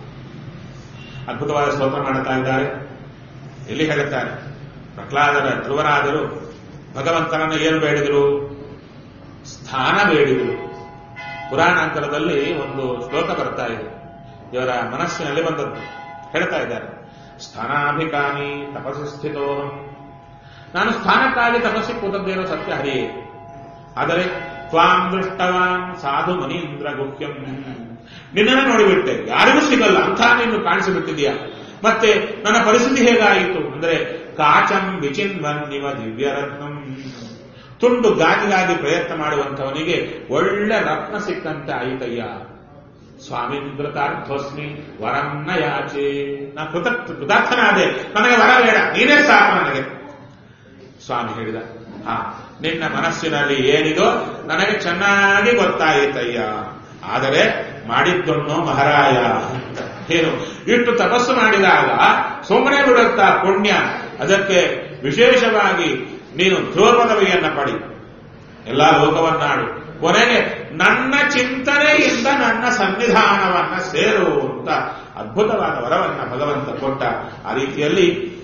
ಅದ್ಭುತವಾದ ಸ್ತೋತ್ರ ಮಾಡುತ್ತಾ ಇದ್ದಾರೆ ಎಲ್ಲಿ ಹೇಳುತ್ತಾರೆ ಪ್ರಹ್ಲಾದರ ಧ್ರುವರಾದರು ಭಗವಂತನನ್ನು ಏನು ಬೇಡಿದರು ಸ್ಥಾನ ಬೇಡಿದರು ಪುರಾಣಾಂತರದಲ್ಲಿ ಒಂದು ಶ್ಲೋಕ ಬರ್ತಾ ಇದೆ ಇವರ ಮನಸ್ಸಿನಲ್ಲಿ ಬಂದದ್ದು ಹೇಳ್ತಾ ಇದ್ದಾರೆ ಸ್ಥಾನಾಭಿಕಾಮಿ ತಪಸ್ಸಿ ಸ್ಥಿತೋಹಂ ನಾನು ಸ್ಥಾನಕ್ಕಾಗಿ ತಪಸ್ಸಿ ಕೂತದ್ದೇನೋ ಸತ್ಯ ಹರಿಯೇ ಆದರೆ ತ್ವಾಂ ದೃಷ್ಟವಾನ್ ಸಾಧು ಮನೀಂದ್ರ ಗುಹ್ಯಂ ನಿನ್ನನ್ನು ನೋಡಿಬಿಟ್ಟೆ ಯಾರಿಗೂ ಸಿಗಲ್ಲ ಅಂತ ನೀನು ಕಾಣಿಸಿಬಿಟ್ಟಿದೀಯ ಮತ್ತೆ ನನ್ನ ಪರಿಸ್ಥಿತಿ ಹೇಗಾಯಿತು ಅಂದ್ರೆ ಕಾಚಂ ವಿಚಿನ್ವನ್ನಿವ ದಿವ್ಯರತ್ನಂ ತುಂಡು ಗಾಜಿಗಾಗಿ ಪ್ರಯತ್ನ ಮಾಡುವಂಥವನಿಗೆ ಒಳ್ಳೆ ರತ್ನ ಸಿಕ್ಕಂತೆ ಆಯಿತಯ್ಯ ಸ್ವಾಮೀಂದ್ರತಾರ್ಥೋಸ್ಮಿ ವರನ್ನ ಯಾಚೆ ನಾ ಕೃತ ಕೃತಾರ್ಥನಾದೆ ನನಗೆ ವರ ಬೇಡ ನೀನೇ ಸಾಕು ನನಗೆ ಸ್ವಾಮಿ ಹೇಳಿದ ಹಾ ನಿನ್ನ ಮನಸ್ಸಿನಲ್ಲಿ ಏನಿದೋ ನನಗೆ ಚೆನ್ನಾಗಿ ಗೊತ್ತಾಯಿತಯ್ಯ ಆದರೆ ಮಾಡಿದ್ದೊಣ್ಣು ಮಹಾರಾಯ ಅಂತ ಏನು ಇಟ್ಟು ತಪಸ್ಸು ಮಾಡಿದಾಗ ಸುಮ್ಮನೆ ಬಿಡುತ್ತಾ ಪುಣ್ಯ ಅದಕ್ಕೆ ವಿಶೇಷವಾಗಿ ನೀನು ಧ್ರುವ ಪದವಿಯನ್ನ ಪಡಿ ಎಲ್ಲಾ ಲೋಕವನ್ನಾಡು ಕೊನೆಗೆ ನನ್ನ ಚಿಂತನೆಯಿಂದ ನನ್ನ ಸನ್ನಿಧಾನವನ್ನ ಸೇರು ಅಂತ ಅದ್ಭುತವಾದ ವರವನ್ನ ಭಗವಂತ ಕೊಟ್ಟ ಆ ರೀತಿಯಲ್ಲಿ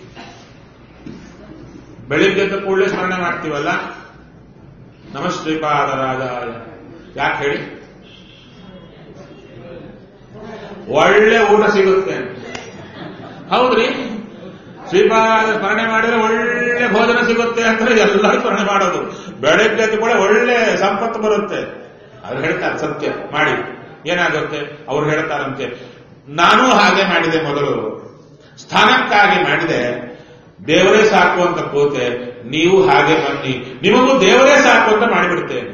ಬೆಳಿಗ್ಗೆದ್ದ ಕೂಡಲೇ ಸ್ಮರಣೆ ಮಾಡ್ತೀವಲ್ಲ ನಮಶ್ರೀಪಾದರಾಜಾಯ ಯಾಕೆ ಹೇಳಿ ಒಳ್ಳೆ ಊಟ ಸಿಗುತ್ತೆ ಹೌದ್ರಿ ಶ್ರೀಪಾದ ಸ್ಮರಣೆ ಮಾಡಿದ್ರೆ ಒಳ್ಳೆ ಭೋಜನ ಸಿಗುತ್ತೆ ಅಂದ್ರೆ ಎಲ್ಲರೂ ಸ್ಮರಣೆ ಮಾಡೋದು ಬೆಳಗ್ಗೆ ಎದ್ದು ಕೂಡ ಒಳ್ಳೆ ಸಂಪತ್ತು ಬರುತ್ತೆ ಅವ್ರು ಹೇಳ್ತಾರೆ ಸತ್ಯ ಮಾಡಿ ಏನಾಗುತ್ತೆ ಅವ್ರು ಹೇಳ್ತಾರಂತೆ ನಾನು ಹಾಗೆ ಮಾಡಿದೆ ಮೊದಲು ಸ್ಥಾನಕ್ಕಾಗಿ ಮಾಡಿದೆ ದೇವರೇ ಸಾಕು ಅಂತ ಕೂತೆ ನೀವು ಹಾಗೆ ಬನ್ನಿ ನಿಮಗೂ ದೇವರೇ ಸಾಕು ಅಂತ ಮಾಡಿಬಿಡ್ತೇನೆ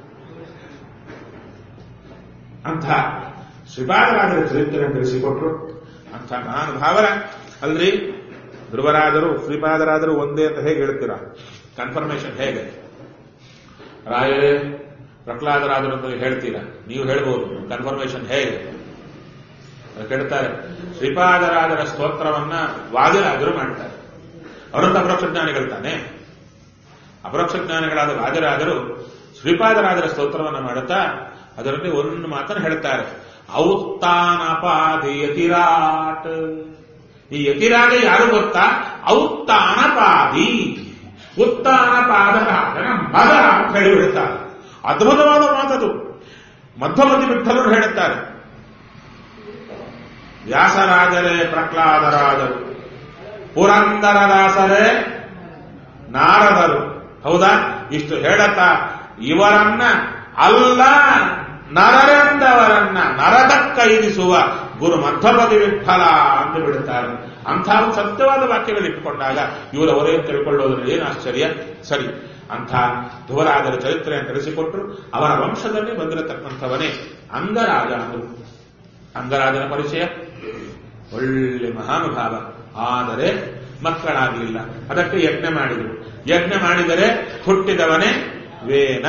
ಅಂತ ಶ್ರೀಪಾದರಾಜರ ಚರಿತ್ರೆ ತಿಳಿಸಿಕೊಟ್ರು ಅಂತ ನಾನು ಭಾವನ ಅಲ್ರಿ ಧ್ರುವರಾದರು ಶ್ರೀಪಾದರಾದರು ಒಂದೇ ಅಂತ ಹೇಗೆ ಹೇಳ್ತೀರಾ ಕನ್ಫರ್ಮೇಶನ್ ಹೇಗೆ ರಾಯರೇ ಪ್ರಹ್ಲಾದರಾದರು ಅಂತ ಹೇಳ್ತೀರಾ ನೀವು ಹೇಳ್ಬೋದು ಕನ್ಫರ್ಮೇಶನ್ ಹೇಗೆ ಕೇಳ್ತಾರೆ ಶ್ರೀಪಾದರಾಜರ ಸ್ತೋತ್ರವನ್ನ ವಾದಿರಾಜರು ಮಾಡ್ತಾರೆ ಅವರಂತ ಅಪರೋಕ್ಷ ಜ್ಞಾನಿಗಳು ತಾನೆ ಅಪರೋಕ್ಷ ಜ್ಞಾನಿಗಳಾದ ವಾದಿರಾಜರು ಶ್ರೀಪಾದರಾಜರ ಸ್ತೋತ್ರವನ್ನ ಮಾಡುತ್ತಾ ಅದರಲ್ಲಿ ಒಂದು ಮಾತನ್ನು ಹೇಳ್ತಾರೆ ಔತ್ತಾನಪಾದಿ ಯತಿರಾಟ್ ಈ ಯತಿರಾಜ ಯಾರು ಗೊತ್ತಾ ಔತ್ತಾನಪಾದಿ ಉತ್ತಾನಪಾದ ರಾಜನ ಮಗ ಅಂತ ಹೇಳಿಬಿಡುತ್ತಾರೆ ಅದ್ಭುತವಾದ ಮಾತದು ಮಧ್ವಮತಿ ವಿಠಲರು ಹೇಳುತ್ತಾರೆ ವ್ಯಾಸರಾಜರೇ ಪ್ರಹ್ಲಾದರಾಜರು ಪುರಂದರದಾಸರೇ ನಾರದರು ಹೌದಾ ಇಷ್ಟು ಹೇಳತಾ ಇವರನ್ನ ಅಲ್ಲ ನರರೆಂದವರನ್ನ ನರದಕ್ಕೈದಿಸುವ ಗುರು ಮಧ್ವಪದಿ ವಿಠಲ ಅಂತ ಬಿಡುತ್ತಾರೆ ಅಂಥ ಒಂದು ಸತ್ಯವಾದ ವಾಕ್ಯಗಳು ಇಟ್ಟುಕೊಂಡಾಗ ಇವರವರೇ ತಿಳ್ಕೊಳ್ಳೋದ್ರಲ್ಲಿ ಏನು ಆಶ್ಚರ್ಯ ಸರಿ ಅಂಥ ಧ್ರುವರಾಜರ ಚರಿತ್ರೆಯನ್ನು ತಿಳಿಸಿಕೊಟ್ರು ಅವರ ವಂಶದಲ್ಲಿ ಬಂದಿರತಕ್ಕಂಥವನೇ ಅಂಗರಾಜ ಅಂದರು ಅಂಗರಾಜನ ಪರಿಚಯ ಒಳ್ಳೆ ಮಹಾನುಭಾವ ಆದರೆ ಮಕ್ಕಳಾಗಲಿಲ್ಲ ಅದಕ್ಕೆ ಯಜ್ಞ ಮಾಡಿದರು ಯಜ್ಞ ಮಾಡಿದರೆ ಹುಟ್ಟಿದವನೇ ವೇನ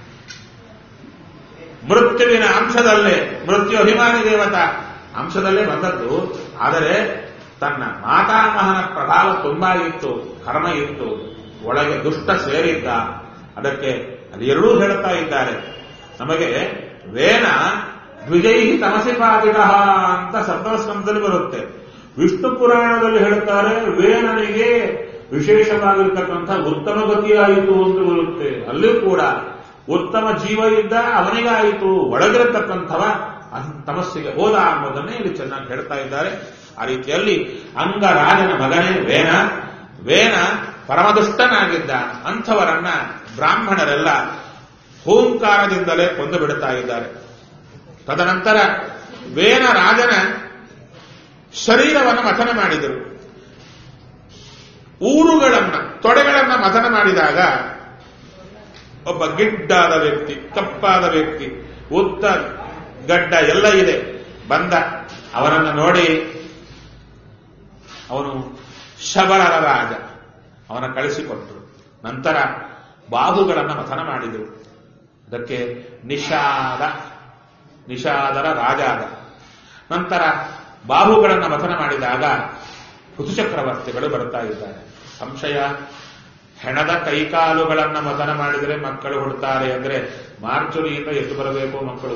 ಮೃತ್ಯುವಿನ ಅಂಶದಲ್ಲೇ ಮೃತ್ಯು ಅಭಿಮಾನಿ ದೇವತಾ ಅಂಶದಲ್ಲೇ ಬಂದದ್ದು ಆದರೆ ತನ್ನ ಮಾತಾಮಹನ ಪ್ರಭಾವ ತುಂಬಾ ಇತ್ತು ಕರ್ಮ ಇತ್ತು ಒಳಗೆ ದುಷ್ಟ ಸೇರಿದ್ದ ಅದಕ್ಕೆ ಅದು ಎರಡೂ ಹೇಳುತ್ತಾ ಇದ್ದಾರೆ ನಮಗೆ ವೇನ ದ್ವಿಜೈ ತಮಸಿಪಾದಿತ ಅಂತ ಸಪ್ತಸ್ಕಂದದಲ್ಲಿ ಬರುತ್ತೆ ವಿಷ್ಣು ಪುರಾಣದಲ್ಲಿ ಹೇಳುತ್ತಾರೆ ವೇನನಿಗೆ ವಿಶೇಷವಾಗಿರ್ತಕ್ಕಂಥ ಉತ್ತಮ ಗತಿಯಾಯಿತು ಅಂತ ಬರುತ್ತೆ ಅಲ್ಲಿಯೂ ಕೂಡ ಉತ್ತಮ ಜೀವ ಇದ್ದ ಅವನಿಗಾಯಿತು ಒಳಗಿರತಕ್ಕಂಥವ ತಮಸ್ಸಿಗೆ ಹೋದ ಅನ್ನೋದನ್ನೇ ಇಲ್ಲಿ ಚೆನ್ನಾಗಿ ಹೇಳ್ತಾ ಇದ್ದಾರೆ ಆ ರೀತಿಯಲ್ಲಿ ಅಂಗರಾಜನ ಮಗನೇ ವೇನ ವೇನ ಪರಮದುಷ್ಟನಾಗಿದ್ದ ಅಂಥವರನ್ನ ಬ್ರಾಹ್ಮಣರೆಲ್ಲ ಹೂಂಕಾರದಿಂದಲೇ ಕೊಂದು ಬಿಡುತ್ತಾ ಇದ್ದಾರೆ ತದನಂತರ ವೇನ ರಾಜನ ಶರೀರವನ್ನು ಮಥನ ಮಾಡಿದರು ಊರುಗಳನ್ನ ತೊಡೆಗಳನ್ನ ಮಥನ ಮಾಡಿದಾಗ ಒಬ್ಬ ಗಿಡ್ಡಾದ ವ್ಯಕ್ತಿ ಕಪ್ಪಾದ ವ್ಯಕ್ತಿ ಉದ್ದ ಗಡ್ಡ ಎಲ್ಲ ಇದೆ ಬಂದ ಅವನನ್ನ ನೋಡಿ ಅವನು ಶಬರರ ರಾಜ ಅವನ ಕಳಿಸಿಕೊಟ್ಟರು ನಂತರ ಬಾಹುಗಳನ್ನು ಮಥನ ಮಾಡಿದರು ಅದಕ್ಕೆ ನಿಷಾದ ನಿಷಾದರ ರಾಜ ಆದ ನಂತರ ಬಾಹುಗಳನ್ನು ಮಥನ ಮಾಡಿದಾಗ ಋತುಚಕ್ರವರ್ತಿಗಳು ಬರ್ತಾ ಇದ್ದಾರೆ ಸಂಶಯ ಹೆಣದ ಕೈಕಾಲುಗಳನ್ನ ಮಥನ ಮಾಡಿದರೆ ಮಕ್ಕಳು ಹುಡ್ತಾರೆ ಅಂದ್ರೆ ಮಾರ್ಚುರಿಯಿಂದ ಎಷ್ಟು ಬರಬೇಕು ಮಕ್ಕಳು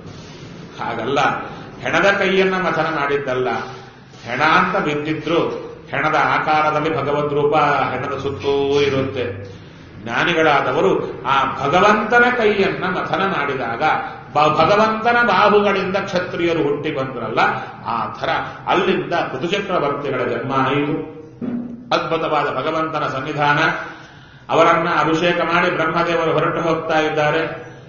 ಹಾಗಲ್ಲ ಹೆಣದ ಕೈಯನ್ನ ಮಥನ ಮಾಡಿದ್ದಲ್ಲ ಹೆಣ ಅಂತ ಬಿದ್ದಿದ್ರು ಹೆಣದ ಆಕಾರದಲ್ಲಿ ಭಗವದ್ ರೂಪ ಹೆಣದ ಸುತ್ತೂ ಇರುತ್ತೆ ಜ್ಞಾನಿಗಳಾದವರು ಆ ಭಗವಂತನ ಕೈಯನ್ನ ಮಥನ ಮಾಡಿದಾಗ ಭಗವಂತನ ಬಾಹುಗಳಿಂದ ಕ್ಷತ್ರಿಯರು ಹುಟ್ಟಿ ಬಂದ್ರಲ್ಲ ಆ ಥರ ಅಲ್ಲಿಂದ ಋತುಚಕ್ರವರ್ತಿಗಳ ಜನ್ಮ ಆಯಿತು ಅದ್ಭುತವಾದ ಭಗವಂತನ ಸನ್ನಿಧಾನ ಅವರನ್ನ ಅಭಿಷೇಕ ಮಾಡಿ ಬ್ರಹ್ಮದೇವರು ಹೊರಟು ಹೋಗ್ತಾ ಇದ್ದಾರೆ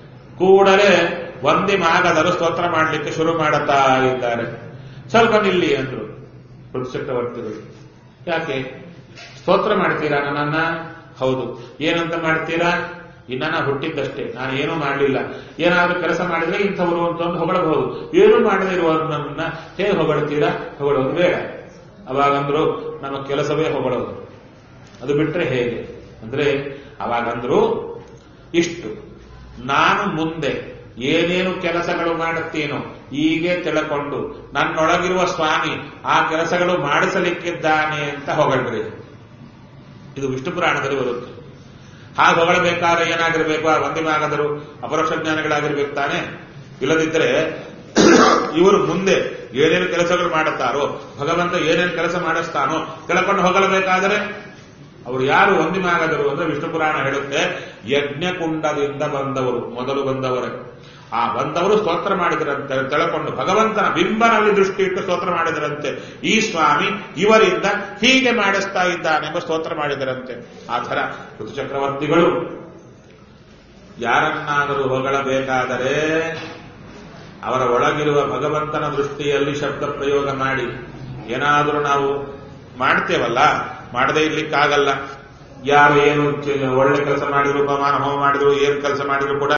ಕೂಡಲೇ ಒಂದಿ ಮಾಗದರು ಸ್ತೋತ್ರ ಮಾಡಲಿಕ್ಕೆ ಶುರು ಮಾಡುತ್ತಾ ಇದ್ದಾರೆ ಸ್ವಲ್ಪ ನಿಲ್ಲಿ ಅಂದ್ರು ಋತುಚಕ್ರವರ್ತಿಗಳು ಯಾಕೆ ಸ್ತೋತ್ರ ಮಾಡ್ತೀರಾ ನನ್ನನ್ನ ಹೌದು ಏನಂತ ಮಾಡ್ತೀರಾ ಇನ್ನ ನಾ ಹುಟ್ಟಿದ್ದಷ್ಟೇ ನಾನು ಏನೂ ಮಾಡಲಿಲ್ಲ ಏನಾದ್ರೂ ಕೆಲಸ ಮಾಡಿದ್ರೆ ಇಂಥವರು ಅಂತ ಒಂದು ಹೊಗಳಬಹುದು ಏನು ಮಾಡದೇ ಇರುವವರನ್ನ ಹೇಗೆ ಹೊಗಳ್ತೀರಾ ಹೊಗಳೋದು ಬೇಡ ಅವಾಗಂದ್ರು ನಮ್ಮ ಕೆಲಸವೇ ಹೊಗಳೋದು ಅದು ಬಿಟ್ರೆ ಹೇಗೆ ಅಂದ್ರೆ ಅವಾಗಂದ್ರು ಇಷ್ಟು ನಾನು ಮುಂದೆ ಏನೇನು ಕೆಲಸಗಳು ಮಾಡುತ್ತೀನೋ ಹೀಗೆ ತಿಳ್ಕೊಂಡು ನನ್ನೊಳಗಿರುವ ಸ್ವಾಮಿ ಆ ಕೆಲಸಗಳು ಮಾಡಿಸಲಿಕ್ಕಿದ್ದಾನೆ ಅಂತ ಹೊಗಳ್ರಿ ಇದು ವಿಷ್ಣು ಪುರಾಣದಲ್ಲಿ ಬರುತ್ತೆ ಹಾಗೆ ಹೊಗಳಬೇಕಾದ್ರೆ ಏನಾಗಿರ್ಬೇಕು ಆ ವಂದಿಮಾಗದರು ಅಪರೋಕ್ಷ ಜ್ಞಾನಿಗಳಾಗಿರ್ಬೇಕು ತಾನೆ ಇಲ್ಲದಿದ್ದರೆ ಇವರು ಮುಂದೆ ಏನೇನು ಕೆಲಸಗಳು ಮಾಡುತ್ತಾರೋ ಭಗವಂತ ಏನೇನು ಕೆಲಸ ಮಾಡಿಸ್ತಾನೋ ತಿಳ್ಕೊಂಡು ಹೋಗಲೇಬೇಕಾದರೆ ಅವರು ಯಾರು ಒಂದಿಮಾಗದರು ಅಂದ್ರೆ ವಿಷ್ಣು ಪುರಾಣ ಹೇಳುತ್ತೆ ಯಜ್ಞಕುಂಡದಿಂದ ಬಂದವರು ಮೊದಲು ಬಂದವರೇ ಆ ಬಂದವರು ಸ್ತೋತ್ರ ಮಾಡಿದರಂತೆ ತಿಳ್ಕೊಂಡು ಭಗವಂತನ ಬಿಂಬನಲ್ಲಿ ದೃಷ್ಟಿ ಇಟ್ಟು ಸ್ತೋತ್ರ ಮಾಡಿದರಂತೆ ಈ ಸ್ವಾಮಿ ಇವರಿಂದ ಹೀಗೆ ಮಾಡಿಸ್ತಾ ಇದ್ದಾನೆಂಬ ಸ್ತೋತ್ರ ಮಾಡಿದರಂತೆ ಆ ಥರ ಋತುಚಕ್ರವರ್ತಿಗಳು ಯಾರನ್ನಾದರೂ ಹೊಗಳಬೇಕಾದರೆ ಅವರ ಒಳಗಿರುವ ಭಗವಂತನ ದೃಷ್ಟಿಯಲ್ಲಿ ಶಬ್ದ ಪ್ರಯೋಗ ಮಾಡಿ ಏನಾದರೂ ನಾವು ಮಾಡ್ತೇವಲ್ಲ ಮಾಡದೇ ಇರ್ಲಿಕ್ಕಾಗಲ್ಲ ಯಾರು ಏನು ಒಳ್ಳೆ ಕೆಲಸ ಮಾಡಿದ್ರು ಪಮಾನ ಹೋಮ ಮಾಡಿದ್ರು ಏನು ಕೆಲಸ ಮಾಡಿದ್ರು ಕೂಡ